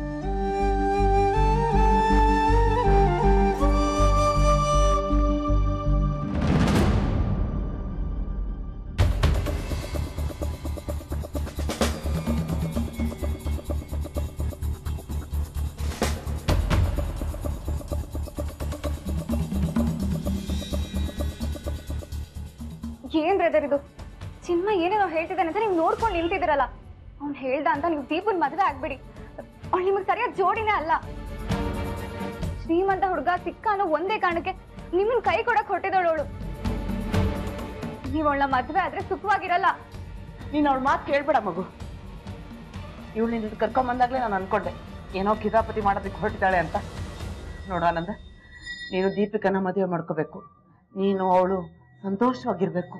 ಏನ್ ಬ್ರದರ್ ಇದು ಚಿನ್ಮ ಏನೇನೋ ಹೇಳ್ತಿದ್ದಾನೆ ಅಂತ ನೀವು ನೋಡ್ಕೊಂಡು ನಿಲ್ತಿದ್ದೀರಲ್ಲ ಅವ್ನು ಹೇಳ್ದ ಅಂತ ನೀವು ದೀಪನ್ ಮದುವೆ ಆಗ್ಬಿಡಿ ಅವ್ಳು ನಿಮಗೆ ಸರಿಯಾದ ಜೋಡಿನೇ ಅಲ್ಲ ಶ್ರೀಮಂತ ಹುಡುಗ ಸಿಕ್ಕ ಅನ್ನೋ ಒಂದೇ ಕಾರಣಕ್ಕೆ ನಿಮ್ಮನ್ ಕೈ ಕೊಡಕ್ ಹೊಟ್ಟಿದವಳು ಅವಳು ನೀವು ಅವಳ ಮದುವೆ ಆದ್ರೆ ಸುಖವಾಗಿರಲ್ಲ ನೀನ್ ಅವಳ ಮಾತು ಕೇಳ್ಬೇಡ ಮಗು ಇವಳು ನಿನ್ನ ಕರ್ಕೊಂಬಂದಾಗ್ಲೇ ನಾನು ಅನ್ಕೊಂಡೆ ಏನೋ ಕಿತಾಪತಿ ಮಾಡೋದಕ್ಕೆ ಹೊರಟಿದ್ದಾಳೆ ಅಂತ ನೋಡು ಆನಂದ ನೀನು ದೀಪಿಕನ ಮದುವೆ ಮಾಡ್ಕೋಬೇಕು ನೀನು ಅವಳು ಸಂತೋಷವಾಗಿರ್ಬೇಕು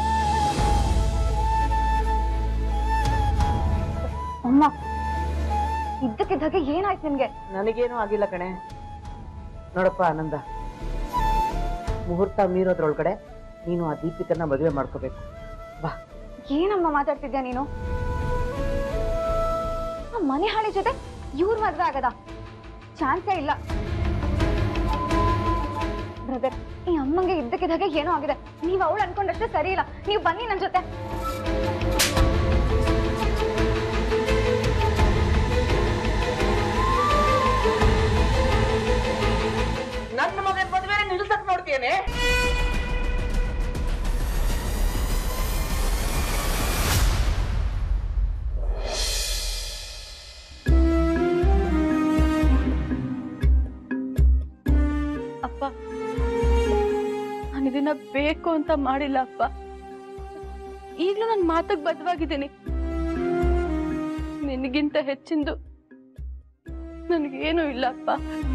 ಅಮ್ಮ ಇದ್ದಕ್ಕಿದ್ದಾಗೆ ಏನಾಯ್ತು ನಿಮ್ಗೆ ನನಗೇನೂ ಆಗಿಲ್ಲ ಕಣೆ ನೋಡಪ್ಪ ಆನಂದ ಮುಹೂರ್ತ ಮೀರೋದ್ರೊಳಗಡೆ ನೀನು ಆ ದೀಪಿಕನ್ನ ಮದುವೆ ಮಾಡ್ಕೋಬೇಕು ಬಾ ಏನಮ್ಮ ಮಾತಾಡ್ತಿದ್ಯಾ ನೀನು ಆ ಮನೆ ಹಾಳಿ ಜೊತೆ ಇವ್ರ ಮದ್ವೆ ಆಗದ ಚಾನ್ಸೇ ಇಲ್ಲ ಬ್ರದರ್ ಈ ಅಮ್ಮಂಗೆ ಇದ್ದಕ್ಕಿದ್ದಾಗೆ ಏನೋ ಆಗಿದೆ ನೀವು ಅವಳು ಅನ್ಕೊಂಡಷ್ಟೇ ಸರಿ ಇಲ್ಲ ನೀವು ಬನ್ನಿ ನನ್ ಜೊತೆ ನನ್ನ ಮಗನ ಮದುವೆ ನಿಲ್ಸಕ್ ನೋಡ್ತೇನೆ ಅಪ್ಪ ಬೇಕು ಅಂತ ಮಾಡಿಲ್ಲ ಅಪ್ಪ ಈಗ್ಲೂ ನನ್ನ ಮಾತಕ್ ಬದ್ಧವಾಗಿದ್ದೀನಿ ನಿನಗಿಂತ ಹೆಚ್ಚಿಂದು ನನಗೇನು ಇಲ್ಲ ಅಪ್ಪ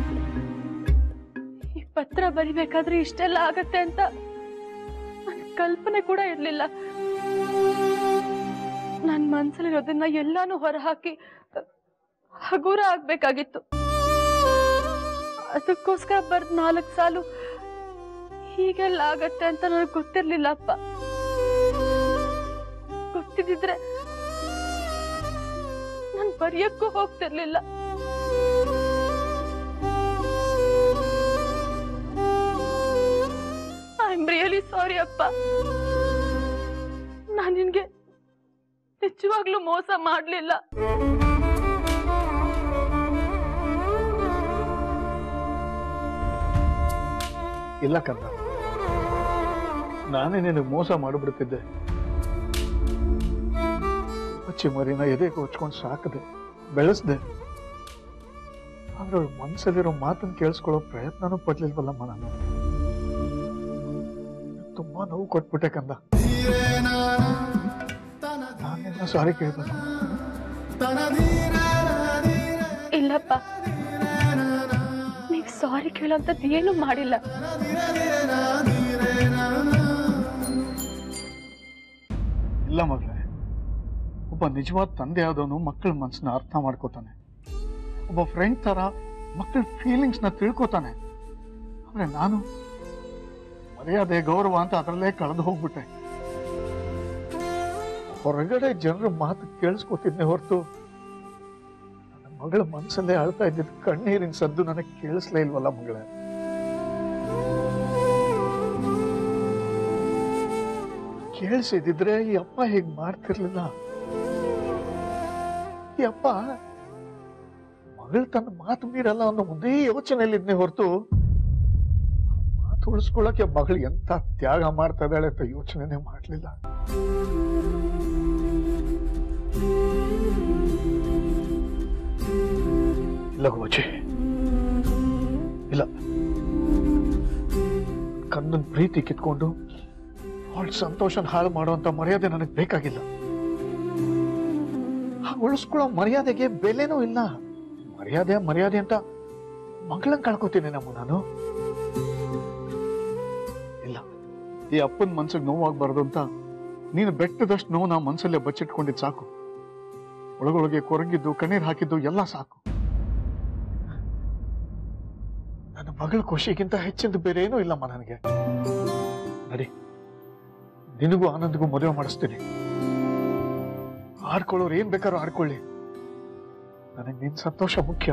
ಈ ಪತ್ರ ಬರಿಬೇಕಾದ್ರೆ ಇಷ್ಟೆಲ್ಲ ಆಗತ್ತೆ ಅಂತ ನನ್ ಕಲ್ಪನೆ ಕೂಡ ಇರ್ಲಿಲ್ಲ ನನ್ ಮನ್ಸಲ್ಲಿರೋದನ್ನ ಎಲ್ಲಾನು ಹೊರಹಾಕಿ ಹಗುರ ಆಗ್ಬೇಕಾಗಿತ್ತು ಅದಕ್ಕೋಸ್ಕರ ಬರ್ದ್ ನಾಲ್ಕು ಸಾಲು ಹೀಗೆಲ್ಲ ಆಗತ್ತೆ ಅಂತ ನನಗೆ ಗೊತ್ತಿರ್ಲಿಲ್ಲ ಅಪ್ಪ ಗೊತ್ತಿದ್ದಿದ್ರೆ ನಾನು ಬರೆಯಕ್ಕೂ ಹೋಗ್ತಿರ್ಲಿಲ್ಲ ಐ ಆಮ್ ರಿಯಲಿ ಸಾರಿ ಅಪ್ಪ ನಾನು ನಿನ್ಗೆ ನಿಜವಾಗ್ಲೂ ಮೋಸ ಮಾಡ್ಲಿಲ್ಲ ಇಲ್ಲ ಕಂದ ನಾನೇ ನಿನಗೆ ಮೋಸ ಮಾಡಿಬಿಡ್ತಿದ್ದೆ ಅಚ್ಚಿ ಮರಿನ ಎದೆಗೆ ಹೊಚ್ಕೊಂಡು ಸಾಕದೆ ಬೆಳೆಸ್ದೆ ಆದ್ರೆ ಅವಳ ಮನ್ಸಲ್ಲಿರೋ ಮಾತನ್ನ ಕೇಳಿಸ್ಕೊಳ್ಳೋ ಪ್ರಯತ್ನನೂ ಪಡ್ಲಿಲ್ವಲ್ಲಮ್ಮ ನಾನು ತುಂಬಾ ನೋವು ಕೊಟ್ಬಿಟ್ಟೆ ಕಂದ ನಾನೆಲ್ಲ ಸಾರಿ ಕೇಳ್ಬೇಕು ಇಲ್ಲಪ್ಪ ನೀವ್ ಸಾರಿ ಕೇಳೋಂಥದ್ದು ಏನು ಮಾಡಿಲ್ಲ ಇಲ್ಲ ಮಗಳೇ ಒಬ್ಬ ನಿಜವಾದ ತಂದೆ ಆದವನು ಮಕ್ಕಳ ಮನಸ್ಸನ್ನ ಅರ್ಥ ಮಾಡ್ಕೋತಾನೆ ಒಬ್ಬ ಫ್ರೆಂಡ್ ತರ ಮಕ್ಕಳ ಫೀಲಿಂಗ್ಸ್ನ ತಿಳ್ಕೊತಾನೆ ಆದ್ರೆ ನಾನು ಮರ್ಯಾದೆ ಗೌರವ ಅಂತ ಅದರಲ್ಲೇ ಕಳೆದು ಹೋಗ್ಬಿಟ್ಟೆ ಹೊರಗಡೆ ಜನರ ಮಾತು ಕೇಳಿಸ್ಕೊತಿದ್ನೆ ಹೊರತು ನನ್ನ ಮಗಳ ಮನಸ್ಸಲ್ಲೇ ಅಳ್ತಾ ಇದ್ದಿದ್ದು ಕಣ್ಣೀರಿನ ಸದ್ದು ನನಗೆ ಕೇಳಿಸ್ಲೇ ಇಲ್ವಲ್ಲ ಮಗಳೇ ಕೇಳಿಸಿದಿದ್ರೆ ಈ ಅಪ್ಪ ಹೀಗ್ ಮಾಡ್ತಿರ್ಲಿಲ್ಲ ಈ ಅಪ್ಪ ಮಗಳು ತನ್ನ ಮಾತು ಮೀರಲ್ಲ ಅನ್ನೋ ಒಂದೇ ಯೋಚನೆಯಲ್ಲಿದ್ನೆ ಹೊರತು ಮಾತು ಉಳಿಸ್ಕೊಳ್ಳಕ್ಕೆ ಮಗಳು ಎಂತ ತ್ಯಾಗ ಮಾಡ್ತಾ ಇದ್ದಾಳೆ ಅಂತ ಯೋಚನೆನೇ ಮಾಡ್ಲಿಲ್ಲ ಇಲ್ಲ ಗೋಚಿ ಇಲ್ಲ ಕಣ್ಣನ್ ಪ್ರೀತಿ ಕಿತ್ಕೊಂಡು ಅವಳ ಸಂತೋಷನ ಹಾಳು ಮಾಡುವಂತ ಮರ್ಯಾದೆ ನನಗೆ ಬೇಕಾಗಿಲ್ಲ ಹಾಗ್ ಉಳಿಸ್ಕೊಳ್ಳೋ ಮರ್ಯಾದೆಗೆ ಬೆಲೆನೂ ಇಲ್ಲ ಮರ್ಯಾದೆ ಮರ್ಯಾದೆ ಅಂತ ಮಗಳನ್ನ ಕಳ್ಕೊತೀನಿ ನಮ್ಮ ನಾನು ಇಲ್ಲ ಈ ಅಪ್ಪನ ಮನ್ಸಿಗೆ ನೋವಾಗ್ಬಾರ್ದು ಅಂತ ನೀನು ಬೆಟ್ಟದಷ್ಟು ನೋವು ನಾ ಮನ್ಸಲ್ಲೇ ಬಚ್ಚಿಟ್ಕೊಂಡಿದ್ ಸಾಕು ಒಳಗೊಳಗೆ ಕೊರಗಿದ್ದು ಕಣ್ಣೀರ್ ಹಾಕಿದ್ದು ಎಲ್ಲ ಸಾಕು ನನ್ನ ಮಗಳ ಖುಷಿಗಿಂತ ಹೆಚ್ಚಿಂದು ಬೇರೆ ಏನೂ ಇಲ್ಲಮ್ಮ ನನಗೆ ನಡಿ ನಿನಗೂ ಆನಂದ್ಗೂ ಮದುವೆ ಮಾಡಿಸ್ತೀನಿ ಆಡ್ಕೊಳ್ಳೋರು ಏನ್ ಬೇಕಾದ್ರೂ ಆಡ್ಕೊಳ್ಳಿ ನನಗೆ ನಿನ್ ಸಂತೋಷ ಮುಖ್ಯ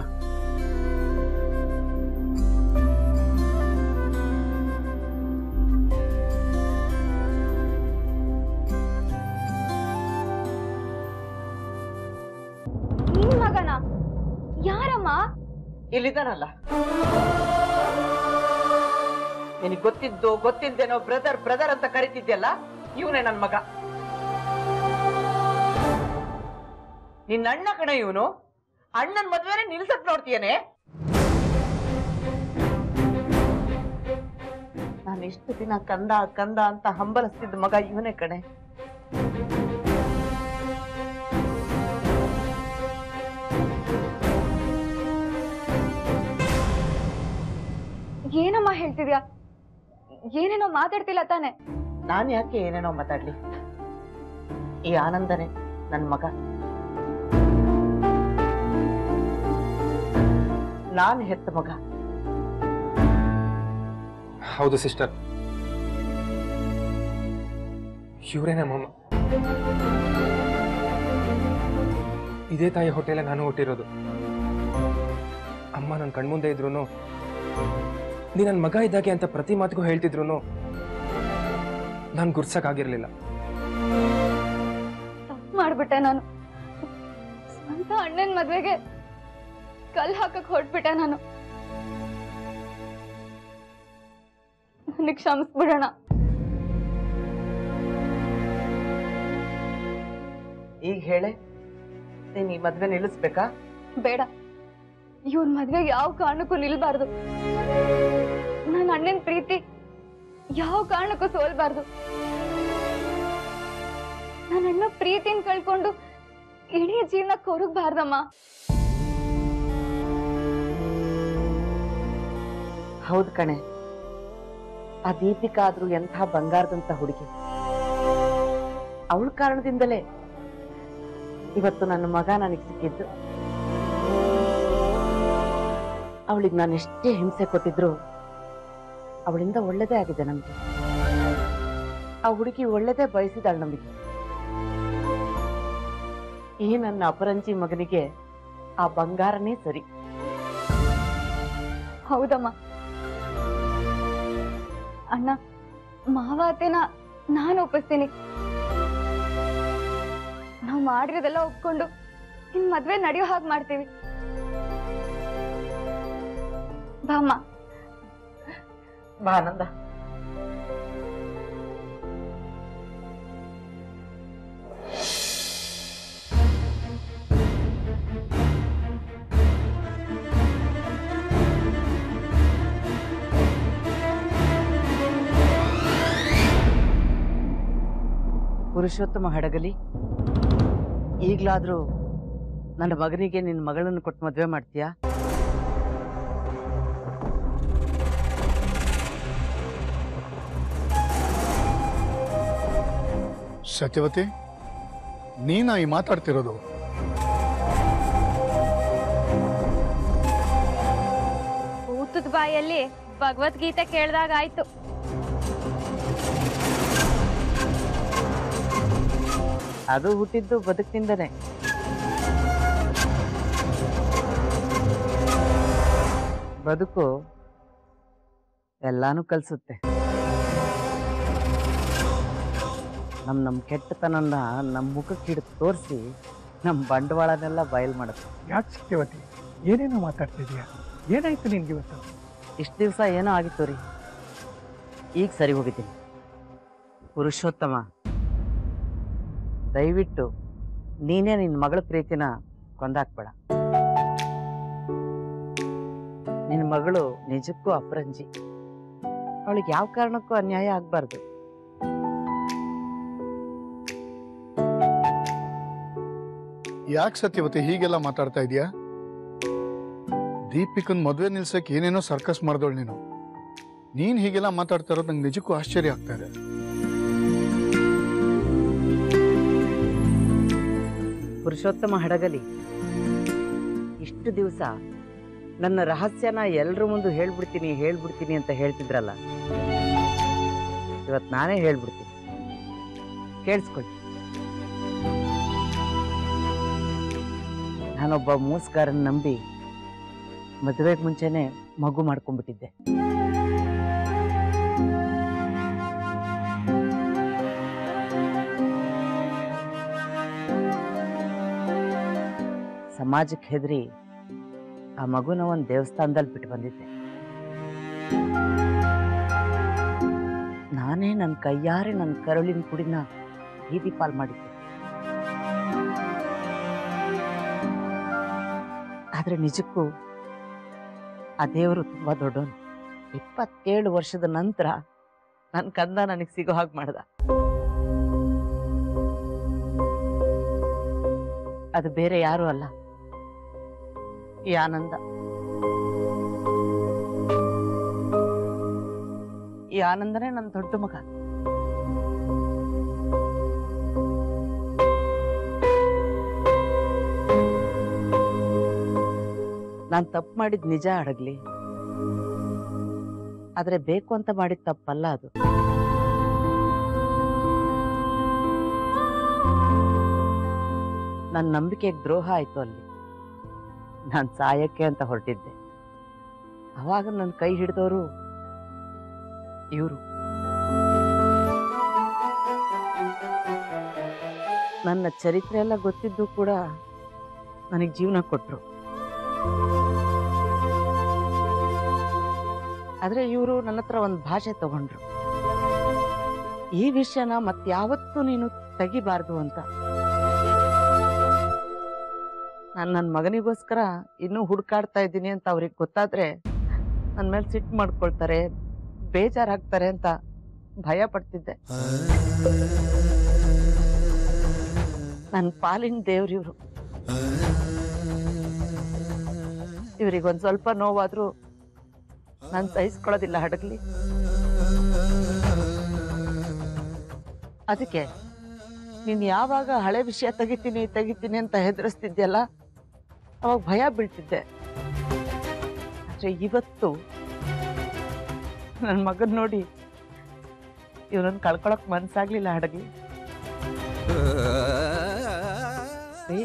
ನಿನ್ ಮಗನ ಯಾರಮ್ಮ ಇಲ್ಲಿದ್ದಾನಲ್ಲ ನಿನಗೆ ಗೊತ್ತಿದ್ದು ಗೊತ್ತಿಲ್ದೇನೋ ಬ್ರದರ್ ಬ್ರದರ್ ಅಂತ ಕರಿತಿದ್ಯಲ್ಲ ಇವನೇ ನನ್ ಮಗ ನಿನ್ನ ಅಣ್ಣ ಕಣ ಇವನು ಅಣ್ಣನ್ ಮದ್ವೆನೆ ನಿಲ್ಸಕ್ ನೋಡ್ತೀಯನೆ ನಾನು ಎಷ್ಟು ದಿನ ಕಂದ ಕಂದ ಅಂತ ಹಂಬಲಿಸ್ತಿದ್ದ ಮಗ ಇವನೇ ಕಣೆ ಏನಮ್ಮ ಹೇಳ್ತಿದ್ಯಾ ಏನೇನೋ ಮಾತಾಡ್ತಿಲ್ಲ ತಾನೆ ನಾನ್ ಯಾಕೆ ಏನೇನೋ ಮಾತಾಡ್ಲಿ ಈ ಆನಂದನೇ ನನ್ ಮಗ ನಾನ್ ಹೆತ್ತ ಮಗ ಹೌದು ಸಿಸ್ಟರ್ ಇವರೇ ನಮ್ಮಮ್ಮ ಇದೇ ತಾಯಿ ಹೊಟ್ಟೆಲೆ ನಾನು ಹುಟ್ಟಿರೋದು ಅಮ್ಮ ನನ್ನ ಕಣ್ಮುಂದೆ ಇದ್ರು ನೀ ನನ್ನ ಮಗ ಇದ್ದಾಗೆ ಅಂತ ಪ್ರತಿ ಮಾತಿಗೂ ಹೇಳ್ತಿದ್ರು ನಾನು ಗುರ್ಸಕ್ಕಾಗಿರ್ಲಿಲ್ಲ ತಪ್ಪು ಮಾಡ್ಬಿಟ್ಟೆ ನಾನು ಸ್ವಂತ ಅಣ್ಣನ ಮದ್ವೆಗೆ ಕಲ್ ಹಾಕಕ್ ಹೊರಟ್ಬಿಟ್ಟೆ ನಾನು ನನಗ್ ಕ್ಷಮಿಸ್ಬಿಡೋಣ ಈಗ ಹೇಳೆ ನೀನ್ ಈ ಮದ್ವೆ ನಿಲ್ಲಿಸ್ಬೇಕಾ ಬೇಡ ಇವ್ರ ಮದ್ವೆಗೆ ಯಾವ ಕಾರಣಕ್ಕೂ ನಿಲ್ಬಾರ್ದು ನನ್ನ ಅಣ್ಣನ ಪ್ರೀತಿ ಯಾವ ಕಾರಣಕ್ಕೂ ಸೋಲ್ಬಾರ್ದು ನನ್ನ ಅಣ್ಣ ಪ್ರೀತಿನ ಕಳ್ಕೊಂಡು ಇಡೀ ಜೀವನ ಕೊರಗಬಾರ್ದಮ್ಮ ಹೌದು ಕಣೆ ಆ ದೀಪಿಕಾ ಆದ್ರೂ ಎಂಥ ಬಂಗಾರದಂತ ಹುಡುಗಿ ಅವಳ ಕಾರಣದಿಂದಲೇ ಇವತ್ತು ನನ್ನ ಮಗ ನನಗೆ ಸಿಕ್ಕಿದ್ದು ಅವಳಿಗೆ ನಾನು ಎಷ್ಟೇ ಹಿಂಸೆ ಕೊಟ್ಟಿದ್ರು ಅವಳಿಂದ ಒಳ್ಳೇದೇ ಆಗಿದೆ ನಮಗೆ ಆ ಹುಡುಗಿ ಒಳ್ಳೇದೇ ಬಯಸಿದಾಳು ನಮಗೆ ಈ ನನ್ನ ಅಪರಂಜಿ ಮಗನಿಗೆ ಆ ಬಂಗಾರನೇ ಸರಿ ಹೌದಮ್ಮ ಅಣ್ಣ ಮಾವ ಅತ್ತೆನ ನಾನು ಒಪ್ಪಿಸ್ತೀನಿ ನಾವು ಮಾಡಿರೋದೆಲ್ಲ ಒಪ್ಕೊಂಡು ನಿನ್ ಮದ್ವೆ ನಡೆಯೋ ಹಾಗೆ ಮಾಡ್ತೀವಿ ಬಾಮ್ಮ ಬಾ ಆನಂದ ಪುರುಷೋತ್ತಮ ಹಡಗಲಿ ಈಗ್ಲಾದ್ರೂ ನನ್ನ ಮಗನಿಗೆ ನಿನ್ನ ಮಗಳನ್ನು ಕೊಟ್ಟು ಮದುವೆ ಮಾಡ್ತೀಯಾ ಸತ್ಯವತಿ ನೀನಾ ಈ ಮಾತಾಡ್ತಿರೋದು ಊತದ ಬಾಯಲ್ಲಿ ಭಗವದ್ಗೀತೆ ಕೇಳ್ದಾಗ ಆಯ್ತು ಅದು ಹುಟ್ಟಿದ್ದು ಬದುಕಿನಿಂದನೇ ಬದುಕು ಎಲ್ಲಾನು ಕಲಿಸುತ್ತೆ ನಮ್ ನಮ್ ಕೆಟ್ಟತನನ್ನ ನಮ್ಮ ಮುಖಕ್ಕೆ ಹಿಡಿದು ತೋರಿಸಿ ನಮ್ಮ ಬಂಡವಾಳನೆಲ್ಲ ಬಯಲು ಮಾಡುತ್ತೆ ಯಾಕೆ ಸತ್ಯವತಿ ಏನೇನೋ ಮಾತಾಡ್ತಿದ್ಯಾ ಏನಾಯ್ತು ನಿನ್ಗೆ ಇವತ್ತು ಇಷ್ಟು ದಿವಸ ಏನೋ ಆಗಿತ್ತು ರೀ ಈಗ ಸರಿ ಹೋಗಿದ್ದೀನಿ ಪುರುಷೋತ್ತಮ ದಯವಿಟ್ಟು ನೀನೇ ನಿನ್ನ ಮಗಳ ಪ್ರೀತಿನ ಕೊಂದಾಕ್ಬೇಡ ನಿನ್ನ ಮಗಳು ನಿಜಕ್ಕೂ ಅಪರಂಜಿ ಅವಳಿಗೆ ಯಾವ ಕಾರಣಕ್ಕೂ ಅನ್ಯಾಯ ಆಗ್ಬಾರ್ದು ಯಾಕೆ ಸತ್ಯವತಿ ಹೀಗೆಲ್ಲ ಮಾತಾಡ್ತಾ ಇದೀಯಾ ದೀಪಿಕನ್ ಮದ್ವೆ ನಿಲ್ಸಕ್ ಏನೇನೋ ಸರ್ಕಸ್ ಮಾಡ್ದೋಳು ನೀನು ನೀನ್ ಹೀಗೆಲ್ಲ ಮಾತಾಡ್ತಾ ಇರೋದು ನಂಗೆ ನಿಜಕ್ಕೂ ಆಶ್ಚರ್ಯ ಆಗ್ತಾ ಇದೆ ಪುರುಷೋತ್ತಮ ಹಡಗಲಿ ಇಷ್ಟು ದಿವಸ ನನ್ನ ರಹಸ್ಯನ ಎಲ್ರ ಮುಂದೆ ಹೇಳ್ಬಿಡ್ತೀನಿ ಹೇಳ್ಬಿಡ್ತೀನಿ ಅಂತ ಹೇಳ್ತಿದ್ರಲ್ಲ ಇವತ್ತು ನಾನೇ ಹೇಳ್ಬಿಡ್ತೀನಿ ಕೇಳಿಸ್ಕೊಳ್ಳಿ ನಾನೊಬ್ಬ ಮೋಸ್ಗಾರನ್ ನಂಬಿ ಮದುವೆಗೆ ಮುಂಚೆನೆ ಮಗು ಮಾಡ್ಕೊಂಡ್ಬಿಟ್ಟಿದ್ದೆ ಸಮಾಜಕ್ಕೆ ಹೆದರಿ ಆ ಮಗುನ ಒಂದು ದೇವಸ್ಥಾನದಲ್ಲಿ ಬಿಟ್ಟು ಬಂದಿದ್ದೆ ನಾನೇ ನನ್ನ ಕೈಯಾರೆ ನನ್ನ ಕರುಳಿನ ಕುಡಿನ ಬೀದಿ ಪಾಲ್ ಮಾಡಿದ್ದೆ ಆದ್ರೆ ನಿಜಕ್ಕೂ ಆ ದೇವರು ತುಂಬಾ ದೊಡ್ಡವನು ಇಪ್ಪತ್ತೇಳು ವರ್ಷದ ನಂತರ ನನ್ನ ಕಂದ ನನಗೆ ಸಿಗೋ ಹಾಗೆ ಮಾಡ್ದ ಅದು ಬೇರೆ ಯಾರು ಅಲ್ಲ ಈ ಆನಂದ ಈ ಆನಂದನೇ ನನ್ನ ದೊಡ್ಡ ಮಗ ನಾನು ತಪ್ಪು ಮಾಡಿದ್ ನಿಜ ಅಡಗ್ಲಿ ಆದ್ರೆ ಬೇಕು ಅಂತ ಮಾಡಿದ ತಪ್ಪಲ್ಲ ಅದು ನನ್ನ ನಂಬಿಕೆಗೆ ದ್ರೋಹ ಆಯ್ತು ಅಲ್ಲಿ ನಾನು ಸಾಯಕ್ಕೆ ಅಂತ ಹೊರಟಿದ್ದೆ ಅವಾಗ ನನ್ನ ಕೈ ಹಿಡಿದವರು ಇವರು ನನ್ನ ಚರಿತ್ರೆ ಎಲ್ಲ ಗೊತ್ತಿದ್ದು ಕೂಡ ನನಗೆ ಜೀವನ ಕೊಟ್ರು ಆದ್ರೆ ಇವರು ನನ್ನ ಹತ್ರ ಒಂದು ಭಾಷೆ ತಗೊಂಡ್ರು ಈ ವಿಷಯನ ಮತ್ಯಾವತ್ತೂ ನೀನು ತೆಗಿಬಾರ್ದು ಅಂತ ನಾನು ನನ್ನ ಮಗನಿಗೋಸ್ಕರ ಇನ್ನೂ ಹುಡುಕಾಡ್ತಾ ಇದ್ದೀನಿ ಅಂತ ಅವ್ರಿಗೆ ಗೊತ್ತಾದ್ರೆ ನನ್ನ ಮೇಲೆ ಸಿಟ್ಟು ಮಾಡ್ಕೊಳ್ತಾರೆ ಬೇಜಾರಾಗ್ತಾರೆ ಅಂತ ಭಯ ಪಡ್ತಿದ್ದೆ ನನ್ನ ಪಾಲಿನ ದೇವ್ರಿವ್ರು ಇವ್ರಿಗೆ ಒಂದ್ ಸ್ವಲ್ಪ ನೋವಾದ್ರೂ ನಾನು ಸಹಿಸ್ಕೊಳ್ಳೋದಿಲ್ಲ ಹಡಗ್ಲಿ ಅದಕ್ಕೆ ನೀನ್ ಯಾವಾಗ ಹಳೆ ವಿಷಯ ತೆಗಿತೀನಿ ತೆಗಿತೀನಿ ಅಂತ ಹೆದರಿಸ್ತಿದ್ಯಲ್ಲ ಅವಾಗ ಭಯ ಬೀಳ್ತಿದ್ದೆ ಆದ್ರೆ ಇವತ್ತು ನನ್ನ ಮಗನ್ ನೋಡಿ ಇವನನ್ನ ಕಳ್ಕೊಳಕ್ ಮನ್ಸಾಗ್ಲಿಲ್ಲ ಹಡಗ್ಲಿ ರೀ,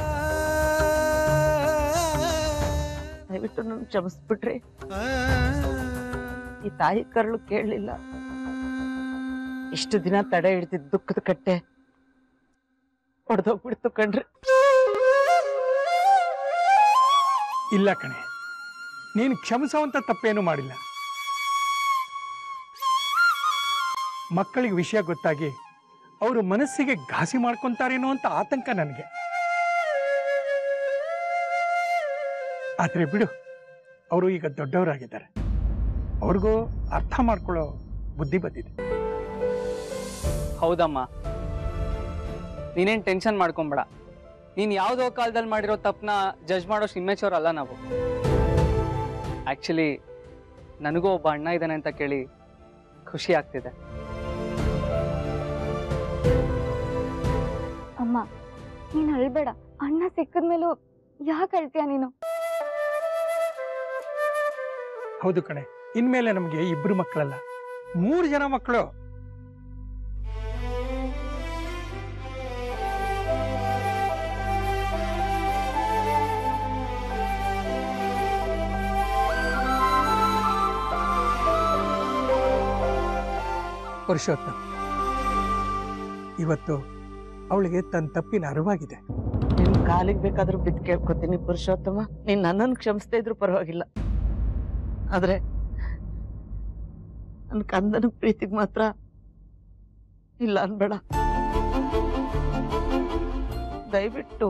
ದಯವಿಟ್ಟು ನನ್ ಕ್ಷಮಿಸ್ಬಿಟ್ರಿ ಈ ತಾಯಿ ಕರಳು ಕೇಳಲಿಲ್ಲ ಇಷ್ಟು ದಿನ ತಡೆ ಹಿಡ್ತಿದ್ ದುಃಖದ ಕಟ್ಟೆ ಹೊಡೆದೋಗ್ಬಿಡ್ತು ಕಣ್ರಿ ಇಲ್ಲ ಕಣೆ ನೀನು ಕ್ಷಮಿಸುವಂತ ತಪ್ಪೇನು ಮಾಡಿಲ್ಲ ಮಕ್ಕಳಿಗೆ ವಿಷಯ ಗೊತ್ತಾಗಿ ಅವರು ಮನಸ್ಸಿಗೆ ಘಾಸಿ ಮಾಡ್ಕೊಂತಾರೇನೋ ಅಂತ ಆತಂಕ ನನಗೆ ಆದ್ರೆ ಬಿಡು ಅವರು ಈಗ ದೊಡ್ಡವರಾಗಿದ್ದಾರೆ ಅವ್ರಿಗೂ ಅರ್ಥ ಮಾಡ್ಕೊಳ್ಳೋ ಬುದ್ಧಿ ಬಂದಿದೆ ಹೌದಮ್ಮ ನೀನೇನ್ ಟೆನ್ಷನ್ ಮಾಡ್ಕೊಂಬೇಡ ನೀನ್ ಯಾವ್ದೋ ಕಾಲದಲ್ಲಿ ಮಾಡಿರೋ ತಪ್ಪನ್ನ ಜಡ್ಜ್ ಮಾಡೋಷ್ಟು ಇಮ್ಮೆಚೂರ್ ಅಲ್ಲ ನಾವು ಆಕ್ಚುಲಿ ನನಗೂ ಒಬ್ಬ ಅಣ್ಣ ಇದ್ದಾನೆ ಅಂತ ಕೇಳಿ ಖುಷಿ ಆಗ್ತಿದೆ ಅಮ್ಮ ನೀನ್ ಅಳ್ಬೇಡ ಅಣ್ಣ ಸಿಕ್ಕದ್ಮೇಲೂ ಯಾಕೆ ಅಳ್ತೀಯ ನೀನು ಹೌದು ಕಣೆ ಇನ್ಮೇಲೆ ನಮಗೆ ಇಬ್ರು ಮಕ್ಕಳಲ್ಲ ಮೂರು ಜನ ಮಕ್ಕಳು ಪುರುಷೋತ್ತಮ ಇವತ್ತು ಅವಳಿಗೆ ತನ್ನ ತಪ್ಪಿನ ಅರಿವಾಗಿದೆ ನಿನ್ ಕಾಲಿಗೆ ಬೇಕಾದ್ರೂ ಬಿದ್ದು ಕೇಳ್ಕೊತೀನಿ ಪುರುಷೋತ್ತಮ ನೀನ್ ನನ್ನನ್ನು ಕ್ಷಮಿಸ್ತಾ ಇದ್ರು ಪರವಾಗಿಲ್ಲ ಆದ್ರೆ ನನ್ ಕಂದನ ಪ್ರೀತಿಗ್ ಮಾತ್ರ ಇಲ್ಲ ಅನ್ಬೇಡ ದಯವಿಟ್ಟು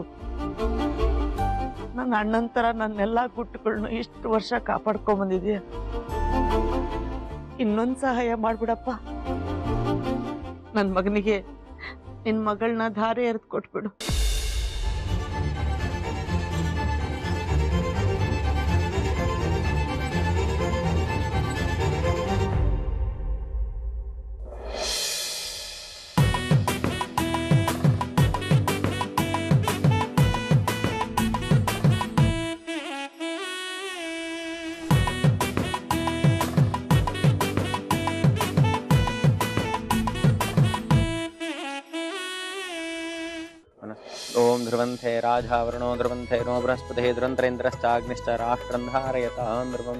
ನನ್ನ ಅಣ್ಣನ ತರ ನನ್ನೆಲ್ಲಾ ಗುಟ್ಟುಗಳನ್ನ ಇಷ್ಟು ವರ್ಷ ಕಾಪಾಡ್ಕೊಂಡ್ ಬಂದಿದೀಯ ಇನ್ನೊಂದ್ ಸಹಾಯ ಮಾಡ್ಬಿಡಪ್ಪ ನನ್ ಮಗನಿಗೆ ನಿನ್ ಮಗಳನ್ನ ಧಾರೆ ಎರೆದು ಕೊಟ್ಬಿಡು ಓಂ ಧ್ರುವಂತೆ ರಾಜಾವರಣೋ ಧ್ರುವಂತೆ ನೋ ಬೃಹಸ್ಪತಿ ಧ್ರುವಂತರೇಂದ್ರಶ್ಚಾಗ್ನಿಶ್ಚ ರಾಷ್ಟ್ರಂ ಧಾರಯತಾಂ ಧ್ರುವಂ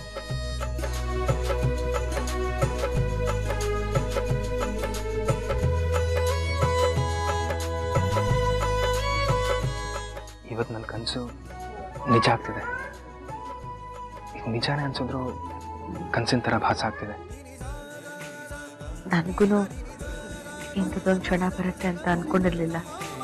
ಇವತ್ತು ನನ್ನ ಕನಸು ನಿಜ ಆಗ್ತಿದೆ ಇದು ನಿಜಾನೇ ಅನ್ಸಿದ್ರು ಕನಸಿನ ಥರ ಭಾಸ ಆಗ್ತಿದೆ ನನ್ಗೂನು ಇಂಥದ್ದೊಂದು ಕ್ಷಣ ಬರುತ್ತೆ ಅಂತ ಅನ್ಕೊಂಡಿರ್ಲಿಲ್ಲ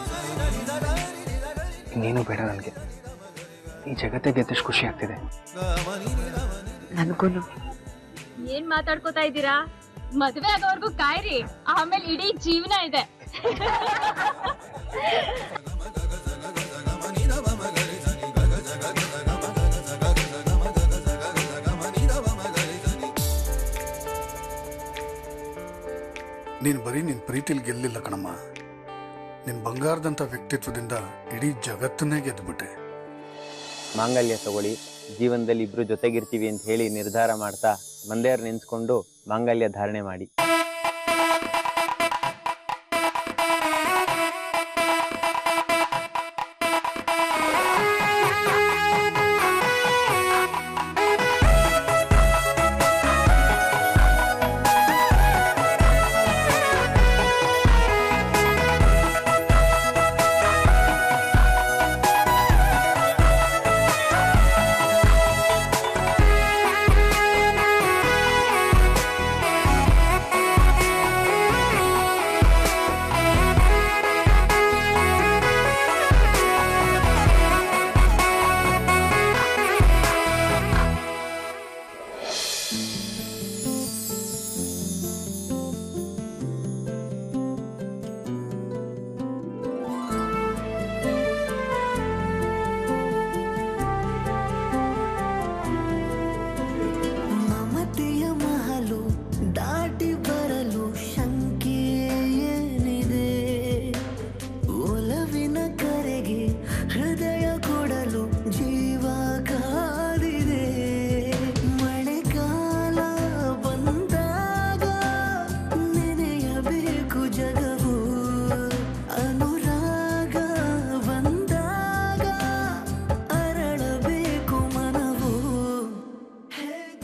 ಇನ್ನೇನು ಬೇಡ ನನಗೆ ಈ ಜಗತ್ತೇ ಗೆದ್ದಷ್ಟು ಖುಷಿ ಆಗ್ತಿದೆ ನನ್ಗೂನು ಏನ್ ಮಾತಾಡ್ಕೋತಾ ಇದ್ದೀರಾ ಮದ್ವೆ ಆಗೋವರ್ಗು ಕಾಯ್ರಿ ಆಮೇಲೆ ಇಡೀ ಜೀವನ ಇದೆ ನೀನು ಬರೀ ನಿನ್ನ ಪ್ರೀತಿಲಿ ಗೆಲ್ಲಿಲ್ಲ ಕಣಮ್ಮ ನಿನ್ನ ಬಂಗಾರದಂಥ ವ್ಯಕ್ತಿತ್ವದಿಂದ ಇಡೀ ಜಗತ್ತನ್ನೇ ಗೆದ್ದುಬಿಟ್ಟೆ ಮಾಂಗಲ್ಯ ತಗೊಳ್ಳಿ ಜೀವನದಲ್ಲಿ ಇಬ್ರು ಜೊತೆಗಿರ್ತೀವಿ ಅಂತ ಹೇಳಿ ನಿರ್ಧಾರ ಮಾಡ್ತಾ ಮಂದೆಯರ್ ನಿಂತ್ಕೊಂಡು ಮಾಂಗಲ್ಯ ಧಾರಣೆ ಮಾಡಿ Thank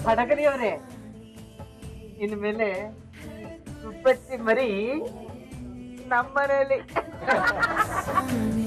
ಹಡಗರಿಯವರೇ ಇನ್ಮೇಲೆ ಸುಬ್ಬಚ್ಚಿ ಮರಿ ನಮ್ಮನೇಲಿ